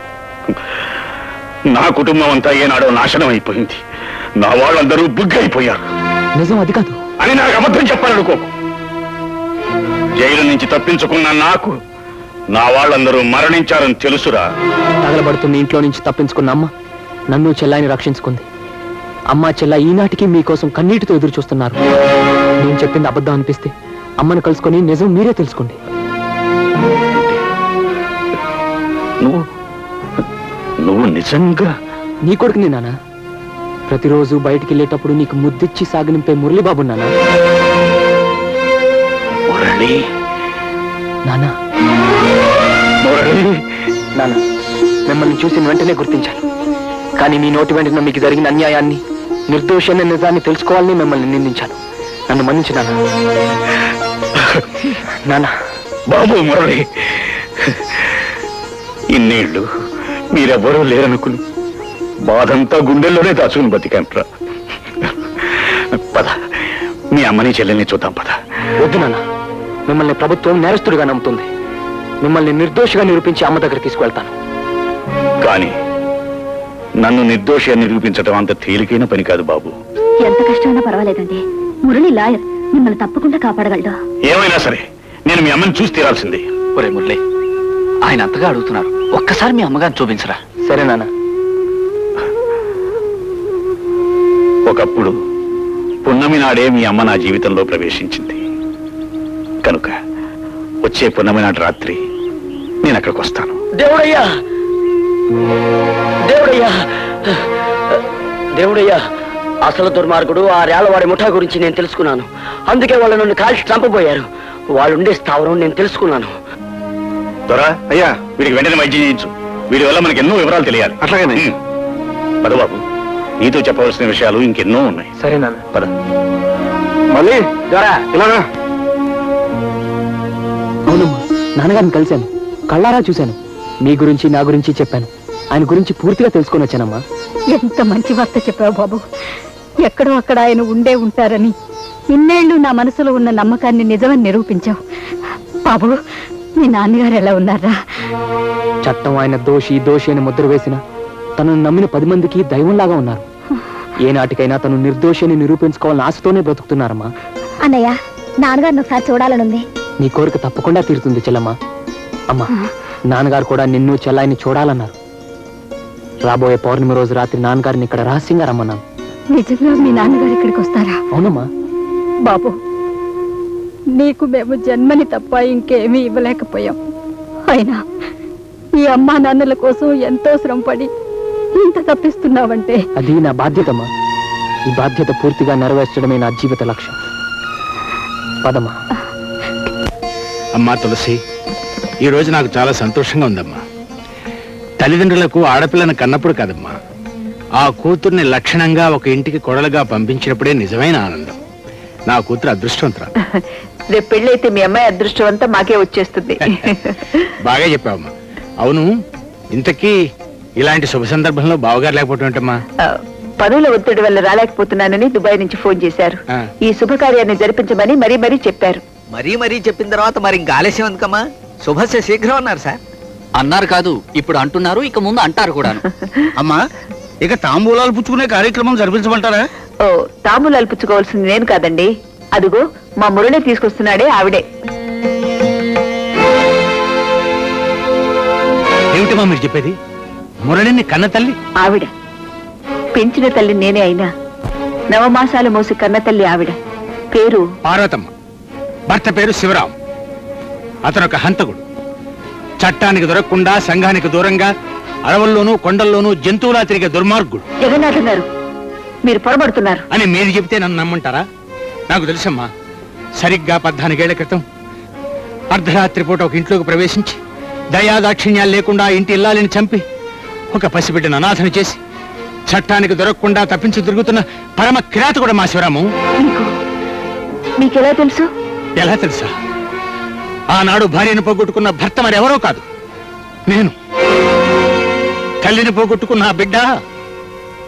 నా కుటుంబం అంతా ఏనాడో నాశనం అయిపోయింది నా వాళ్ళందరూ బుగ్గైపోయారు నిజం అది కాదు అని నాకు అబద్ధం చెప్పాలనుకోకు జైలు నుంచి తప్పించుకున్న నాకు నా వాళ్ళందరూ మరణించారని తెలుసురా తగలబడుతున్న ఇంట్లో నుంచి తప్పించుకున్న అమ్మ నన్ను చెల్లాయిని రక్షించుకుంది అమ్మ చెల్ల ఈనాటికి మీకోసం కన్నీటితో ఎదురు చూస్తున్నారు నేను చెప్పింది అబద్ధం అనిపిస్తే అమ్మను కలుసుకొని నిజం మీరే తెలుసుకోండి నువ్వు నువ్వు నిజంగా నీ కొడుకుని నానా ప్రతిరోజు బయటికి వెళ్ళేటప్పుడు నీకు ముద్దిచ్చి సాగనింపే మురళీబాబు నానా మురళి నానా మురళి నాన్న మిమ్మల్ని చూసిన వెంటనే గుర్తించాను కానీ మీ నోటి వెంటనే మీకు జరిగిన అన్యాయాన్ని నిర్దోషమైన నిజాన్ని తెలుసుకోవాలని మిమ్మల్ని నిందించాను నన్ను మన్నించు నాన్న నాన్న బాబు మురళి ఇన్నేళ్ళు మీరెవ్వరూ లేరనుకుని బాధంతా గుండెల్లోనే దాచుకుని బతికంట్రా పద మీ అమ్మని చెల్లెల్ని చూద్దాం పద వద్దు నాన్న మిమ్మల్ని ప్రభుత్వం నేరస్తుడిగా నమ్ముతుంది మిమ్మల్ని నిర్దోషిగా నిరూపించి అమ్మ దగ్గర తీసుకువెళ్తాను కానీ నన్ను నిర్దోషి అని నిరూపించడం అంత తేలికైన పని కాదు బాబు ఎంత కష్టమైనా పర్వాలేదండి మురళి లాయర్ మిమ్మల్ని తప్పకుండా కాపాడగలడు ఏమైనా సరే నేను మీ అమ్మని చూసి తీరాల్సిందే ఒరే మురళి ఆయన అంతగా అడుగుతున్నారు ఒక్కసారి మీ అమ్మగారిని చూపించరా సరే నాన్న ఒకప్పుడు పున్నమి నాడే మీ అమ్మ నా జీవితంలో ప్రవేశించింది కనుక వచ్చే పున్నమి నాటి రాత్రి నేను అక్కడికి వస్తాను దేవుడయ్యా దేవుడయ్యా దేవుడయ్యా అసలు దుర్మార్గుడు ఆ రేళ్లవాడి ముఠా గురించి నేను తెలుసుకున్నాను అందుకే వాళ్ళు నన్ను కాల్చి చంపబోయారు వాళ్ళు ఉండే స్థావరం నేను తెలుసుకున్నాను దొరా అయ్యా వీడికి వెంటనే వైద్యం చేయించు వీడి వల్ల మనకి ఎన్నో వివరాలు తెలియాలి అట్లాగే పదబాబు నీతో చెప్పవలసిన విషయాలు ఇంకెన్నో ఉన్నాయి సరే నాన్న పద మళ్ళీ ఇలాగా అవునమ్మా నాన్నగారిని కలిశాను కళ్ళారా చూశాను మీ గురించి నా గురించి చెప్పాను ఆయన గురించి పూర్తిగా తెలుసుకొని వచ్చానమ్మా ఎంత మంచి వార్త చెప్పావు బాబు ఎక్కడో అక్కడ ఆయన ఉండే ఉంటారని ఇన్నేళ్లు నా మనసులో ఉన్న నమ్మకాన్ని నిజమని నిరూపించావు బాబు మీ నాన్నగారు ఎలా ఉన్నారా చట్టం ఆయన దోషి దోషి అని ముద్ర వేసిన తనను నమ్మిన పది మందికి దైవంలాగా ఉన్నారు ఏనాటికైనా తను నిర్దోషి అని నిరూపించుకోవాలని ఆశతోనే బ్రతుకుతున్నారమ్మా అన్నయ్య నాన్నగారిని ఒకసారి చూడాలనుంది నీ కోరిక తప్పకుండా తీరుతుంది చెల్లమ్మ అమ్మా నాన్నగారు కూడా నిన్ను చెల్లాయిని చూడాలన్నారు రాబోయే పౌర్ణమి రోజు రాత్రి నాన్నగారిని ఇక్కడ రహస్యంగా రమ్మన్నాను నిజంగా మీ నాన్నగారు ఇక్కడికి వస్తారా అవునమ్మా బాబు నీకు మేము జన్మని తప్ప ఇంకేమీ ఇవ్వలేకపోయాం అయినా ఈ అమ్మా నాన్నల కోసం ఎంతో శ్రమపడి ఇంత తప్పిస్తున్నావంటే అది నా బాధ్యతమ్మా ఈ బాధ్యత పూర్తిగా నెరవేర్చడమే నా జీవిత లక్ష్యం పదమ్మా అమ్మా తులసి ఈ రోజు నాకు చాలా సంతోషంగా ఉందమ్మా తల్లిదండ్రులకు ఆడపిల్లను కన్నప్పుడు కాదమ్మా ఆ కూతుర్ని లక్షణంగా ఒక ఇంటికి కొడలుగా పంపించినప్పుడే నిజమైన ఆనందం నా కూతురు అదృష్టవంతురా రేపు పెళ్ళైతే మీ అమ్మాయి అదృష్టం అంతా మాకే వచ్చేస్తుంది బాగా చెప్పావమ్మా అవును ఇంతకీ ఇలాంటి శుభ సందర్భంలో బావగారు లేకపోవటం ఏంటమ్మా ఆ, పనుల ఒత్తిడి వల్ల రాలేకపోతున్నానని దుబాయ్ నుంచి ఫోన్ చేశారు ఆ. ఈ శుభకార్యాన్ని జరిపించమని మరీ మరీ చెప్పారు మరీ మరీ చెప్పిన తర్వాత మరి ఇంకా ఆలస్యం ఎందుకమ్మా శుభస్య శీఘ్రం అన్నారు సార్ అన్నారు కాదు ఇప్పుడు అంటున్నారు ఇక ముందు అంటారు కూడా అమ్మా ఇక తాంబూలాలు పుచ్చుకునే కార్యక్రమం జరిపించమంటారా ఓ తాంబూలాలు పుచ్చుకోవాల్సింది నేను కాదండి అదిగో మా మురళి తీసుకొస్తున్నాడే ఆవిడే ఏమిటమ్మా మీరు చెప్పేది మురళిని కన్న తల్లి ఆవిడ పెంచిన తల్లి నేనే అయినా నవమాసాలు మోసి కన్న తల్లి ఆవిడ పేరు పార్వతమ్మ భర్త పేరు శివరాం అతను ఒక హంతకుడు చట్టానికి దొరకకుండా సంఘానికి దూరంగా అడవుల్లోనూ కొండల్లోనూ జంతువులా తిరిగే దుర్మార్గుడు జగన్నాథం గారు మీరు పొరబడుతున్నారు అని మీరు చెబితే నన్ను నమ్మంటారా నాకు తెలుసమ్మా సరిగ్గా పద్నాలుగేళ్ల క్రితం అర్ధరాత్రి పూట ఒక ఇంట్లోకి ప్రవేశించి దయాదాక్షిణ్యాలు లేకుండా ఆ ఇంటి ఇల్లాలిని చంపి ఒక పసిబిడ్డను అనాథను చేసి చట్టానికి దొరకకుండా తప్పించి తిరుగుతున్న పరమ కిరాతకుడు మా శివరాము మీకెలా తెలుసు ఎలా తెలుసా ఆనాడు భార్యను పోగొట్టుకున్న భర్త మరెవరో కాదు నేను తల్లిని పోగొట్టుకున్న ఆ బిడ్డ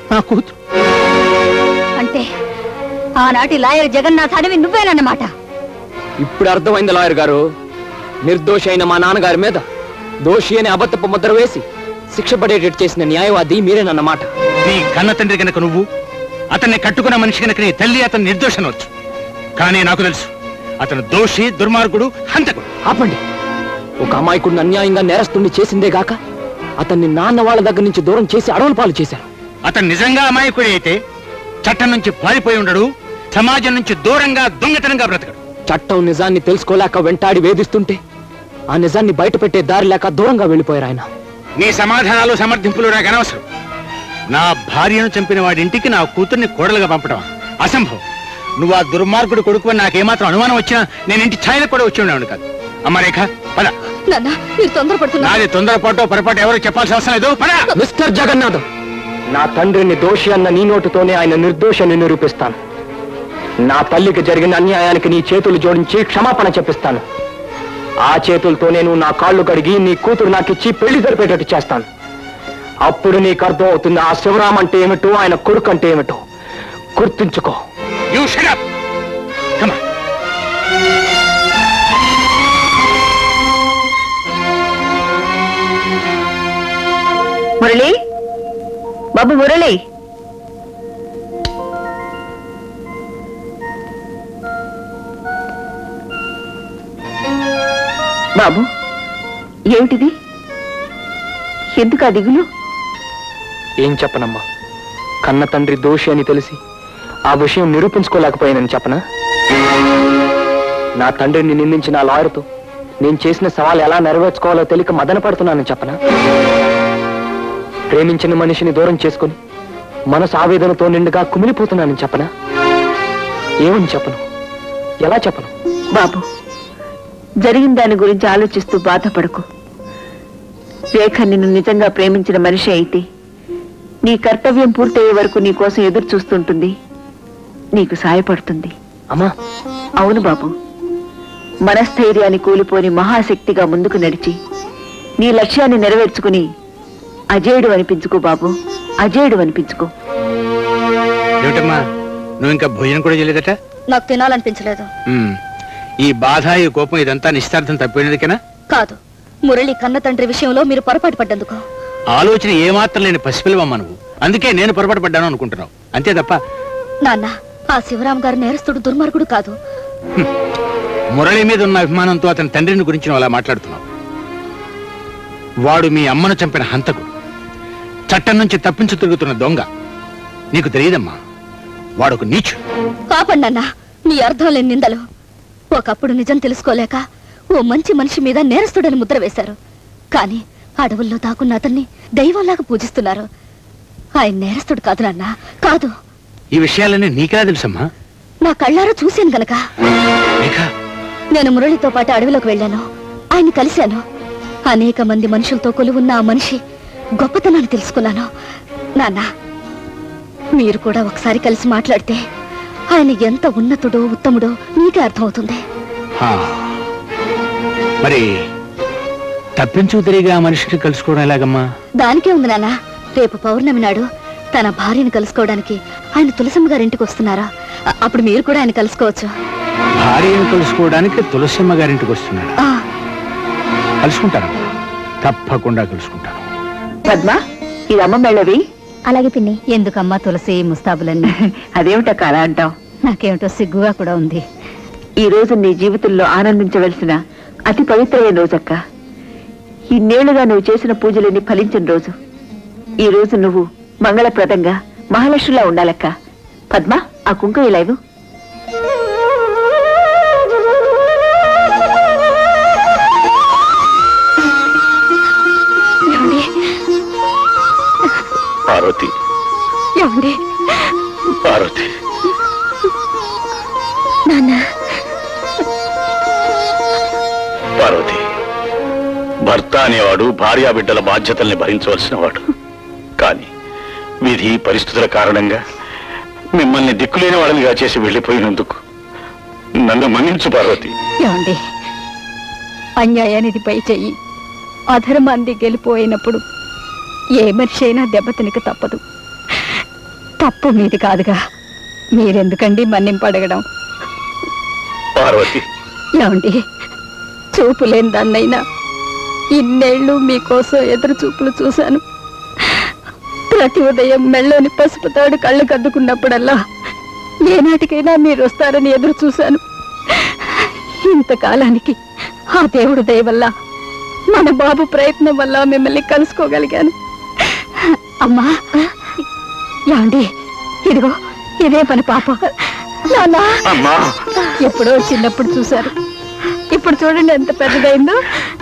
నా కూతురు అంటే ఆనాటి లాయర్ జగన్నాథ్ అడవి నువ్వేనన్నమాట ఇప్పుడు అర్థమైంది లాయర్ గారు నిర్దోషి అయిన మా నాన్నగారి మీద దోషి అని అబద్ధపు ముద్ర వేసి శిక్ష పడేటట్టు చేసిన న్యాయవాది మీరేనన్నమాట నీ కన్న తండ్రి కనుక నువ్వు అతన్ని కట్టుకున్న మనిషి కనుక నీ తల్లి అతను నిర్దోషనవచ్చు కానీ నాకు తెలుసు అతను దోషి దుర్మార్గుడు హంతకుడు ఆపండి ఒక అమాయకుడిని అన్యాయంగా నేరస్తుడిని చేసిందే గాక అతన్ని నాన్న వాళ్ళ దగ్గర నుంచి దూరం చేసి అడవుల పాలు చేశారు అతను నిజంగా అమాయకుడి అయితే చట్టం నుంచి పారిపోయి ఉండడు సమాజం నుంచి దూరంగా దొంగతనంగా బ్రతకడు చట్టం నిజాన్ని తెలుసుకోలేక వెంటాడి వేధిస్తుంటే ఆ నిజాన్ని బయట పెట్టే దారి లేక దూరంగా వెళ్ళిపోయారు ఆయన నీ సమాధానాలు సమర్థింపులు నాకు అనవసరం నా భార్యను చంపిన వాడి ఇంటికి నా కూతుర్ని కోడలుగా పంపడం అసంభవం నువ్వు ఆ దుర్మార్గుడు కొడుకు అని నాకేమాత్రం అనుమానం వచ్చినా నేను ఇంటి ఛాయలకు కూడా వచ్చి ఉండేవాడు కాదు అమ్మ రేఖ పద నాన్న మీరు తొందరపడుతున్నారు నాది తొందరపాటు పొరపాటు ఎవరు చెప్పాల్సిన అవసరం లేదు పద మిస్టర్ జగన్నాథం నా తండ్రిని దోషి అన్న నీ నోటుతోనే ఆయన నిర్దోషాన్ని నిరూపిస్తాను నా తల్లికి జరిగిన అన్యాయానికి నీ చేతులు జోడించి క్షమాపణ చెప్పిస్తాను ఆ చేతులతో నేను నా కాళ్ళు కడిగి నీ కూతురు నాకిచ్చి పెళ్లి జరిపేటట్టు చేస్తాను అప్పుడు నీకు అర్థం అవుతుంది ఆ శివరాం అంటే ఏమిటో ఆయన కొడుకు అంటే ఏమిటో గుర్తుంచుకో యూ షడప్ మురళి బాబు మురళి బాబు ఏమిటిది ఎందుకు ఆ దిగులు ఏం చెప్పనమ్మా కన్న తండ్రి దోషి అని తెలిసి ఆ విషయం నిరూపించుకోలేకపోయానని చెప్పనా నా తండ్రిని నిందించిన ఆ లాయర్తో నేను చేసిన సవాలు ఎలా నెరవేర్చుకోవాలో తెలియక మదన పడుతున్నానని చెప్పనా ప్రేమించిన మనిషిని దూరం చేసుకుని మనసు ఆవేదనతో నిండుగా కుమిలిపోతున్నానని చెప్పనా ఏమని చెప్పను ఎలా చెప్పను బాబు జరిగిన దాని గురించి ఆలోచిస్తూ బాధపడకు రేఖ నిన్ను నిజంగా ప్రేమించిన మనిషి అయితే నీ కర్తవ్యం పూర్తయ్యే వరకు నీ కోసం ఎదురు చూస్తుంటుంది నీకు సాయపడుతుంది అమ్మా అవును బాబు మనస్థైర్యాన్ని కూలిపోని మహాశక్తిగా ముందుకు నడిచి నీ లక్ష్యాన్ని నెరవేర్చుకుని అజేయుడు అనిపించుకో బాబు అజేయుడు అనిపించుకో ఏమిటమ్మా నువ్వు ఇంకా భోజనం కూడా చేయలేదట నాకు తినాలనిపించలేదు ఉమ్. ఈ బాధ ఈ కోపం ఇదంతా నిశ్చార్థం తప్పినదికేనా కాదు మురళి కన్న తండ్రి విషయంలో మీరు పొరపాటు పడ్డందుకు ఆలోచన ఏమాత్రం లేని పసిపిల్లవమ్మ నువ్వు అందుకే నేను పొరపాటు పడ్డాను అనుకుంటున్నావు అంతే తప్ప నాన్న ఆ శివరాం గారు నేరస్తుడు దుర్మార్గుడు కాదు మురళి మీద ఉన్న అభిమానంతో అతని తండ్రిని గురించి నువ్వు అలా మాట్లాడుతున్నావు వాడు మీ అమ్మను చంపిన హంతకుడు చట్టం నుంచి తప్పించు తిరుగుతున్న దొంగ నీకు తెలియదమ్మా వాడు ఒక నీచు కాపండి అన్న మీ అర్థం లేని నిందలు ఒకప్పుడు నిజం తెలుసుకోలేక ఓ మంచి మనిషి మీద నేరస్తుడని ముద్ర వేశారు కానీ అడవుల్లో దాక్కున్న అతన్ని దైవంలాగా పూజిస్తున్నారు ఆయన నేరస్తుడు కాదు నాన్న కాదు ఈ విషయాలన్నీ నీకెలా తెలుసమ్మా నా కళ్ళారా చూశాను గనక నేను మురళితో పాటు అడవిలోకి వెళ్ళాను ఆయన కలిశాను అనేక మంది మనుషులతో కొలువున్న ఆ మనిషి గొప్పతనాన్ని తెలుసుకున్నాను నాన్న మీరు కూడా ఒకసారి కలిసి మాట్లాడితే ఆయన ఎంత ఉన్నతుడో ఉత్తముడో మీకే అర్థమవుతుంది హా. మరి తప్పించు తిరిగి ఆ మనిషిని కలుసుకోవడం ఎలాగమ్మా దానికే ఉంది నాన్న రేపు పౌర్ణమి నాడు తన భార్యను కలుసుకోవడానికి ఆయన తులసమ్మ గారింటికి వస్తున్నారా అ- అప్పుడు మీరు కూడా ఆయన కలుసుకోవచ్చు భార్యను కలుసుకోవడానికి తులసమ్మ గారింటికి వస్తున్నాడు ఆ, కలుసుకుంటానమ్మా తప్పకుండా కలుసుకుంటాను పద్మ ఇది అమ్మ మెళ్ళవి అలాగే పిన్ని ఎందుకమ్మా తులసి ముస్తాబులన్నీ అదేమిటక్క అలా అంటావు నాకేమిటో సిగ్గుగా కూడా ఉంది ఈ రోజు నీ జీవితంలో ఆనందించవలసిన అతి పవిత్రమైన రోజక్క ఇన్నేళ్లుగా నువ్వు చేసిన పూజలన్నీ ఫలించిన రోజు ఈ రోజు నువ్వు మంగళప్రదంగా మహాలక్ష్మిలా ఉండాలక్క పద్మ ఆ కుంకుమ ఇలా ఇవ్వు. ఏమండి పార్వతి ఏమండి పార్వతి నాన్న పార్వతి భర్త అనేవాడు భార్యా బిడ్డల బాధ్యతల్ని భరించవలసిన వాడు కానీ విధి పరిస్థితుల కారణంగా మిమ్మల్ని దిక్కులేని వాళ్ళనిగా చేసి వెళ్ళిపోయినందుకు నన్ను మన్నించు పార్వతి ఏమండి అన్యాయానికి పై చెయ్యి అధర్మాన్ని గెలిపోయినప్పుడు ఏ మనిషి అయినా దెబ్బతినక తప్పదు తప్పు మీది కాదుగా మీరెందుకండి మన్నింపు అడగడం పార్వతి ఏమండి చూపు లేని దాన్నైనా ఇన్నేళ్లు మీకోసం ఎదురు చూపులు చూశాను ప్రతి ఉదయం మెళ్ళోని పసుపు తాడు కళ్ళు కద్దుకున్నప్పుడల్లా ఏనాటికైనా మీరు వస్తారని ఎదురు చూశాను ఇంతకాలానికి ఆ దేవుడు దయ వల్ల మన బాబు ప్రయత్నం వల్ల మిమ్మల్ని కలుసుకోగలిగాను అమ్మా ఏమండి ఇదిగో ఇదే పని పాప నాన్నా అమ్మా ఎప్పుడో చిన్నప్పుడు చూశారు ఇప్పుడు చూడండి ఎంత పెద్దదైందో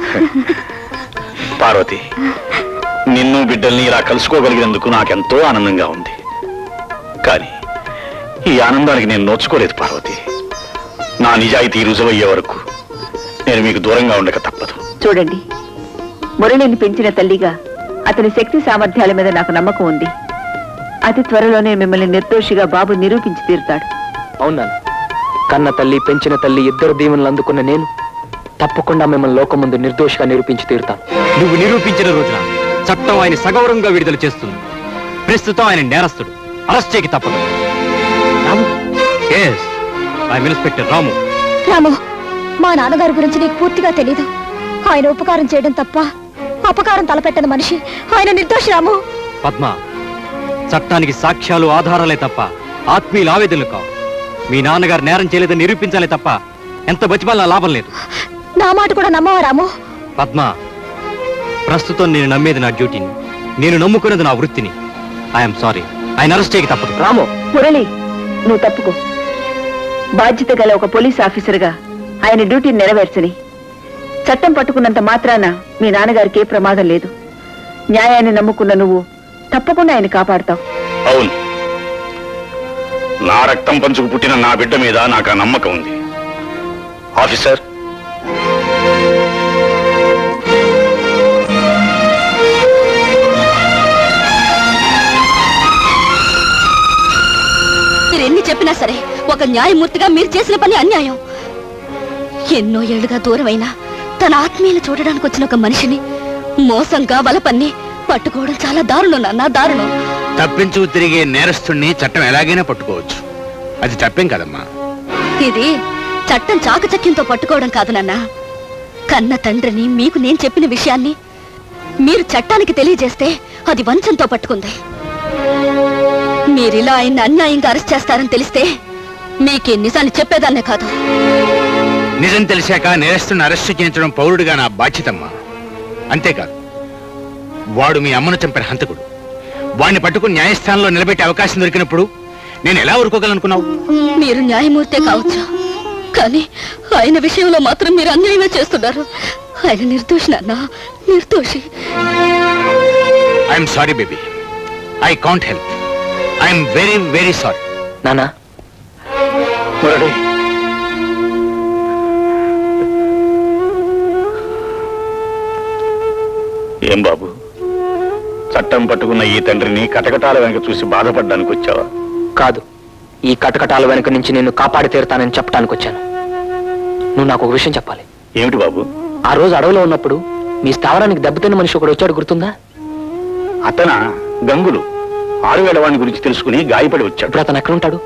పార్వతి నిన్ను బిడ్డల్ని ఇలా కలుసుకోగలిగినందుకు నాకెంతో ఆనందంగా ఉంది కానీ ఈ ఆనందానికి నేను నోచుకోలేదు పార్వతి నా నిజాయితీ రుజువయ్యే వరకు నేను మీకు దూరంగా ఉండక తప్పదు చూడండి మురళిని పెంచిన తల్లిగా అతని శక్తి సామర్థ్యాల మీద నాకు నమ్మకం ఉంది అతి త్వరలోనే మిమ్మల్ని నిర్దోషిగా బాబు నిరూపించి తీరుతాడు అవునా కన్న తల్లి పెంచిన తల్లి ఇద్దరు దీవెనలు అందుకున్న నేను తప్పకుండా మిమ్మల్ని లోకం ముందు నిర్దోషిగా నిరూపించి తీరుతాను నువ్వు నిరూపించిన రోజున చట్టం ఆయన సగౌరవంగా విడుదల చేస్తుంది ప్రస్తుతం ఆయన నేరస్తుడు అరెస్ట్ చేయకి తప్పదు Ramu S I inspector Ramu Ramu మా నాన్నగారి గురించి నీకు పూర్తిగా తెలీదు ఆయన ఉపకారం చేయడం తప్ప అపకారం తలపెట్టని మనిషి ఆయన నిర్దోషి రాము పద్మ చట్టానికి సాక్ష్యాలు ఆధారాలే తప్ప ఆత్మీయుల ఆవేదనలు కావు మీ నాన్నగారు నేరం చేయలేదని నిరూపించాలే తప్ప ఎంత బతిమాలినా లాభం లేదు నా మాట కూడా నమ్మవా రాము పద్మ ప్రస్తుతం నేను నమ్మేది నా డ్యూటీని నేను నమ్ముకున్నది నా వృత్తిని ఐఎమ్ సారీ ఆయన అరెస్ట్ చేయక తప్పదు రాము మురళి నువ్వు తప్పుకో బాధ్యత గల ఒక పోలీస్ ఆఫీసర్గా ఆయన డ్యూటీని నెరవేర్చని చట్టం పట్టుకున్నంత మాత్రాన మీ నాన్నగారికి ఏ ప్రమాదం లేదు న్యాయాన్ని నమ్ముకున్న నువ్వు తప్పకుండా ఆయన కాపాడతావు అవును నా రక్తం పంచుకు పుట్టిన నా బిడ్డ మీద నాకు ఆ నమ్మకం ఉంది ఆఫీసర్ మీరు ఎన్ని చెప్పినా సరే ఒక న్యాయమూర్తిగా మీరు చేసిన పని అన్యాయం ఎన్నో ఏళ్లుగా దూరమైనా తన ఆత్మీయులు చూడడానికి వచ్చిన ఒక మనిషిని మోసంగా వలపన్ని పట్టుకోవడం చాలా దారుణం నాన్న దారుణం తప్పించు తిరిగే నేరస్తుణ్ణి చట్టం ఎలాగైనా పట్టుకోవచ్చు అది తప్పేం కదమ్మా ఇది చట్టం చాకచక్యంతో పట్టుకోవడం కాదు నాన్న కన్న తండ్రిని మీకు నేను చెప్పిన విషయాన్ని మీరు చట్టానికి తెలియజేస్తే అది వంచంతో పట్టుకుంది మీరిలా ఆయన్ని అన్యాయంగా అరెస్ట్ చేస్తారని తెలిస్తే మీకే నిజాన్ని చెప్పేదాన్నే కాదు నిజం తెలిసాక నేరస్తుని అరెస్టు చేయించడం పౌరుడిగా నా బాధ్యతమ్మా అంతేకాదు వాడు మీ అమ్మను చంపిన హంతకుడు వాడిని పట్టుకుని న్యాయస్థానంలో నిలబెట్టే అవకాశం దొరికినప్పుడు నేను ఎలా ఊరుకోగలనుకున్నావు మీరు న్యాయమూర్తే కావచ్చు కానీ ఆయన విషయంలో మాత్రం మీరు అన్యాయమే చేస్తున్నారు ఆయన నిర్దోషి నాన్న నిర్దోషి I'm sorry baby I can't help I'm very very sorry నానా మురళి ఏం బాబు చట్టం పట్టుకున్న ఈ తండ్రిని కటకటాల వెనక చూసి బాధపడ్డానికి వచ్చావా కాదు ఈ కటకటాల వెనుక నుంచి నిన్ను కాపాడి తీరుతానని చెప్పడానికి వచ్చాను నువ్వు నాకు ఒక విషయం చెప్పాలి ఏమిటి బాబు ఆ రోజు అడవిలో ఉన్నప్పుడు మీ స్థావరానికి దెబ్బతిన్న మనిషి ఒకడు వచ్చాడు గుర్తుందా అతన గంగులు ఆరువేల వాణి గురించి తెలుసుకుని గాయపడి వచ్చాడు ఇప్పుడు అతను ఎక్కడుంటాడు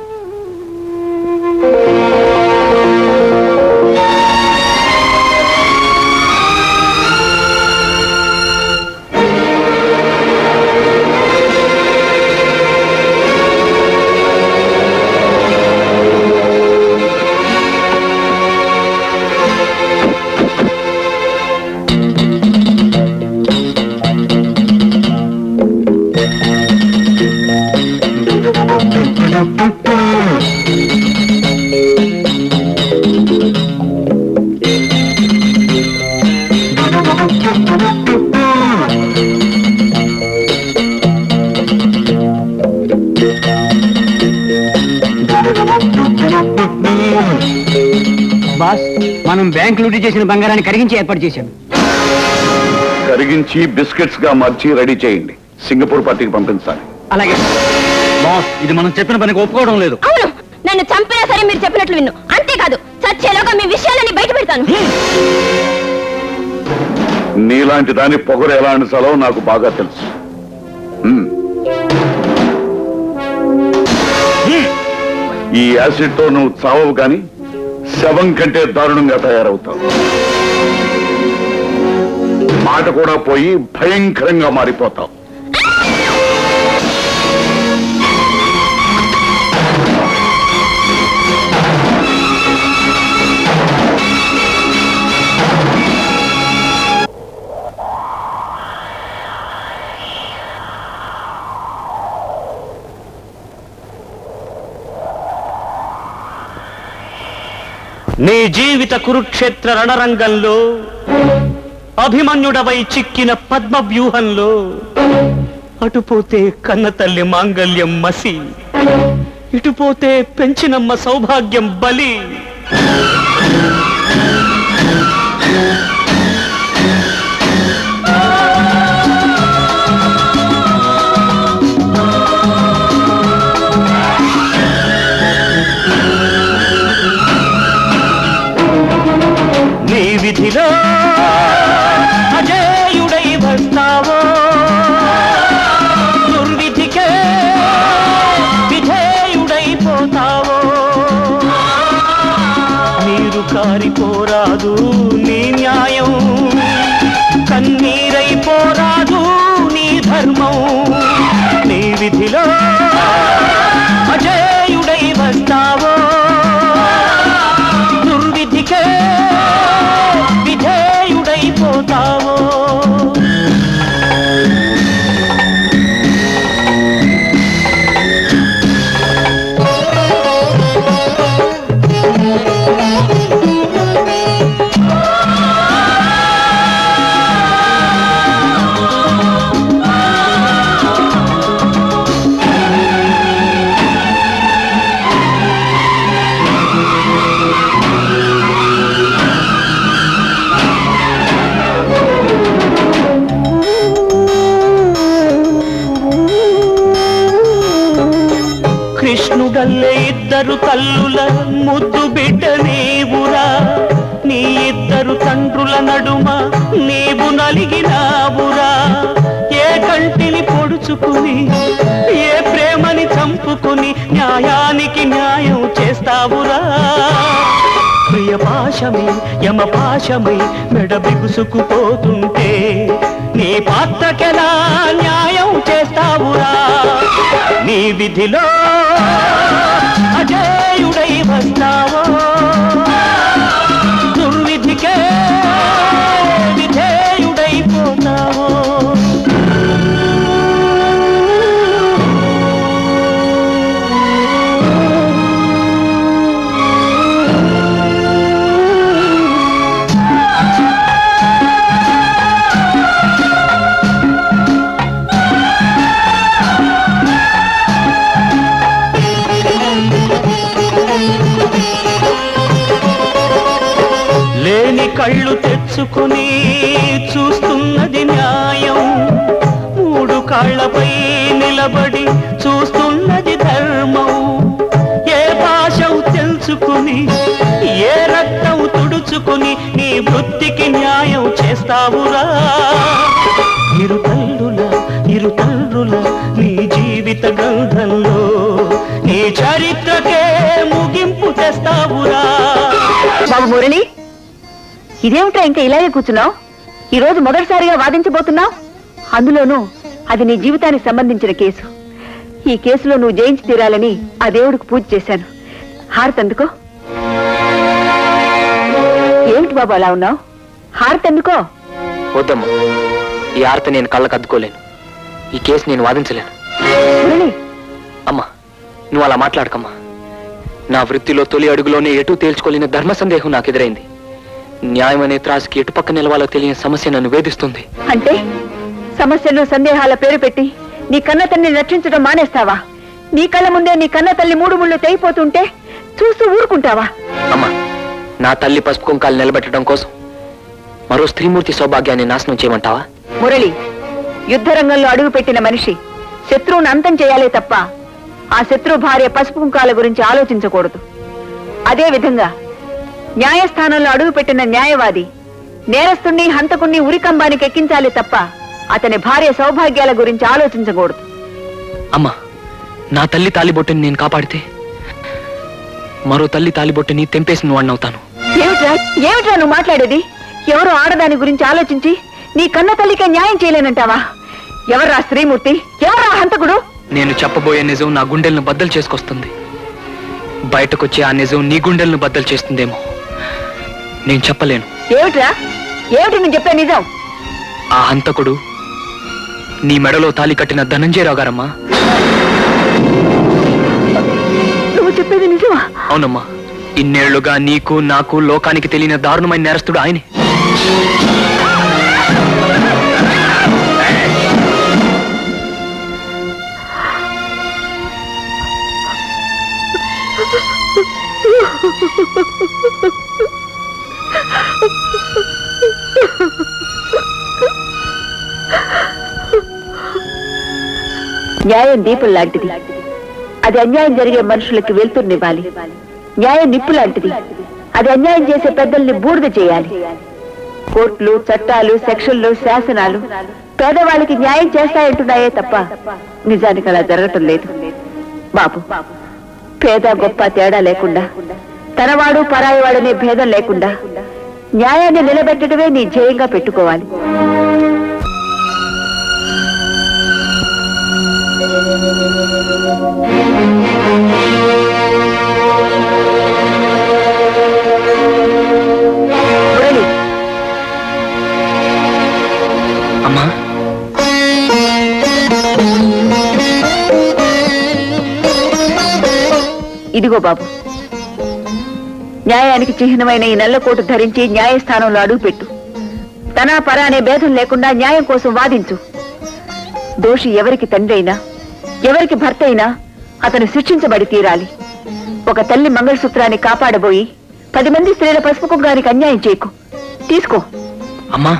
బాస్ మనం బ్యాంక్ లూటీ చేసిన బంగారాన్ని కరిగించి ఏర్పాటు చేశాం కరిగించి బిస్కెట్స్ గా మార్చి రెడీ చేయండి సింగపూర్ పార్టీకి పంపించాలి అలాగే బాస్ ఇది మనం చెప్పిన పనికి ఒప్పుకోవడం లేదు అవును నన్ను చంపినా సరే మీరు చెప్పినట్లు విన్ను అంతేకాదు చచ్చేలోగా మీ విషయాలని బయట పెడతాను నీలాంటి దాని పొగరు ఎలా అనిసాలో నాకు బాగా తెలుసు ఉమ్. ఈ యాసిడ్ తో నువ్వు చావవు కానీ శవం కంటే దారుణంగా తయారవుతావు మాట కూడా పోయి భయంకరంగా మారిపోతావు నీ జీవిత కురుక్షేత్ర రణరంగంలో అభిమన్యుడవై చిక్కిన పద్మ వ్యూహంలో అటుపోతే కన్న తల్లి మాంగల్యం మసి ఇటుపోతే పెంచినమ్మ సౌభాగ్యం బలి నీ విధిలో అజేయుడై వస్తావో దుర్విధికే విధేయుడైపోతావో నీరు కారిపోరాదు నీ న్యాయం కన్నీరైపోరాదు నీ ధర్మం నీ విధిలో అజేయుడై వస్తావో దుర్విధికే విధేయుడైపోతావో కృష్ణుడల్లే ఇద్దరు తల్లుల ముద్దు బిడ్డ నీవురా నీ ఇద్దరు తండ్రుల నడుమ నీవు నలిగినావురా ఏ కంటిని పొడుచుకుని ఏ ప్రేమని చంపుకుని న్యాయానికి న్యాయం చేస్తావురా ప్రియ పాశమై యమ పాశమై మెడ బిగుసుకుపోతుంటే నీ పాత్రకెలా న్యాయం చేస్తావురా నీ విధిలో అజేయుడై వస్తావో దుర్విధికే విధేయుడైపోతావో లేని కళ్ళు తెచ్చుకుని చూస్తున్నది న్యాయం మూడు కాళ్లపై నిలబడి చూస్తున్నది ధర్మం ఏ భాష తెలుసుకుని ఏ రక్తం తుడుచుకుని నీ వృత్తికి న్యాయం చేస్తావురా ఇరు తల్లుల ఇరు తల్లుల నీ జీవిత గ్రంథంలో నీ చరిత్రకే ముగింపు తెస్తావురా బాబు మురళి ఇదేమిటో ఇంకా ఇలాగే కూర్చున్నావు ఈ రోజు మొదటిసారిగా వాదించబోతున్నావు అందులోనూ అది నీ జీవితానికి సంబంధించిన కేసు ఈ కేసులో నువ్వు జయించి తీరాలని ఆ దేవుడికి పూజ చేశాను హారతి అందుకో ఏమిటి బాబు అలా ఉన్నావు హారతి అందుకో వద్దమ్మా ఈ ఆర్త నేను కళ్ళకు అద్దుకోలేను ఈ కేసు నేను వాదించలేను మురళి అమ్మా నువ్వు అలా మాట్లాడకమ్మా నా వృత్తిలో తొలి అడుగులోనే ఎటు తేల్చుకోలేని ధర్మ సందేహం నాకు ఎదురైంది న్యాయం అనే త్రాసుకి ఎటు పక్క నిలవాలో తెలియని సమస్య నన్ను వేధిస్తుంది అంటే సమస్యలు సందేహాల పేరు పెట్టి నీ కన్న తల్లిని రక్షించడం మానేస్తావా నీ కళ్ళ ముందే నీ కన్న తల్లి మూడు ముళ్ళు తెగిపోతుంటే చూస్తూ ఊరుకుంటావా అమ్మా నా తల్లి పసుపు కుంకాలు నిలబెట్టడం కోసం మరో స్త్రీమూర్తి సౌభాగ్యాన్ని నాశనం చేయమంటావా మురళి యుద్ధ రంగంలో అడుగుపెట్టిన మనిషి శత్రువును అంతం చేయాలే తప్ప ఆ శత్రు భార్య పసుపు కుంకాల గురించి ఆలోచించకూడదు అదే విధంగా న్యాయస్థానంలో అడుగుపెట్టిన న్యాయవాది నేరస్తుణ్ణి హంతకుణ్ణి ఉరికంబానికి ఎక్కించాలి తప్ప అతని భార్య సౌభాగ్యాల గురించి ఆలోచించకూడదు అమ్మా నా తల్లి తాలిబొట్టుని నేను కాపాడితే మరో తల్లి తాలిబొట్టుని తెంపేసిన వాడిని అవుతాను ఏమిట్రా ఏమిట్రా నువ్వు మాట్లాడేది ఎవరో ఆడదాని గురించి ఆలోచించి నీ కన్న తల్లికే న్యాయం చేయలేనంటావా ఎవర్రా శ్రీమూర్తి ఎవరా హంతకుడు నేను చెప్పబోయే నిజం నా గుండెలను బద్దలు చేసుకొస్తుంది బయటకొచ్చే ఆ నిజం నీ గుండెలను బద్దలు చేస్తుందేమో నేను చెప్పలేను ఏమిట్రా ఏమిటి నువ్వు చెప్పే నిజం ఆ హంతకుడు నీ మెడలో తాలి కట్టిన ధనంజయరావు గారమ్మా నువ్వు చెప్పేది నిజమా అవునమ్మా ఇన్నేళ్లుగా నీకు నాకు లోకానికి తెలియని దారుణమైన నేరస్తుడు ఆయనే న్యాయం దీపం లాంటిది అది అన్యాయం జరిగే మనుషులకి వెళ్తున్నివ్వాలి న్యాయం నిప్పు లాంటిది అది అన్యాయం చేసే పెద్దల్ని బూడిద చేయాలి కోర్టులు చట్టాలు సెక్షన్లు శాసనాలు పేదవాళ్ళకి న్యాయం చేస్తాయంటున్నాయే తప్ప నిజానికి అలా జరగటం లేదు బాబు పేద గొప్ప తేడా లేకుండా తనవాడు పరాయివాడనే భేదం లేకుండా న్యాయాన్ని నిలబెట్టడమే నీ ధ్యేయంగా పెట్టుకోవాలి మురళి అమ్మా ఇదిగో బాబు న్యాయానికి చిహ్నమైన ఈ నల్లకోటు ధరించి న్యాయస్థానంలో అడుగుపెట్టు తన పర అనే భేదం లేకుండా న్యాయం కోసం వాదించు దోషి ఎవరికి తండ్రి అయినా ఎవరికి భర్త అయినా అతను శిక్షించబడి తీరాలి ఒక తల్లి మంగళసూత్రాన్ని కాపాడబోయి పది మంది స్త్రీల పసుపు కుంకానికి అన్యాయం చేయకు తీసుకో అమ్మా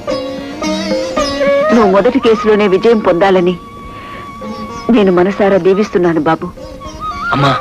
నువ్వు మొదటి కేసులోనే విజయం పొందాలని నేను మనసారా దీవిస్తున్నాను బాబు అమ్మా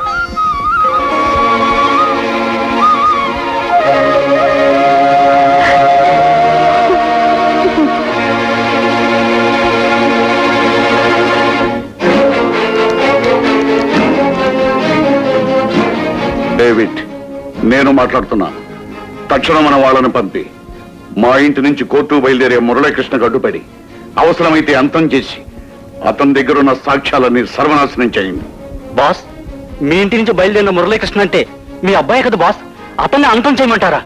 డేవిడ్ నేను మాట్లాడుతున్నాను తక్షణం మన వాళ్ళని పంపి మా ఇంటి నుంచి కోర్టు బయలుదేరే మురళీకృష్ణకు అడ్డుపడి అవసరమైతే అంతం చేసి అతని దగ్గరున్న సాక్ష్యాలన్నీ సర్వనాశనం చేయండి బాస్ మీ ఇంటి నుంచి బయలుదేరిన మురళీకృష్ణ అంటే మీ అబ్బాయి కదా బాస్ అతన్ని అంతం చేయమంటారా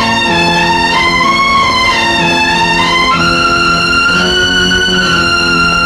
ఆ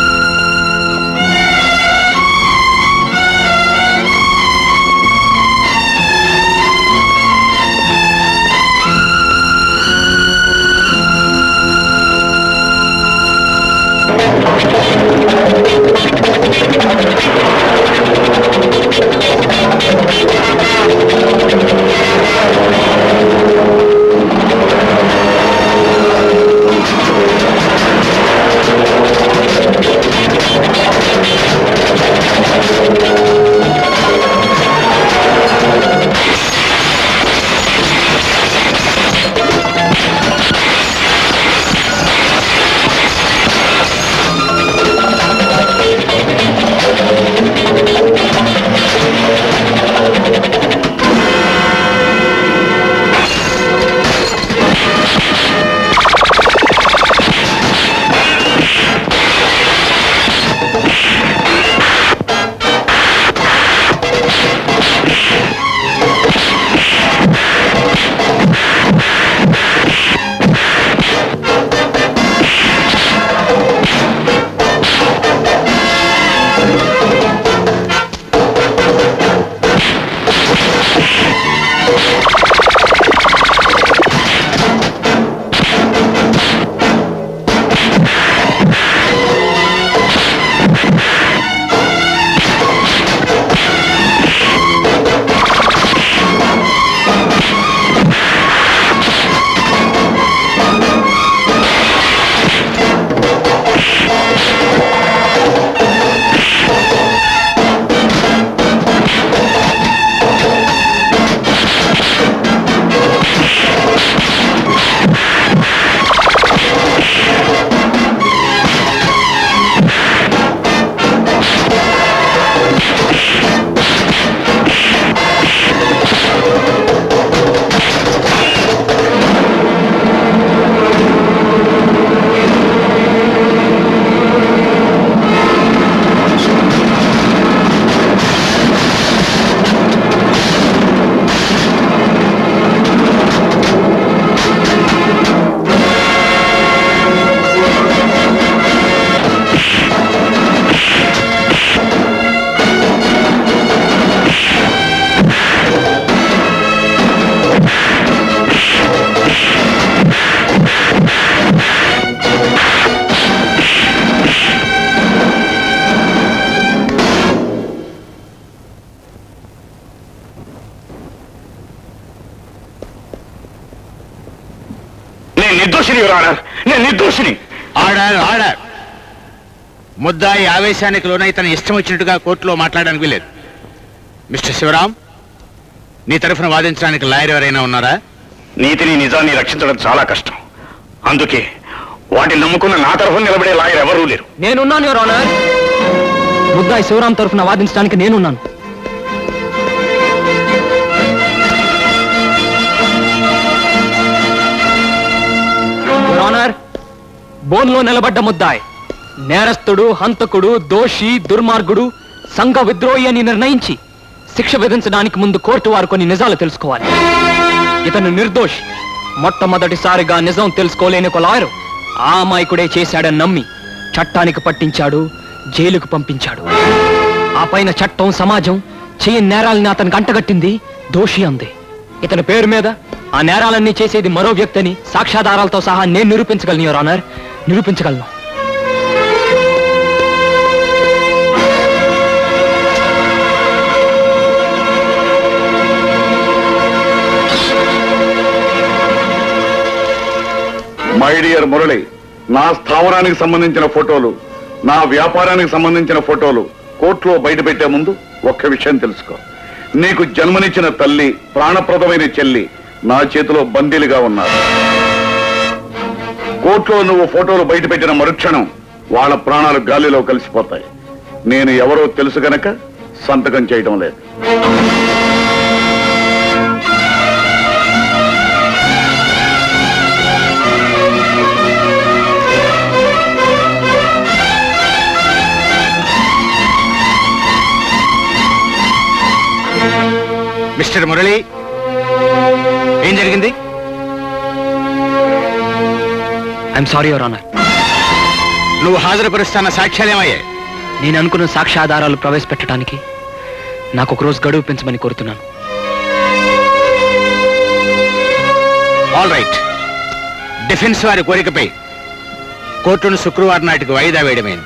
Your Honor, నేను నిర్దోషిని ఆర్డర్ ఆర్డర్ ముద్దాయి ఆవేశానికి లోనై తన ఇష్టం వచ్చినట్టుగా కోర్టులో మాట్లాడడానికి వీలేదు మిస్టర్ శివరాం నీ తరఫున వాదించడానికి లాయర్ ఎవరైనా ఉన్నారా నీతిని నిజాన్ని రక్షించడం చాలా కష్టం అందుకే వాటిని నమ్ముకున్న నా తరఫున నిలబడే లాయర్ ఎవరూ లేరు నేనున్నాను యువర్ ఆనర్ ముద్దాయి శివరాం తరఫున వాదించడానికి నేనున్నాను యువర్ ఆనర్ బోన్లో నిలబడ్డ ముద్దాయి నేరస్తుడు హంతకుడు దోషి దుర్మార్గుడు సంఘ విద్రోహి అని నిర్ణయించి శిక్ష విధించడానికి ముందు కోర్టు వారు కొన్ని నిజాలు తెలుసుకోవాలి ఇతను నిర్దోషి మొట్టమొదటిసారిగా నిజం తెలుసుకోలేని ఒక లాయరు ఆ అమాయకుడే చేశాడని నమ్మి చట్టానికి పట్టించాడు జైలుకు పంపించాడు ఆ పైన చట్టం సమాజం చేయని నేరాలని అతనికి అంటగట్టింది దోషి అంది ఇతని పేరు మీద ఆ నేరాలన్నీ చేసేది మరో వ్యక్తిని సాక్ష్యాధారాలతో సహా నేను నిరూపించగలను యువర్ ఆనర్ నిరూపించగలను మై డియర్ మురళి నా స్థావరానికి సంబంధించిన ఫోటోలు నా వ్యాపారానికి సంబంధించిన ఫోటోలు కోర్టులో బయట పెట్టే ముందు ఒక్క విషయం తెలుసుకో నీకు జన్మనిచ్చిన తల్లి ప్రాణప్రదమైన చెల్లి నా చేతిలో బందీలుగా ఉన్నారు కోర్టులో నువ్వు ఫోటోలు బయట పెట్టిన మరుక్షణం వాళ్ళ ప్రాణాలు గాలిలో కలిసిపోతాయి నేను ఎవరో తెలుసు గనక సంతకం చేయడం లేదు మిస్టర్ మురళి ఏం జరిగింది ఐఎమ్ సారీ యువర్ ఆనర్ నువ్వు హాజరుపరుస్తున్న సాక్ష్యాలేమయ్యాయి నేను అనుకున్న సాక్ష్యాధారాలు ప్రవేశపెట్టడానికి నాకు ఒక రోజు గడువు పెంచమని కోరుతున్నాను ఆల్ రైట్ డిఫెన్స్ వారి కోరికపై కోర్టును శుక్రవారం నాటికి వాయిదా వేయడమైంది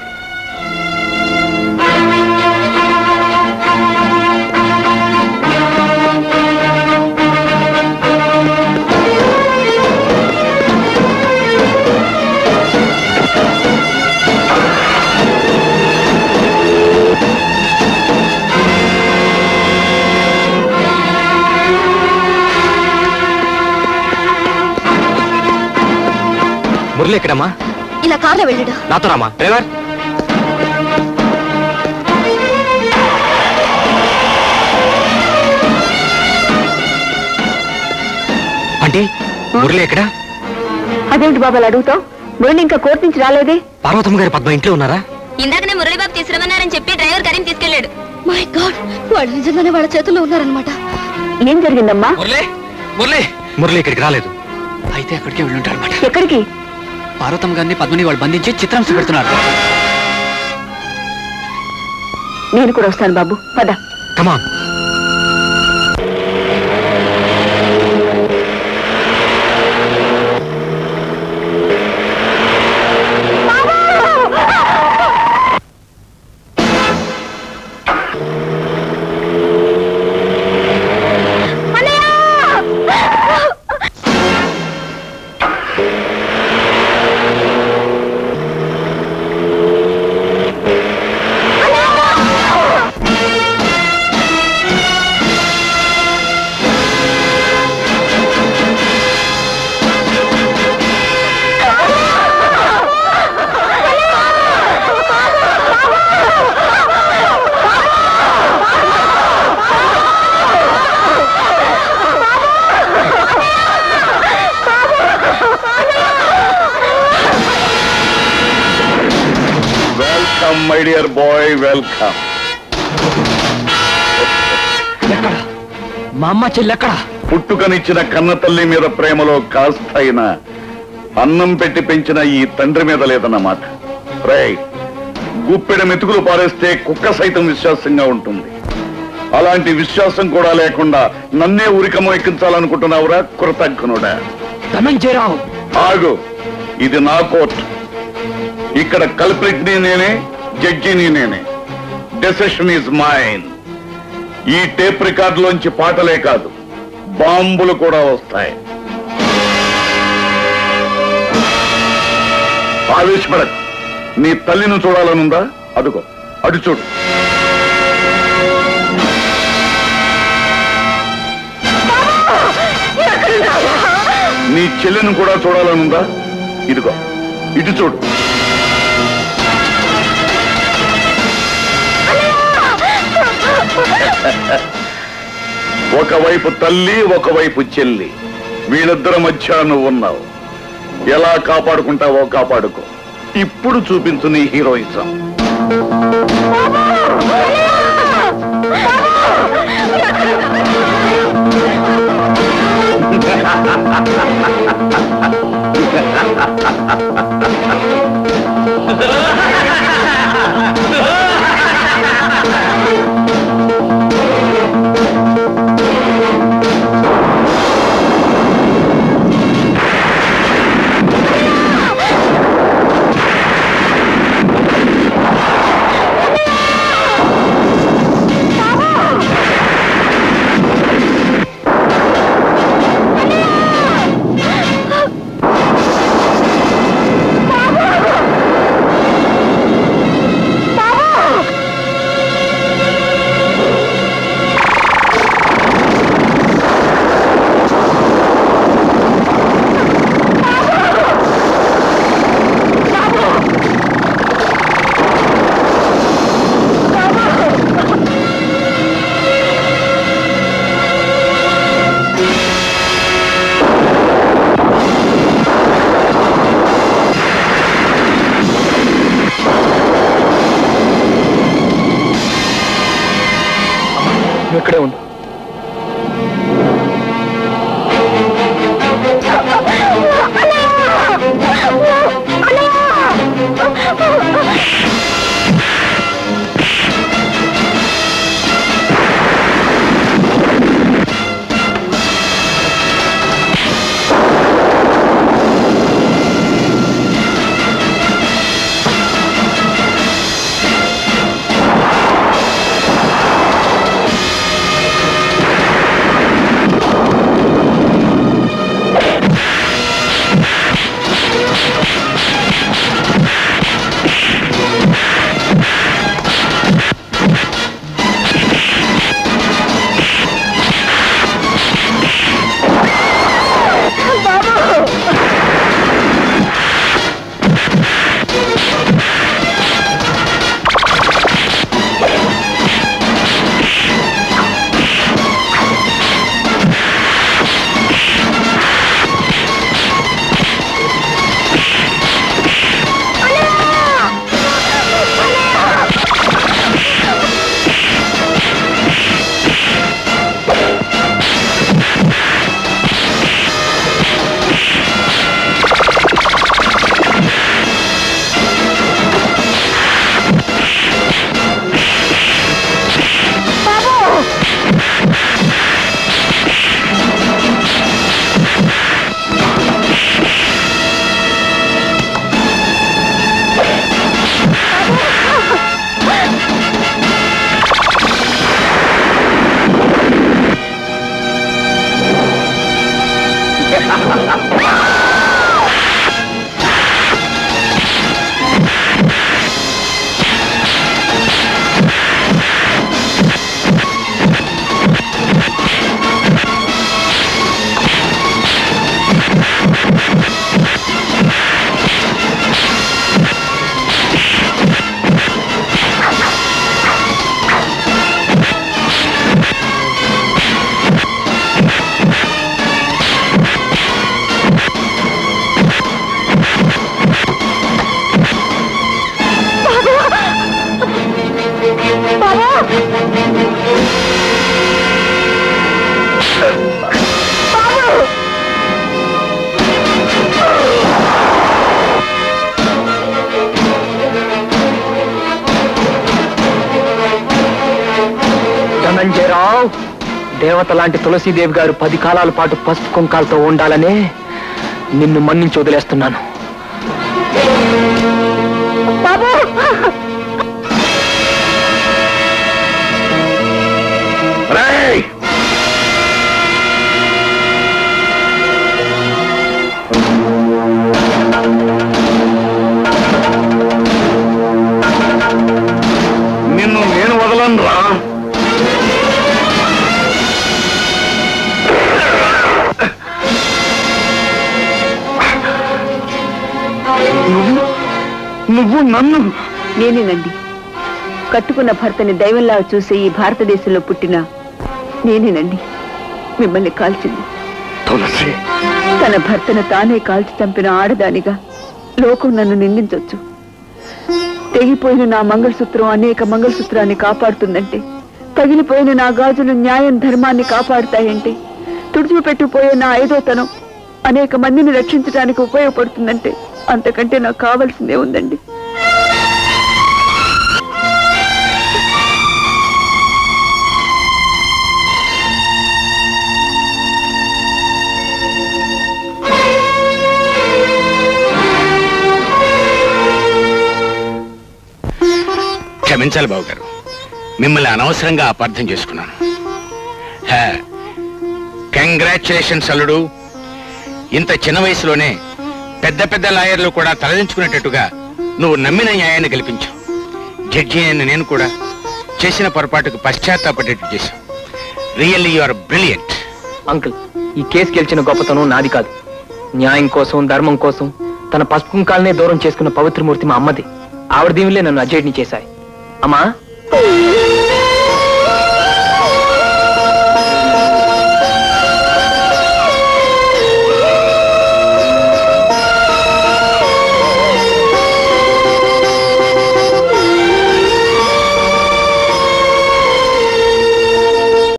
మురళి ఎక్కడమ్మా ఇలా కార్లో వెళ్ళడు నాతో రామా డ్రైవర్ అంటే మురళి ఎక్కడ అదేంటి బాబు అలా అడుగుతావు మురళి ఇంకా కోర్టు నుంచి రాలేదే పార్వతమ్మ గారి పద్మ ఇంట్లో ఉన్నారా ఇందాకనే మురళిబాబు తీసుకురమన్నారని చెప్పి డ్రైవర్ గారిని తీసుకెళ్లాడు మై గాడ్ వాళ్ళు నిజంగానే వాళ్ళ చేతుల్లో ఉన్నారనమాట ఏం జరిగిందమ్మా మురళి మురళి మురళి ఇక్కడికి రాలేదు అయితే అక్కడికే వెళ్ళుంటారు అనమాట ఎక్కడికి పార్వతమ్మ గారిని పద్మని వాళ్ళు బంధించి చిత్రాంశ పెడుతున్నారు నేను కూడా వస్తాను బాబు పద come on welcome my dear boy welcome మా అమ్మ చెల్లెక్కడా పుట్టుకనిచ్చిన కన్న తల్లి మీద ప్రేమలో కాస్తైనా అన్నం పెట్టి పెంచిన ఈ తండ్రి మీద లేదన్నమాట రే గుప్పెడ మెతుకులు పారేస్తే కుక్క సైతం విశ్వాసంగా ఉంటుంది అలాంటి విశ్వాసం కూడా లేకుండా నన్నే ఉరికము ఎక్కించాలనుకుంటున్నావురా కృతజ్ఞనుడా ధనంజయరావు ఆగు ఇది నా కోర్టు ఇక్కడ కల్ప్రిట్ ని నేనే జడ్జిని నేనే డెసిషన్ ఈజ్ మైన్ ఈ టేప్ రికార్డులోంచి పాటలే కాదు బాంబులు కూడా వస్తాయి ఆవేశపడకు నీ తల్లిని చూడాలనుందా అదుగో అటు చూడు నీ చెల్లెను కూడా చూడాలనుందా ఇదిగో ఇటు చూడు ఒకవైపు తల్లి ఒకవైపు చెల్లి వీళ్ళిద్దరి మధ్య నువ్వు ఉన్నావు ఎలా కాపాడుకుంటావో కాపాడుకో ఇప్పుడు చూపించు నీ హీరోయిజం నువ్వు ఇక్కడే ఉండు ధనంజయరావు దేవత లాంటి తులసీదేవి గారు పది కాలాల పాటు పసుపు కుంకాలతో ఉండాలనే నిన్ను మన్నించి వదిలేస్తున్నాను రేయ్! నువ్వు నన్ను నేనేనండి కట్టుకున్న భర్తని దైవంలా చూసే ఈ భారతదేశంలో పుట్టిన నేనేనండి మిమ్మల్ని కాల్చింది తులసి తన భర్తను తానే కాల్చి చంపిన ఆడదానిగా లోకం నన్ను నిందించొచ్చు తెగిపోయిన నా మంగళసూత్రం అనేక మంగళసూత్రాన్ని కాపాడుతుందంటే తగిలిపోయిన నా గాజులు న్యాయం ధర్మాన్ని కాపాడుతాయంటే తుడిచిపెట్టుపోయే నా ఐదోతనం అనేక మందిని రక్షించడానికి ఉపయోగపడుతుందంటే అంతకంటే నాకు కావాల్సిందే ఉందండి క్షమించాలి బాబు గారు మిమ్మల్ని అనవసరంగా అపార్థం చేసుకున్నాను కంగ్రాచులేషన్స్ అల్లుడు ఇంత చిన్న వయసులోనే పెద్ద పెద్ద లాయర్లు కూడా తలదించుకునేటట్టుగా నువ్వు నమ్మిన న్యాయాన్ని గెలిపించావు జడ్జి అయిన నేను కూడా చేసిన పొరపాటుకు పశ్చాత్తాపడేట్టు చేశావు really you are brilliant uncle ఈ కేసు గెలిచిన గొప్పతనం నాది కాదు న్యాయం కోసం ధర్మం కోసం తన పసుపు కుంకాలనే దూరం చేసుకున్న పవిత్రమూర్తి మా అమ్మది ఆవిడ దీవులే నన్ను అజేడ్ని చేశాయి అమ్మా